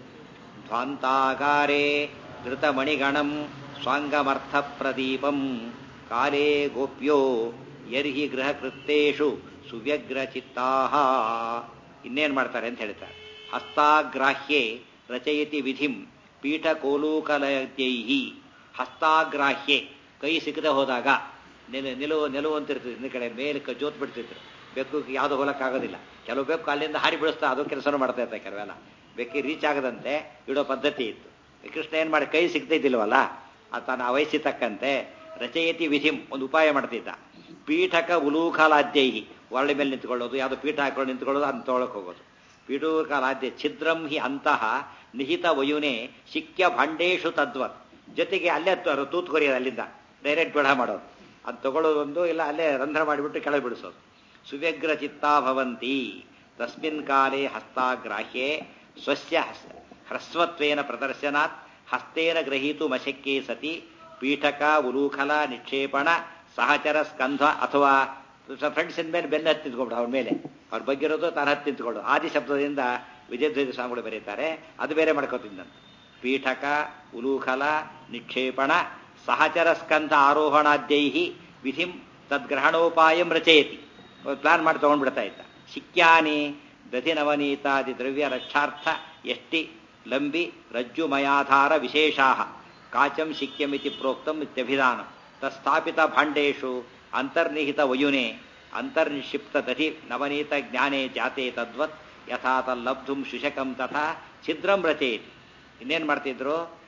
ಧ್ವಾಂತಾಗಾರೆ ಧೃತಮಣಿಗಣಂ ಸ್ವಾಂಗಮರ್ಥಪ್ರದೀಪಂ ಕಾಲೇ ಗೋಪ್ಯೋ ಯರ್ಹಿ ಗೃಹಕೃತ್ತೇಷು ಸುವ್ಯಗ್ರಚಿತ್ತಾಹ ಇನ್ನೇನ್ ಮಾಡ್ತಾರೆ ಅಂತ ಹೇಳ್ತಾರೆ ಹಸ್ತಾಗ್ರಾಹ್ಯೆ ರಚಯತಿ ವಿಧಿಂ ಪೀಠಕೋಲೂಕಲಯೈ ಹಸ್ತಾಗ್ರಾಹ್ಯೆ ಕೈ ಸಿಕ್ಕದೆ ಹೋದಾಗ ನೆಲ ನಿಲುವು ನಿಲುವು ಅಂತಿರ್ತದೆ ಇನ್ನ ಕಡೆ ಮೇಲೆ ಜೋತ್ ಬಿಡ್ತಿದ್ರು ಬೆಕ್ಕು ಯಾವುದು ಹೋಲಕ್ಕಾಗೋದಿಲ್ಲ ಕೆಲವು ಬೆಕ್ಕು ಅಲ್ಲಿಂದ ಹಾರಿ ಬಿಡಿಸ್ತಾ ಅದು ಕೆಲಸನೂ ಮಾಡ್ತಾ ಇರ್ತಾರೆ ಕೆಲವೆಲ್ಲ ಬೆಕ್ಕಿ ರೀಚ್ ಆಗದಂತೆ ಇಡೋ ಪದ್ಧತಿ ಇತ್ತು ಕೃಷ್ಣ ಏನ್ ಮಾಡಿ ಕೈ ಸಿಗ್ತೈತಿಲ್ವಲ್ಲ ಆ ತನ್ನ ವಯಸ್ಸಿ ತಕ್ಕಂತೆ ರಚಯತಿ ವಿಧಿಂ ಒಂದು ಉಪಾಯ ಮಾಡ್ತಿದ್ದ ಪೀಠಕ ಉಲೂಖಾಲಾದ್ಯೈಹಿ ಒರಳಿ ಮೇಲೆ ನಿಂತ್ಕೊಳ್ಳೋದು ಯಾವುದು ಪೀಠ ಹಾಕೊಂಡು ನಿಂತ್ಕೊಳ್ಳೋದು ಅಂತ ತೊಗೊಳಕ್ ಹೋಗೋದು ಪೀಠೂಕಾಲಾದ್ಯ ಛಿದ್ರಂ ಹಿ ಅಂತಹ ನಿಹಿತ ವಯುನೆ ಶಿಕ್ಯ ಭಾಂಡೇಶು ತದ್ವತ್ ಜೊತೆಗೆ ಅಲ್ಲೇ ತೂತು ಕೊರಿಯೋದು ಅಲ್ಲಿಂದ ಡೈರೆಕ್ಟ್ ಬೆಳ ಮಾಡೋದು ಅದು ತಗೊಳ್ಳೋದೊಂದು ಇಲ್ಲ ಅಲ್ಲೇ ರಂಧ್ರ ಮಾಡಿಬಿಟ್ಟು ಕೆಳಗೆ ಬಿಡಿಸೋದು ಸುವ್ಯಗ್ರ ಚಿತ್ತಾ ಭವಂತಿ ತಸ್ಮಿನ್ ಕಾಲೇ ಹಸ್ತಾಗ್ರಾಹ್ಯೆ ಸ್ವಸ್ಯ ಹ್ರಸ್ವತ್ವೇನ ಪ್ರದರ್ಶನಾತ್ ಹಸ್ತೇನ ಗ್ರಹೀತು ಮಶಕ್ಯೆ ಸತಿ ಪೀಠಕ ಉಲೂಖಲ ನಿಕ್ಷೇಪಣ ಸಹಚರ ಸ್ಕಂಧ ಅಥವಾ ಫ್ರೆಂಡ್ಸಿನ ಮೇಲೆ ಬೆನ್ನ ಹತ್ತಿ ನಿಂತ್ಕೊಬಿಡು ಅವ್ರ ಮೇಲೆ ಅವ್ರ ಬಗ್ಗೆ ಇರೋದು ತಾನು ಹತ್ತಿ ನಿಂತ್ಕೊಳ್ಳೋದು ಆದಿ ಶಬ್ದದಿಂದ ವಿಜಯಧ್ವಜ ಸ್ವಾಮಿಗಳು ಬರೀತಾರೆ ಅದು ಬೇರೆ ಮಾಡ್ಕೋತಿದ್ದಂತ ಪೀಠಕ ಉಲೂಖಲ ನಿಕ್ಷೇಪಣ ಸಹಚರ ಸ್ಕಂಧ ಆರೋಹಣಾದ್ಯೈ ವಿಧಿಂ ತದ್ಗ್ರಹಣೋಪಾಯಂ ರಚಯತಿ ಪ್ಲಾನ್ ಮಾಡಿ ತಗೊಂಡ್ಬಿಡ್ತಾ ಇದ್ದ ಶಿಕ್ಯಾನಿ ದಧಿನವನೀತಾದಿ ದ್ರವ್ಯ ರಕ್ಷಾರ್ಥ ಎಷ್ಟಿ ಲಂಬಿ ರಜ್ಜುಮಯಾಧಾರ ವಿಶೇಷಾ ಕಾಚಂ ಶಿಕ್ಯಮಿತಿ ಪ್ರೋಕ್ತಂ ಇತ್ಯಭಿಧಾನಂ ತಸ್ಥಾಪಿತ ಭಾಂಡೇಶು ಅಂತರ್ನಿಹಿತ ವಯುನೆ ಅಂತರ್ನಿಕ್ಷಿಪ್ತ ದಧಿ ನವನೀತ ಜ್ಞಾನೇ ಜಾತೆ ತದ್ವತ್ ಯಥಾ ತಲ್ಲಬ್ಧುಂ ಶುಶಕಂ ತಥಾ ಛಿದ್ರಂ ರಚೇತಿ ಇನ್ನೇನ್ ಮಾಡ್ತಿದ್ರು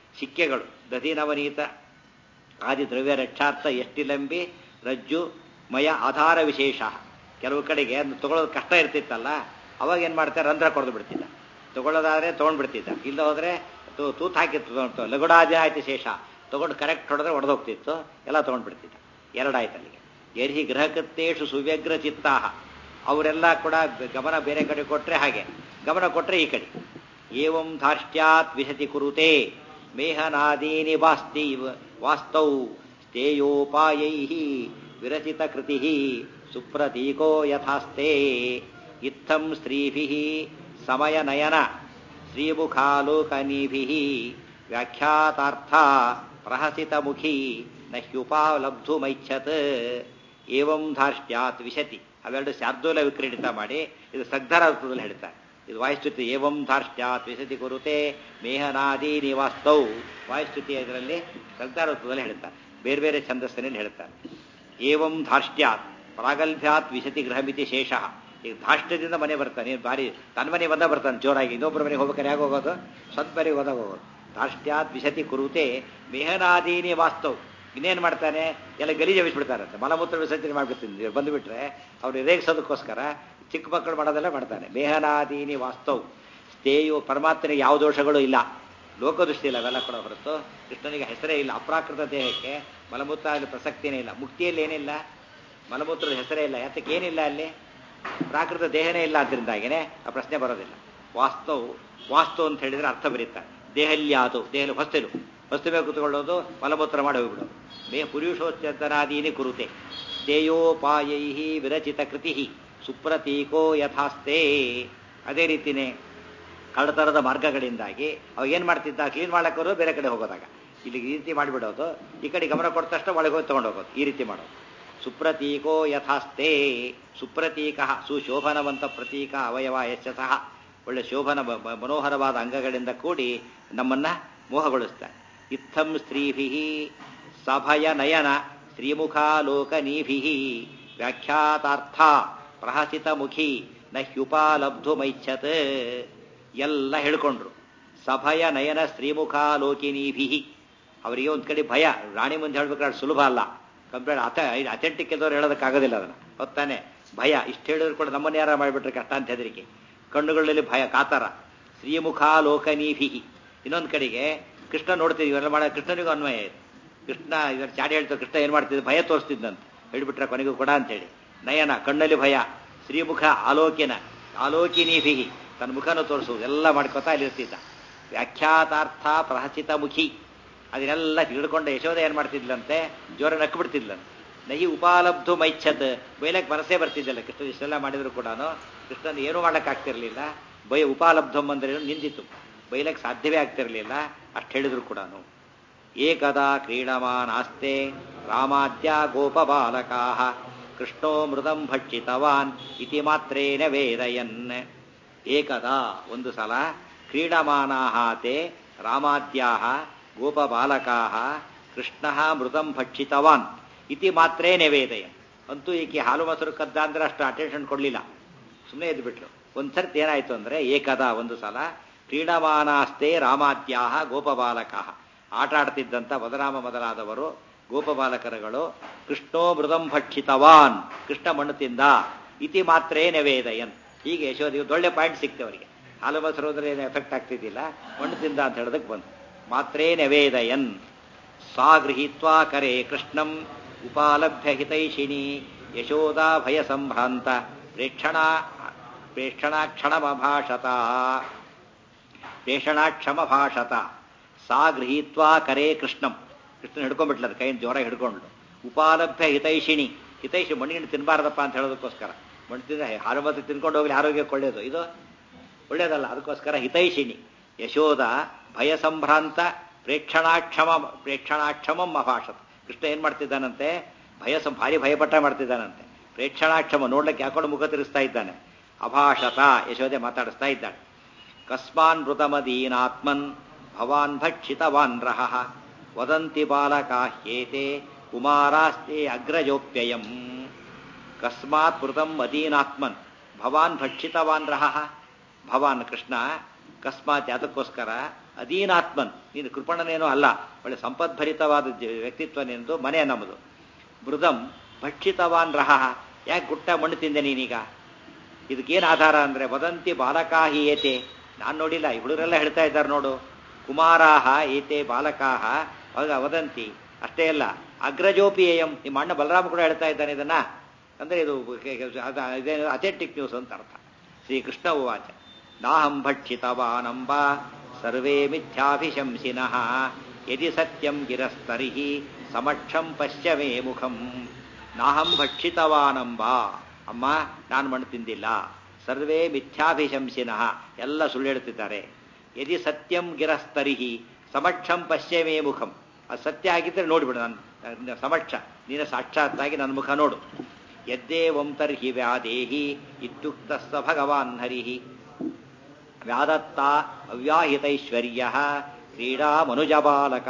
ಸಿಕ್ಕೆಗಳು ದಧಿನವನೀತ ಆದಿ ದ್ರವ್ಯ ರಕ್ಷಾರ್ಥ ಎಷ್ಟಿಲಂಬಿ ರಜ್ಜು ಮಯ ಆಧಾರ ವಿಶೇಷ ಕೆಲವು ಕಡೆಗೆ ಅದನ್ನ ತಗೊಳ್ಳೋದು ಕಷ್ಟ ಇರ್ತಿತ್ತಲ್ಲ ಅವಾಗ ಏನು ಮಾಡ್ತಾರೆ ರಂಧ್ರ ಕೊಡ್ದು ಬಿಡ್ತಿದ್ದ ತಗೊಳ್ಳೋದಾದ್ರೆ ತೊಗೊಂಡ್ಬಿಡ್ತಿದ್ದ ಇಲ್ಲ ಹೋದ್ರೆ ತು- ತೂತ್ ಹಾಕಿತ್ತು ತಗೊಂಡು ಲಗುಡಾದಿ ಆಯ್ತು ಶೇಷ ತಗೊಂಡು ಕರೆಕ್ಟ್ ಹೊಡೆದ್ರೆ ಹೊಡೆದೋಗ್ತಿತ್ತು ಎಲ್ಲ ತೊಗೊಂಡ್ಬಿಡ್ತಿದ್ದ ಎರಡಾಯ್ತು ಅಲ್ಲಿಗೆ ಎರ್ಹಿ ಗೃಹಕೃತ್ಯೇಶು ಸುವ್ಯಗ್ರ ಚಿತ್ತಾಹ ಅವರೆಲ್ಲ ಕೂಡ ಗಮನ ಬೇರೆ ಕಡೆ ಕೊಟ್ರೆ ಹಾಗೆ ಗಮನ ಕೊಟ್ರೆ ಈ ಕಡೆ ಏವಂ ಧಾರ್ಷ್ಟ್ಯಾತ್ ವಿಶತಿ ಕುರುತೆ ಮೇಹನಾದೀನಿ ವಾಸ್ತಿ ವಾಸ್ತೌ ಸ್ಥೇಯೋಪಾಯೈ ವಿರಚಿತ ಕೃತಿ ಸುಪ್ರತೀಕೋ ಯಥಾಸ್ತೆ ಇತ್ತಂ ಸ್ತ್ರೀಭಿ ಸಮಯನಯನ ಶ್ರೀಮುಖಾಲೋಕನೀಭಿ ವ್ಯಾಖ್ಯಾತಾರ್ಥ ಪ್ರಹಸಿತಮುಖಿ ನ ಹ್ಯುಪಾಲಬ್ಧುಮೈಚ್ಛತ್ ಏವಂ ಧಾರ್ಷ್ಟ್ಯಾತ್ ವಿಶತಿ ಅವೆರಡು ಶಾರ್ದೂಲ ವಿಕ್ರೀಡಿತ ಮಾಡಿ ಇದು ಸಗ್ಧರ ಅರ್ಥದಲ್ಲಿ ಹೇಳ್ತಾರೆ ಇದು ವಾಯುಸ್ತುತಿ ಏವಂ ಧಾರ್ಷ್ಟ್ಯಾತ್ ವಿಶತಿ ಕುರುತೆ ಮೇಹನಾದಿ ನಿವಾಸ್ತೌ ವಾಯುಸ್ತುತಿ ಇದರಲ್ಲಿ ಸಗ್ಧರ ಅರ್ಥದಲ್ಲಿ ಹೇಳ್ತಾರೆ ಬೇರೆ ಬೇರೆ ಛಂದಸ್ಸಿನಲ್ಲಿ ಹೇಳ್ತಾರೆ ಏವಂ ಧಾರ್ಷ್ಟ್ಯಾತ್ ಪ್ರಾಗಲ್ಭ್ಯಾತ್ ವಿಶತಿ ಗೃಹಮಿತಿ ಶೇಷ ಈಗ ಧಾಷ್ಟ್ಯದಿಂದ ಮನೆ ಬರ್ತಾನೆ ಬಾರಿ ತನ್ನ ಮನೆ ಬಂದ ಬರ್ತಾನೆ ಜೋರಾಗಿ ಇನ್ನೊಬ್ಬರ ಮನೆಗೆ ಹೋಗ್ಬೇಕಾರೆ ಹೇಗೆ ಹೋಗೋದು ಸ್ವಂತ ಮನೆಗೆ ಹೋದಾಗ ಹೋಗೋದು ಧಾಷ್ಟ್ಯಾತ್ ವಿಶತಿ ಕುರುತೆ ಮೇಹನಾದೀನಿ ವಾಸ್ತವ್ ಇನ್ನೇನು ಮಾಡ್ತಾನೆ ಎಲ್ಲ ಗಲೀಜು ಎಬ್ಬಿಸ್ಬಿಡ್ತಾರಂತೆ ಮಲಮೂತ್ರ ವಿಸರ್ಜನೆ ಮಾಡ್ಬಿಡ್ತೀನಿ ಬಂದುಬಿಟ್ರೆ ಅವ್ರು ರೇಗಿಸೋದಕ್ಕೋಸ್ಕರ ಚಿಕ್ಕ ಮಕ್ಕಳು ಮಾಡೋದೆಲ್ಲ ಮಾಡ್ತಾನೆ ಮೇಹನಾದೀನಿ ವಾಸ್ತವ್ ಸ್ಥೇಯು ಪರಮಾತ್ಮನಿಗೆ ಯಾವ ದೋಷಗಳು ಇಲ್ಲ ಲೋಕದೃಷ್ಟಿ ಇಲ್ಲ ಅವೆಲ್ಲ ಕೂಡ ಹೊರತು ಕೃಷ್ಣನಿಗೆ ಹೆಸರೇ ಇಲ್ಲ ಅಪ್ರಾಕೃತ ದೇಹಕ್ಕೆ ಮಲಮೂತ್ರ ಅಲ್ಲಿ ಪ್ರಸಕ್ತಿನೇ ಇಲ್ಲ ಮುಕ್ತಿಯಲ್ಲಿ ಏನಿಲ್ಲ ಮಲಮೂತ್ರದ ಹೆಸರೇ ಇಲ್ಲ ಯಾತಕ್ಕೆ ಏನಿಲ್ಲ ಅಲ್ಲಿ ಪ್ರಾಕೃತ ದೇಹನೇ ಇಲ್ಲ ಅದರಿಂದಾಗೇನೆ ಆ ಪ್ರಶ್ನೆ ಬರೋದಿಲ್ಲ ವಾಸ್ತವ್ ವಾಸ್ತು ಅಂತ ಹೇಳಿದ್ರೆ ಅರ್ಥ ಬರೀತಾರೆ ದೇಹಲ್ಯಾದು ದೇಹದಲ್ಲಿ ಹೊಸ್ತಿಲು ಹೊಸ್ತು ಮೇಲೆ ಕೂತ್ಕೊಳ್ಳೋದು ಮಲಮೂತ್ರ ಮಾಡಿ ಹೋಗ್ಬಿಡೋದು ಮೇ ಪುರುಷೋಚ್ಚತನಾದೀನಿ ಕುರುತೆ ಸ್ಥೇಯೋಪಾಯೈ ವಿರಚಿತ ಕೃತಿ ಸುಪ್ರತೀಕೋ ಯಥಾಸ್ತೆ ಅದೇ ರೀತಿನೇ ಕಳ್ಳತನದ ಮಾರ್ಗಗಳಿಂದಾಗಿ ಅವ ಏನು ಮಾಡ್ತಿದ್ದ ಕ್ಲೀನ್ ಮಾಡಕ್ಕವರು ಬೇರೆ ಕಡೆ ಹೋಗೋದಾಗ ಇಲ್ಲಿ ಈ ರೀತಿ ಮಾಡಿಬಿಡೋದು ಈ ಕಡೆ ಗಮನ ಕೊಟ್ಟ ತಕ್ಷಣ ಒಳಗೆ ಹೋಗಿ ತಗೊಂಡು ಹೋಗೋದು ಈ ರೀತಿ ಮಾಡೋದು ಸುಪ್ರತೀಕೋ ಯಥಾಸ್ತೆ ಸುಪ್ರತೀಕ ಸುಶೋಭನವಂತ ಪ್ರತೀಕ ಅವಯವ ಯಶಸಃ ಒಳ್ಳೆ ಶೋಭನ ಬ- ಬ- ಮನೋಹರವಾದ ಅಂಗಗಳಿಂದ ಕೂಡಿ ನಮ್ಮನ್ನ ಮೋಹಗೊಳಿಸ್ತಾರೆ ಇತ್ತಂ ಸ್ತ್ರೀಭಿ ಸಭಯ ನಯನ ಶ್ರೀಮುಖಾಲೋಕನೀಭಿ ವ್ಯಾಖ್ಯಾತಾರ್ಥ ಪ್ರಹಸಿತ ಮುಖಿ ನ ಹ್ಯುಪಾಲಬ್ಧುಮೈಚ್ಛತ್ ಎಲ್ಲ ಹೇಳ್ಕೊಂಡ್ರು ಸಭಯ ನಯನ ಶ್ರೀಮುಖಾಲೋಕಿನೀಭಿ ಅವರಿಗೆ ಒಂದು ಕಡೆ ಭಯ ರಾಣಿ ಮುಂದೆ ಹೇಳ್ಬೇಕಾದ್ರೆ ಸುಲಭ ಅಲ್ಲ ಕಂಪೇರ್ ಅಥ ಅಥೆಂಟಿಕ್ ಎದವ್ರು ಹೇಳೋದಕ್ಕಾಗೋದಿಲ್ಲ ಅದನ್ನು ಹೊತ್ತಾನೆ ಭಯ ಇಷ್ಟು ಹೇಳಿದ್ರು ಕೂಡ ನಮ್ಮನ್ನ ಯಾರ ಮಾಡಿಬಿಟ್ರೆ ಕಷ್ಟ ಅಂತ ಹೆದರಿಕೆ ಕಣ್ಣುಗಳಲ್ಲಿ ಭಯ ಕಾತರ ಶ್ರೀಮುಖಾಲೋಕನೀಭಿ ಇನ್ನೊಂದು ಕಡೆಗೆ ಕೃಷ್ಣ ನೋಡ್ತಿದ್ವಿ ಇವೆಲ್ಲ ಮಾಡೋ ಕೃಷ್ಣನಿಗೂ ಅನ್ವಯ ಇದೆ ಕೃಷ್ಣ ಇದ್ರ ಚಾಡಿ ಹೇಳ್ತಾರೆ ಕೃಷ್ಣ ಏನು ಮಾಡ್ತಿದ್ದ ಭಯ ತೋರಿಸ್ತಿದ್ದಂತ ಹೇಳ್ಬಿಟ್ರೆ ಕೊನೆಗೂ ಕೊಡ ಅಂತೇಳಿ ನಯನ ಕಣ್ಣಲ್ಲಿ ಭಯ ಶ್ರೀಮುಖ ಆಲೋಕಿನ ಆಲೋಕಿನೀಭಿ ತನ್ನ ಮುಖನ ತೋರಿಸುವುದು ಎಲ್ಲ ಮಾಡ್ಕೋತಾ ಅಲ್ಲಿರ್ತಿದ್ದ ವ್ಯಾಖ್ಯಾತಾರ್ಥ ಪ್ರಹಸಿತ ಮುಖಿ ಅದನ್ನೆಲ್ಲ ಹಿಡ್ಕೊಂಡು ಯಶೋಧ ಏನು ಮಾಡ್ತಿದ್ಲಂತೆ ಜೋರ ನಕ್ಕು ಬಿಡ್ತಿದ್ಲಂತೆ ನಹಿ ಉಪಾಲಬ್ಧು ಮೈಚ್ಛತ್ ಬೈಲಕ್ಕೆ ಮನಸ್ಸೇ ಬರ್ತಿದ್ದಿಲ್ಲ ಕೃಷ್ಣ ಇಷ್ಟೆಲ್ಲ ಮಾಡಿದ್ರು ಕೂಡ ಕೃಷ್ಣನ ಏನೂ ಮಾಡೋಕ್ಕಾಗ್ತಿರ್ಲಿಲ್ಲ ಬೈ ಉಪಾಲಬ್ಧಂ ಅಂದ್ರೆ ನಿಂದಿತು ಬೈಲಕ್ಕೆ ಸಾಧ್ಯವೇ ಆಗ್ತಿರ್ಲಿಲ್ಲ ಅಷ್ಟು ಹೇಳಿದ್ರು ಕೂಡ ಏಕದಾ ಕ್ರೀಡಮಾನಾಸ್ತೆ ರಾಮಾದ್ಯ ಗೋಪಬಾಲಕಾ ಕೃಷ್ಣೋ ಮೃದಂ ಭಕ್ಷಿತವಾನ್ ಇತಿ ಮಾತ್ರೇನ ವೇದಯನ್ ಏಕದಾ ಒಂದು ಸಲ ಕ್ರೀಡಮಾನಾಹ ತೇ ರಾಮಾದ್ಯಾಹ ಗೋಪಬಾಲಕಾಹ ಕೃಷ್ಣ ಮೃದಂ ಭಕ್ಷಿತವಾನ್ ಇತಿ ಮಾತ್ರೇ ನಿವೇದಯನ್ ಅಂತೂ ಈಕೆ ಹಾಲು ಮೊಸರು ಕದ್ದ ಅಂದ್ರೆ ಅಷ್ಟು ಅಟೆನ್ಷನ್ ಕೊಡಲಿಲ್ಲ ಸುಮ್ಮನೆ ಎದ್ಬಿಟ್ಲು ಒಂದ್ಸರ್ತಿ ಏನಾಯ್ತು ಅಂದ್ರೆ ಏಕದ ಒಂದು ಸಲ ಕ್ರೀಡಮಾನಾಸ್ತೆ ರಾಮಾದ್ಯಾಹ ಗೋಪಬಾಲಕಾಹ ಆಟ ಆಡ್ತಿದ್ದಂಥ ಬದರಾಮ ಮೊದಲಾದವರು ಗೋಪಬಾಲಕರುಗಳು ಕೃಷ್ಣೋ ಮೃದಂ ಭಕ್ಷಿತವಾನ್ ಕೃಷ್ಣ ಮಣ್ಣು ತಿಂದ ಇತಿ ಮಾತ್ರೇ ನಿವೇದಯನ್ ಹೀಗೆ ಯಶೋದಿ ಒಳ್ಳೆ ಪಾಯಿಂಟ್ ಸಿಕ್ತೆ ಅವರಿಗೆ ಹಾಲು ಮೊಸರು ಹೋದ್ರೆ ಏನು ಎಫೆಕ್ಟ್ ಆಗ್ತಿದ್ದಿಲ್ಲ ಮಣ್ಣು ತಿಂದ ಅಂತ ಹೇಳೋದಕ್ಕೆ ಬಂತು ಮಾತ್ರೇ ನಿವೇದಯನ್ ಸಾ ಗೃಹೀತ್ವಾ ಕರೆ ಕೃಷ್ಣಂ ಉಪಾಲಭ್ಯ ಹಿತೈಷಿಣಿ ಯಶೋದಾ ಭಯ ಸಂಭ್ರಾಂತ ಪ್ರೇಕ್ಷಣಾ ಪ್ರೇಕ್ಷಣಾಕ್ಷಣಮಭಾಷತ ಪ್ರೇಷಣಾಕ್ಷಮಭಾಷತ ಸಾ ಗೃಹೀತ್ವಾ ಕರೆ ಕೃಷ್ಣಂ ಕೃಷ್ಣನ್ ಹಿಡ್ಕೊಂಡ್ಬಿಟ್ಲದ ಕೈಯಿಂದ ಜೋರ ಹಿಡ್ಕೊಂಡ್ಲು ಉಪಾಲಭ್ಯ ಹಿತೈಷಿಣಿ ಹಿತೈಷಿ ಮಣ್ಣಿನ ತಿನ್ನಬಾರ್ದಪ್ಪ ಅಂತ ಹೇಳೋದಕ್ಕೋಸ್ಕರ ಮಣ್ಣು ತಿಂದ ಹಾಲು ಮತ್ತು ತಿನ್ಕೊಂಡು ಹೋಗ್ಲಿ ಆರೋಗ್ಯಕ್ಕೆ ಒಳ್ಳೇದು ಇದು ಒಳ್ಳೇದಲ್ಲ ಅದಕ್ಕೋಸ್ಕರ ಹಿತೈಷಿಣಿ ಯಶೋದ ಭಯ ಸಂಭ್ರಾಂತ ಪ್ರೇಕ್ಷಣಾಕ್ಷಮ ಪ್ರೇಕ್ಷಣಾಕ್ಷಮಂ ಅಭಾಷತ ಕೃಷ್ಣ ಏನ್ ಮಾಡ್ತಿದ್ದಾನಂತೆ ಭಯ ಸಂ ಭಾರಿ ಭಯಪಟ್ಟ ಮಾಡ್ತಿದ್ದಾನಂತೆ ಪ್ರೇಕ್ಷಣಾಕ್ಷಮ ನೋಡ್ಲಿಕ್ಕೆ ಯಾಕೊಂಡು ಮುಖ ತಿರುಸ್ತಾ ಇದ್ದಾನೆ ಅಭಾಷತ ಯಶೋದೆ ಮಾತಾಡಿಸ್ತಾ ಇದ್ದಾಳೆ ಕಸ್ಮಾನ್ ಮೃತಮದೀನಾತ್ಮನ್ ಭವಾನ್ ಭಕ್ಷಿತವಾನ್ ರಹ ವದಂತಿ ಬಾಲಕಾಹ್ಯೇತೆ ಕುಮಾರಾಸ್ತೆ ಅಗ್ರಜೋಪ್ಯಯಂ ಕಸ್ಮಾತ್ ಮೃತಂ ಮದೀನಾತ್ಮನ್ ಭವಾನ್ ಭಕ್ಷಿತವಾನ್ ರಹ ಭವಾನ್ ಕೃಷ್ಣ ಕಸ್ಮಾತ್ ಯಾತಕ್ಕೋಸ್ಕರ ಅಧೀನಾತ್ಮನ್ ನೀನು ಕೃಪಣನೇನೋ ಅಲ್ಲ ಒಳ್ಳೆ ಸಂಪದ್ಭರಿತವಾದ ಜ- ವ್ಯಕ್ತಿತ್ವ ನಿಂದು ಮನೆ ನಮ್ಮದು ಮೃದಂ ಭಕ್ಷಿತವಾನ್ ರಹ ಯಾಕೆ ಗುಟ್ಟ ಮಣ್ಣು ತಿಂದೆ ನೀನೀಗ ಇದಕ್ಕೇನು ಆಧಾರ ಅಂದ್ರೆ ವದಂತಿ ಬಾಲಕಾಹಿ ಏತೆ ನಾನು ನೋಡಿಲ್ಲ ಈ ಹುಡುಗರೆಲ್ಲ ಹೇಳ್ತಾ ಇದ್ದಾರೆ ನೋಡು ಕುಮಾರಾಹ ಏತೆ ಬಾಲಕಾಹ ಅವಾಗ ವದಂತಿ ಅಷ್ಟೇ ಅಲ್ಲ ಅಗ್ರಜೋಪಿ ಏಯಂ ನಿಮ್ಮ ಅಣ್ಣ ಬಲರಾಮ ಕೂಡ ಹೇಳ್ತಾ ಇದ್ದಾನೆ ಇದನ್ನ ಅಂದ್ರೆ ಇದು ಇದೇನು ಅಥೆಂಟಿಕ್ ನ್ಯೂಸ್ ಅಂತ ಅರ್ಥ ಶ್ರೀಕೃಷ್ಣ ಉವಾಚ ನಾಹಂ ಭಕ್ಷಿತವಾನಂಬ ಸರ್ವೇ ಮಿಥ್ಯಾಭಿಶಂಸಿನಃ ಯದಿ ಸತ್ಯಂ ಗಿರಸ್ತರ್ಹಿ ಸಮಕ್ಷಂ ಪಶ್ಯಮೇ ಮುಖಂ ನಾಹಂ ಭಕ್ಷಿತವಾನಂಬ ಅಮ್ಮ ನಾನು ಮಣ್ಣು ತಿಂದಿಲ್ಲ ಸರ್ವೇ ಮಿಥ್ಯಾಭಿಶಂಸಿನಃ ಎಲ್ಲ ಸುಳ್ಳು ಹೇಳ್ತಿದ್ದಾರೆ ಯದಿ ಸತ್ಯಂ ಗಿರಸ್ತರಿಹಿ ಸಮಕ್ಷಂ ಪಶ್ಯಮೇ ಮುಖಂ ಅದು ಸತ್ಯ ಆಗಿದ್ದರೆ ನೋಡಿಬಿಡು ನಾನು ಸಮಕ್ಷ ನೀನು ಸಾಕ್ಷಾತ್ತಾಗಿ ನನ್ನ ಮುಖ ನೋಡು ಯದ್ದೇವಂ ತರ್ಹಿ ವ್ಯಾದೇಹಿ ಇತ್ಯುಕ್ತ ಸ ಭಗವಾನ್ ಹರಿಹಿ ವ್ಯಾದತ್ತ ಅವ್ಯಾಹಿತೈಶ್ವರ್ಯ ಕ್ರೀಡಾ ಮನುಜ ಬಾಲಕ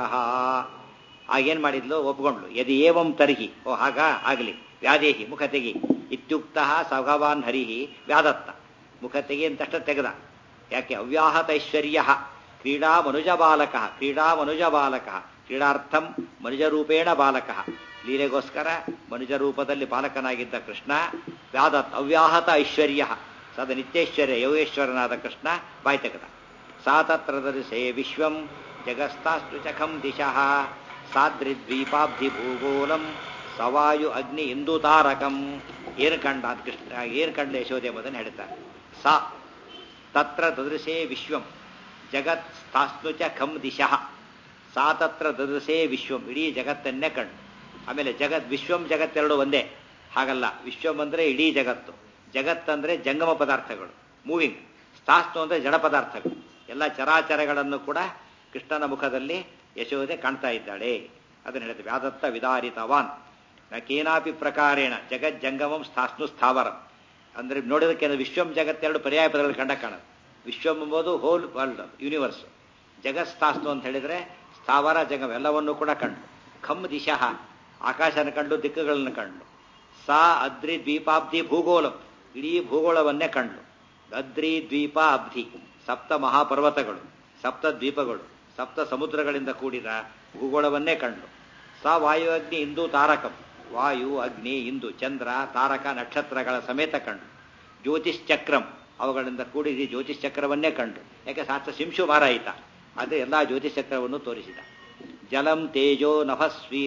ಆಗೇನ್ ಮಾಡಿದ್ಲು ಒಪ್ಕೊಂಡ್ಲು ಯದಿ ಏವಂ ತರ್ಹಿ ಓ ಹಾಗ ಆಗ್ಲಿ ವ್ಯಾದೇಹಿ ಮುಖ ತೆಗಿ ಇತ್ಯುಕ್ತ ಸ ಭಗವಾನ್ ಹರಿಹಿ ವ್ಯಾದತ್ತ ಮುಖ ತೆಗಿ ಅಂತಷ್ಟ ತೆಗೆದ ಯಾಕೆ ಅವ್ಯಾಹತೈಶ್ವರ್ಯ ಕ್ರೀಡಾ ಮನುಜ ಬಾಲಕ ಕ್ರೀಡಾ ಮನುಜ ಬಾಲಕ ಕ್ರೀಡಾರ್ಥಂ ಮನುಜರೂಪೇಣ ಬಾಲಕ ಲೀಲೆಗೋಸ್ಕರ ಮನುಜ ರೂಪದಲ್ಲಿ ಬಾಲಕನಾಗಿದ್ದ ಕೃಷ್ಣ ವ್ಯಾದತ್ ಅವ್ಯಾಹತ ಐಶ್ವರ್ಯ ಸದ ನಿತ್ಯೈಶ್ವರ್ಯ ಯೋಗೇಶ್ವರನಾದ ಕೃಷ್ಣ ಬಾಯ್ ತೆಗೆದ ಸಾ ತತ್ರ ದರ್ಶೆ ವಿಶ್ವಂ ಜಗಸ್ತಾಸ್ತು ಚಖಂ ದಿಶಃ ಸಾದ್ರಿದ್ವೀಪಾಬ್ಧಿ ಭೂಗೋಲಂ ಸವಾಯು ಅಗ್ನಿ ಇಂದು ತಾರಕಂ ಏನು ಕಂಡ ಅಂತ ಕೃಷ್ಣ ಏನು ಕಂಡ ಯಶೋದೆ ಎಂಬುದನ್ನು ಹೇಳ್ತಾರೆ ಸಾ ತತ್ರ ದದೃಶೇ ವಿಶ್ವಂ ಜಗತ್ ಸ್ಥಾಸ್ನು ಚ ಖಂ ದಿಶಃ ಸಾ ತತ್ರ ದದೃಶೇ ವಿಶ್ವಂ ಇಡೀ ಜಗತ್ತನ್ನೇ ಕಂಡು ಆಮೇಲೆ ಜಗತ್ ವಿಶ್ವಂ ಜಗತ್ತೆರಡು ಒಂದೇ ಹಾಗಲ್ಲ ವಿಶ್ವಂ ಅಂದ್ರೆ ಇಡೀ ಜಗತ್ತು ಜಗತ್ತಂದ್ರೆ ಜಂಗಮ ಪದಾರ್ಥಗಳು ಮೂವಿಂಗ್ ಸ್ಥಾಸ್ತು ಅಂದ್ರೆ ಜಡ ಪದಾರ್ಥಗಳು ಎಲ್ಲ ಚರಾಚರಗಳನ್ನು ಕೂಡ ಕೃಷ್ಣನ ಮುಖದಲ್ಲಿ ಯಶೋದೆ ಕಾಣ್ತಾ ಇದ್ದಾಳೆ ಅದನ್ನು ಹೇಳಿದೆ ವ್ಯಾದತ್ತ ವಿದಾರಿತವಾನ್ ನ ಕೇನಾಪಿ ಪ್ರಕಾರೇಣ ಜಗಜ್ಜಂಗಮಂ ಸ್ಥಾಸ್ನು ಸ್ಥಾವರಂ ಅಂದ್ರೆ ನೋಡೋದಕ್ಕೆ ವಿಶ್ವಂ ಜಗತ್ತೆರಡು ಪರ್ಯಾಯ ಪದಗಳು ಕಂಡ ಕಾಣುತ್ತೆ ವಿಶ್ವಂ ಎಂಬುದು ಹೋಲ್ ವರ್ಲ್ಡ್ ಯೂನಿವರ್ಸ್ ಜಗತ್ಸ್ಥಾಸ್ತು ಅಂತ ಹೇಳಿದ್ರೆ ಸ್ಥಾವರ ಜಂಗಮ ಎಲ್ಲವನ್ನೂ ಕೂಡ ಕಂಡು ಖಮ್ ದಿಶಃ ಆಕಾಶನ ಕಂಡು ದಿಕ್ಕುಗಳನ್ನು ಕಂಡು ಸಾ ಅದ್ರಿ ದ್ವೀಪಾಬ್ಧಿ ಭೂಗೋಳಂ ಇಡೀ ಭೂಗೋಳವನ್ನೇ ಕಂಡು ಅದ್ರಿ ದ್ವೀಪ ಅಬ್ಧಿ ಸಪ್ತ ಮಹಾಪರ್ವತಗಳು ಸಪ್ತ ದ್ವೀಪಗಳು ಸಪ್ತ ಸಮುದ್ರಗಳಿಂದ ಕೂಡಿದ ಭೂಗೋಳವನ್ನೇ ಕಂಡು ಸಾ ವಾಯು ಅಗ್ನಿ ಇಂದು ತಾರಕಂ ವಾಯು ಅಗ್ನಿ ಇಂದು ಚಂದ್ರ ತಾರಕ ನಕ್ಷತ್ರಗಳ ಸಮೇತ ಕಂಡು ಜ್ಯೋತಿಷ್ ಚಕ್ರಂ ಅವುಗಳಿಂದ ಕೂಡಿದ ಜ್ಯೋತಿಷ್ ಚಕ್ರವನ್ನೇ ಕಂಡು ಯಾಕೆ ಶಾಸ್ತ್ರ ಶಿಂಶು ಮಾರಾಯಿತ ಆದರೆ ಎಲ್ಲ ಜ್ಯೋತಿಷ್ ಚಕ್ರವನ್ನು ತೋರಿಸಿದ ಜಲಂ ತೇಜೋ ನಭಸ್ವಿ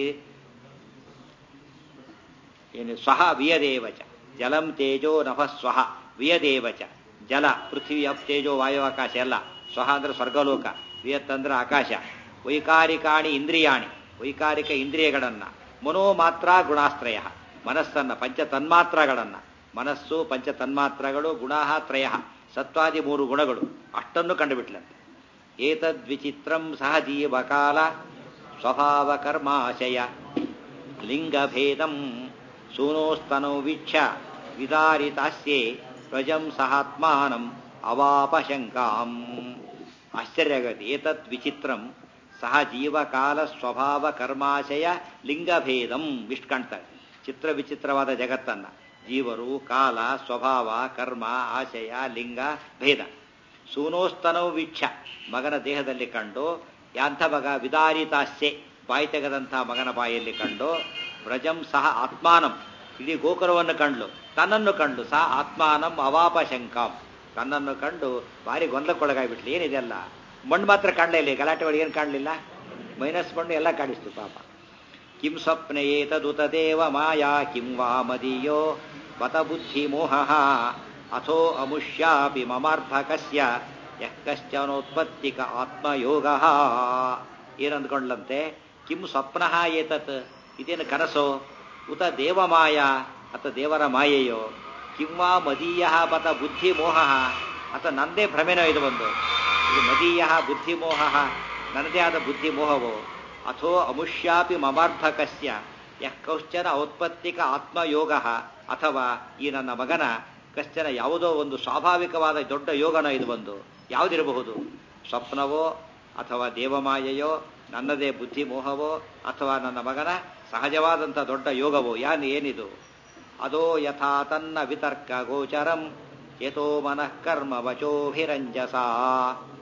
ಏನು ಸ್ವಹ ವಿಯದೇವಚ ಜಲಂ ತೇಜೋ ನಭ ಸ್ವಹ ವಿಯದೇವಚ ಜಲ ಪೃಥ್ವಿ ಅಪ್ ತೇಜೋ ವಾಯು ಆಕಾಶ ಎಲ್ಲ ಸ್ವಹ ಅಂದ್ರೆ ಸ್ವರ್ಗಲೋಕ ವಿಯತ್ ಅಂದ್ರೆ ಆಕಾಶ ವೈಕಾರಿಕಾಣಿ ಇಂದ್ರಿಯಾಣಿ ವೈಕಾರಿಕ ಇಂದ್ರಿಯಗಳನ್ನ ಮನೋ ಮಾತ್ರ ಗುಣಾಶ್ರಯ ಮನಸ್ಸನ್ನ ಪಂಚ ತನ್ಮಾತ್ರಗಳನ್ನ ಮನಸ್ಸು ಪಂಚ ತನ್ಮಾತ್ರಗಳು ಗುಣಾಹ ತ್ರಯ ಸತ್ವಾದಿ ಮೂರು ಗುಣಗಳು ಅಷ್ಟನ್ನು ಕಂಡುಬಿಟ್ಲಂತೆ ಏತದ್ವಿಚಿತ್ರಂ ಸಹ ಜೀವಕಾಲ ಸ್ವಭಾವ ಕರ್ಮಾಶಯ ಲಿಂಗಭೇದಂ ಸೂನೋಸ್ತನೋ ವೀಕ್ಷ ವಿದಾರಿತಾಸ್ಯೆ ಪ್ರಜಂ ಸಹಾತ್ಮಾನಂ ಅವಾಪಶಂಕಾಂ ಆಶ್ಚರ್ಯಗತಿ ಏತತ್ ವಿಚಿತ್ರಂ ಸಹ ಜೀವಕಾಲ ಸ್ವಭಾವ ಕರ್ಮಾಶಯ ಲಿಂಗಭೇದಂ ಇಷ್ಟು ಕಾಣ್ತಾರೆ ಚಿತ್ರ ವಿಚಿತ್ರವಾದ ಜಗತ್ತನ್ನ ಜೀವರು ಕಾಲ ಸ್ವಭಾವ ಕರ್ಮ ಆಶಯ ಲಿಂಗ ಭೇದ ಸೂನೋಸ್ತನೋ ವೀಕ್ಷ ಮಗನ ದೇಹದಲ್ಲಿ ಕಂಡು ಯಾಂಥ ಮಗ ವಿದಾರಿತಾಸ್ಯೆ ಬಾಯಿ ತೆಗೆದಂತಹ ಮಗನ ಬಾಯಲ್ಲಿ ಕಂಡು ವ್ರಜಂ ಸಹ ಆತ್ಮಾನಂ ಇಡೀ ಗೋಕುಲವನ್ನು ಕಂಡ್ಲು ತನ್ನನ್ನು ಕಂಡು ಸಹ ಆತ್ಮಾನಂ ಅವಾಪ ಶಂಕಾಂ ತನ್ನನ್ನು ಕಂಡು ಭಾರಿ ಗೊಂದಲಕ್ಕೊಳಗಾಗ್ಬಿಟ್ಲಿ ಏನಿದೆಲ್ಲ ಮಣ್ಣು ಮಾತ್ರ ಕಾಣಲೇ ಇಲ್ಲ ಗಲಾಟೆ ಒಳಗೆ ಏನು ಕಾಣಲಿಲ್ಲ ಮೈನಸ್ ಮಣ್ಣು ಎಲ್ಲ ಕಾಣಿಸ್ತು ಪಾಪ ಕಿಂ ಸ್ವಪ್ನ ಏತದುತದೇವ ಮಾಯಾ ಕಿಂ ವಾ ಮದೀಯೋ ಬತ ಬುದ್ಧಿ ಮೋಹ ಅಥೋ ಅಮುಷ್ಯಾಪಿ ಮಮಾರ್ಧಕಸ್ಯ ಯಃ ಕಶ್ಚನೋತ್ಪತ್ತಿಕ ಆತ್ಮಯೋಗ ಏನಂದ್ಕೊಂಡ್ಲಂತೆ ಕಿಂ ಸ್ವಪ್ನ ಏತತ್ ಇದೇನು ಕನಸೋ ಉತ ದೇವಮಾಯ ಅಥ ದೇವರ ಮಾಯೆಯೋ ಕಿಂವಾ ಮದೀಯ ಬತ ಬುದ್ಧಿ ಮೋಹ ಅಥವಾ ನಂದೇ ಭ್ರಮೆನೋ ಇದು ಒಂದು ಇದು ಮದೀಯ ಬುದ್ಧಿ ಮೋಹ ನನ್ನದೇ ಆದ ಬುದ್ಧಿ ಮೋಹವೋ ಅಥೋ ಅಮುಷ್ಯಾಪಿ ಮಮಾರ್ಧಕಸ್ಯ ಯಃ ಕೌಶ್ಚನ ಔತ್ಪತ್ತಿಕ ಆತ್ಮಯೋಗ ಅಥವಾ ಈ ನನ್ನ ಮಗನ ಕಶ್ಚನ ಯಾವುದೋ ಒಂದು ಸ್ವಾಭಾವಿಕವಾದ ದೊಡ್ಡ ಯೋಗನ ಇದು ಒಂದು ಯಾವುದಿರಬಹುದು ಸ್ವಪ್ನವೋ ಅಥವಾ ದೇವಮಾಯೆಯೋ ನನ್ನದೇ ಬುದ್ಧಿ ಮೋಹವೋ ಅಥವಾ ನನ್ನ ಮಗನ ಸಹಜವಾದಂಥ ದೊಡ್ಡ ಯೋಗವೋ ಯಾನು ಏನಿದು ಅದೋ ಯಥಾ ತನ್ನ ವಿತರ್ಕ ಗೋಚರಂ ಯಥೋ ಮನಃ ಕರ್ಮ ವಚೋಭಿರಂಜಸ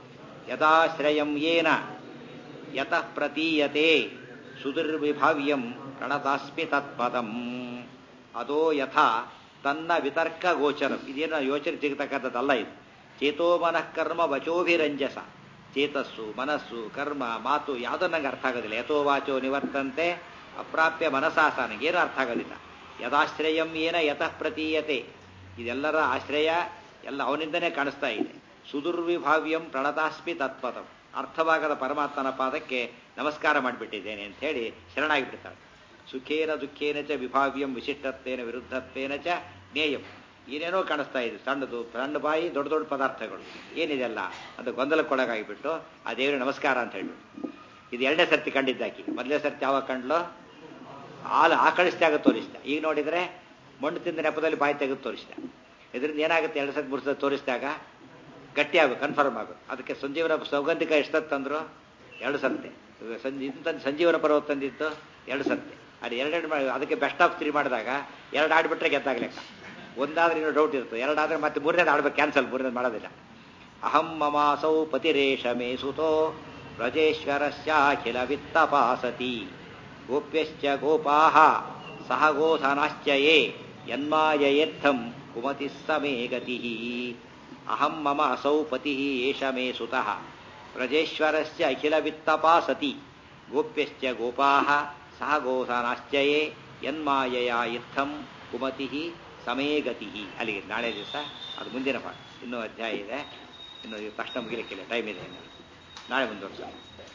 ಯದಾಶ್ರಯಂ ಯೇನ ಯತಃ ಪ್ರತೀಯತೆ ಸುದುರ್ವಿಭಾವ್ಯಂ ಪ್ರಣತಾಸ್ಮಿ ತತ್ಪದಂ ಅದೋ ಯಥಾ ತನ್ನ ವಿತರ್ಕ ಗೋಚರಂ ಇದೇನು ಯೋಚನೆ ಸಿಗತಕ್ಕಂಥದ್ದಲ್ಲ ಇದು ಚೇತೋ ಮನಃ ಕರ್ಮ ವಚೋಭಿರಂಜಸ ಚೇತಸ್ಸು ಮನಸ್ಸು ಕರ್ಮ ಮಾತು ಯಾವುದೋ ನಂಗೆ ಅರ್ಥ ಆಗೋದಿಲ್ಲ ಯಥೋ ವಾಚೋ ನಿವರ್ತಂತೆ ಅಪ್ರಾಪ್ಯ ಮನಸಾಸ ನನಗೇನು ಅರ್ಥ ಆಗೋದಿಲ್ಲ ಯದಾಶ್ರಯಂ ಏನ ಯತಃ ಪ್ರತೀಯತೆ ಇದೆಲ್ಲರ ಆಶ್ರಯ ಎಲ್ಲ ಅವನಿಂದನೇ ಕಾಣಿಸ್ತಾ ಇದೆ ಸುದುರ್ವಿಭಾವ್ಯಂ ಪ್ರಣತಾಸ್ಮಿ ತತ್ಪದಂ ಅರ್ಥವಾಗದ ಪರಮಾತ್ಮನ ಪಾದಕ್ಕೆ ನಮಸ್ಕಾರ ಮಾಡಿಬಿಟ್ಟಿದ್ದೇನೆ ಅಂತ ಹೇಳಿ ಶರಣಾಗಿಬಿಡ್ತಾಳೆ ಸುಖೇನ ದುಃಖೇನ ಚ ವಿಭಾವ್ಯಂ ವಿಶಿಷ್ಟತ್ವೇನ ವಿರುದ್ಧತ್ವೇನ ಚ ಜ್ಞೇಯಂ ಏನೇನೋ ಕಾಣಿಸ್ತಾ ಇದೆ ಸಣ್ಣದು ಸಣ್ಣ ಬಾಯಿ ದೊಡ್ಡ ದೊಡ್ಡ ಪದಾರ್ಥಗಳು ಏನಿದೆಲ್ಲ ಅದು ಗೊಂದಲಕ್ಕೊಳಗಾಗಿಬಿಟ್ಟು ಆ ದೇವರಿಗೆ ನಮಸ್ಕಾರ ಅಂತ ಹೇಳ್ಬಿಟ್ಟು ಇದು ಎರಡನೇ ಸರ್ತಿ ಕಂಡಿದ್ದಾಕಿ ಮೊದಲನೇ ಸರ್ತಿ ಯಾವಾಗ ಕಂಡ್ಲು ಹಾಲು ಆಕಳಿಸಿದಾಗ ತೋರಿಸಿದ ಈಗ ನೋಡಿದರೆ ಮಣ್ಣು ತಿಂದ ನೆಪದಲ್ಲಿ ಬಾಯಿ ತೆಗೆದು ತೋರಿಸಿದ ಇದರಿಂದ ಏನಾಗುತ್ತೆ ಎರಡು ಸರ್ತಿ ಮೂರು ಸರ್ತಿ ತೋರಿಸಿದಾಗ ಗಟ್ಟಿ ಆಗು ಕನ್ಫರ್ಮ್ ಆಗು ಅದಕ್ಕೆ ಸಂಜೀವನ ಸೌಗಂಧಿಕ ಎಷ್ಟತ್ತು ತಂದ್ರು ಎರಡು ಸರ್ತಿ ಸಂಜಿ ಇದು ತಂದು ಸಂಜೀವನ ಪರ್ವತ ತಂದಿತ್ತು ಎರಡು ಸರ್ತಿ ಅದು ಎರಡೆರಡು ಮಾಡಿ ಅದಕ್ಕೆ ಬೆಸ್ಟ್ ಆಫ್ ತ್ರೀ ಮಾಡಿದಾಗ ಎರಡು ಆಡ್ಬಿಟ್ರೆ ಗೆದ್ದಾಗ ಲೆಕ್ಕ ಒಂದಾದ್ರೆ ಇನ್ನೂ ಡೌಟ್ ಇರುತ್ತೆ ಎರಡಾದ್ರೆ ಮತ್ತೆ ಮೂರನೇದು ಆಡ್ಬೇಕು ಕ್ಯಾನ್ಸಲ್ ಮೂರನೇದು ಮಾಡೋದಿಲ್ಲ ಅಹಂ ಮಮಾಸೌ ಪತಿರೇಷಮೇ ಸುತೋ ವ್ರಜೇಶ್ವರಸ್ಯಾಖಿಲ ವಿತ್ತಪಾಸತಿ ಗೋಪ್ಯಶ್ಚ ಗೋಪಾಹ ಸಹ ಗೋಧನಾಶ್ಚ ಯೇ ಯನ್ಮಾಯಯೇತ್ಥಂ ಕುಮತಿ ಸಮೇ ಗತಿ ಅಹಂ ಮಮ ಅಸೌ ಪತಿ ಏಷ ಮೇ ಸುತಃ ವ್ರಜೇಶ್ವರಸ್ಯ ಅಖಿಲ ವಿತ್ತಪಾಸತಿ ಗೋಪ್ಯಶ್ಚ ಗೋಪಾಹ ಸಹ ಗೋಧನಾಶ್ಚ ಯೇ ಯನ್ಮಾಯಯ ಇತ್ತಂ ಕುಮತಿ ಸಮೇ ಗತಿ ಅಲ್ಲಿಗೆ ನಾಳೆ ದಿವಸ ಅದು ಮುಂದಿನ ಪಾಠ ಇನ್ನೂ ಅಧ್ಯಾಯ ಇದೆ ಇನ್ನು ಇದು ತಕ್ಷಣ ಮುಗಿಲಿಕ್ಕಿಲ್ಲ ಟೈಮ್ ಇದೆ ಇನ್ನು. ನಾಳೆ ಮುಂದುವರ್ಸ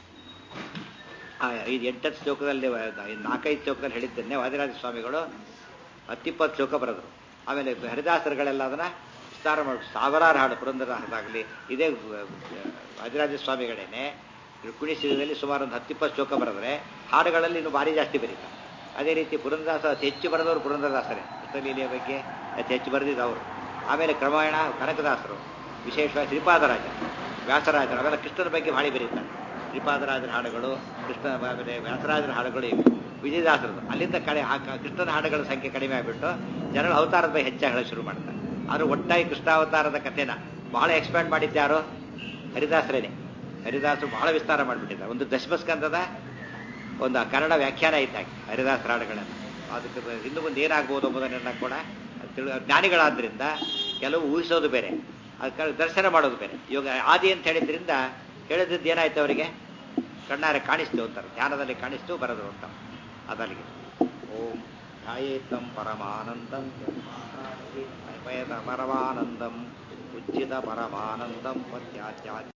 ಇದು ಎಂಟತ್ತು ಶ್ಲೋಕದಲ್ಲಿ ಐದು ನಾಲ್ಕೈದು ಶ್ಲೋಕದಲ್ಲಿ ಹೇಳಿದ್ದನ್ನೇ ವಾದಿರಾಜ ಸ್ವಾಮಿಗಳು ಹತ್ತಿಪ್ಪತ್ತು ಶ್ಲೋಕ ಬರೆದರು ಆಮೇಲೆ ಹರಿದಾಸರುಗಳೆಲ್ಲ ಅದನ್ನ ವಿಸ್ತಾರ ಮಾಡಿ ಸಾವಿರಾರು ಹಾಡು ಪುರಂದರದಾಗಲಿ ಇದೇ ವಾದಿರಾಜ ಸ್ವಾಮಿಗಳೇನೆ ರುಕ್ಮಿಣಿ ಸಿಗದಲ್ಲಿ ಸುಮಾರು ಒಂದು ಹತ್ತಿಪ್ಪತ್ತು ಶ್ಲೋಕ ಬರೆದ್ರೆ ಹಾಡುಗಳಲ್ಲಿ ಇನ್ನು ಭಾರಿ ಜಾಸ್ತಿ ಬರೀತಾರೆ ಅದೇ ರೀತಿ ಪುರಂದರದಾಸ ಅತಿ ಹೆಚ್ಚು ಬರೆದವರು ಪುರಂದರದಾಸರೇ ಕೃಷ್ಣಲೀಲೆಯ ಬಗ್ಗೆ ಅತಿ ಹೆಚ್ಚು ಬರೆದಿದ್ದು ಅವರು ಆಮೇಲೆ ಕ್ರಮೇಣ ಕನಕದಾಸರು ವಿಶೇಷವಾಗಿ ಶ್ರೀಪಾದರಾಜ ವ್ಯಾಸರಾಜರು ಅವೆಲ್ಲ ಕೃಷ್ಣನ ಬಗ್ಗೆ ಭಾಳಿ ಬರೀತಾರೆ ಶ್ರೀಪಾದರಾಜರ ಹಾಡುಗಳು ಕೃಷ್ಣ ಆಮೇಲೆ ವ್ಯಾಸರಾಜರ ಹಾಡುಗಳು ಇವೆ ವಿಜಯದಾಸರದು ಅಲ್ಲಿಂದ ಕಡೆ ಆ ಕ- ಕೃಷ್ಣನ ಹಾಡುಗಳ ಸಂಖ್ಯೆ ಕಡಿಮೆ ಆಗಿಬಿಟ್ಟು ಜನಗಳು ಅವತಾರದ ಬಗ್ಗೆ ಹೆಚ್ಚಾಗಿ ಹೇಳೋಕೆ ಶುರು ಮಾಡ್ತಾರೆ ಆದರೂ ಒಟ್ಟಾಗಿ ಕೃಷ್ಣಾವತಾರದ ಕಥೆನ ಬಹಳ ಎಕ್ಸ್ಪ್ಯಾಂಡ್ ಮಾಡಿದ್ಯಾರು ಹರಿದಾಸರೇನೆ ಹರಿದಾಸರು ಬಹಳ ವಿಸ್ತಾರ ಮಾಡಿಬಿಟ್ಟಿದ್ದಾರೆ ಒಂದು ದಶಮಸ್ಕಂದದ ಒಂದು ಕನ್ನಡ ವ್ಯಾಖ್ಯಾನ ಇದ್ದಾಗೆ ಹರಿದಾಸರ ಹಾಡುಗಳನ್ನು ಅದಕ್ಕೆ ಇನ್ನು ಮುಂದೆ ಏನಾಗ್ಬೋದು ಎಂಬುದನ್ನೆಲ್ಲ ಕೂಡ ತಿಳಿ ಜ್ಞಾನಿಗಳಾದ್ರಿಂದ ಕೆಲವು ಊಹಿಸೋದು ಬೇರೆ ಅದಕ್ಕೆ ದರ್ಶನ ಮಾಡೋದು ಬೇರೆ ಇವಾಗ ಆದಿ ಅಂತ ಹೇಳಿದ್ರಿಂದ ಹೇಳಿದ್ದು ಏನಾಯ್ತು ಅವರಿಗೆ ಕಣ್ಣಾರೆ ಕಾಣಿಸ್ತು ಅಂತಾರೆ ಧ್ಯಾನದಲ್ಲಿ ಕಾಣಿಸ್ತು ಬರೋದು ಅಂತ ಅದಲ್ಲಿಗೆ ಓಂ ಧ್ಯಾಯೇತಂ ಪರಮಾನಂದಂ ಪರಮಾನಂದಂ ಉಜ್ಜಿತ ಪರಮಾನಂದಂ ಪತ್ಯಾತ್ಯಾತ್ಯ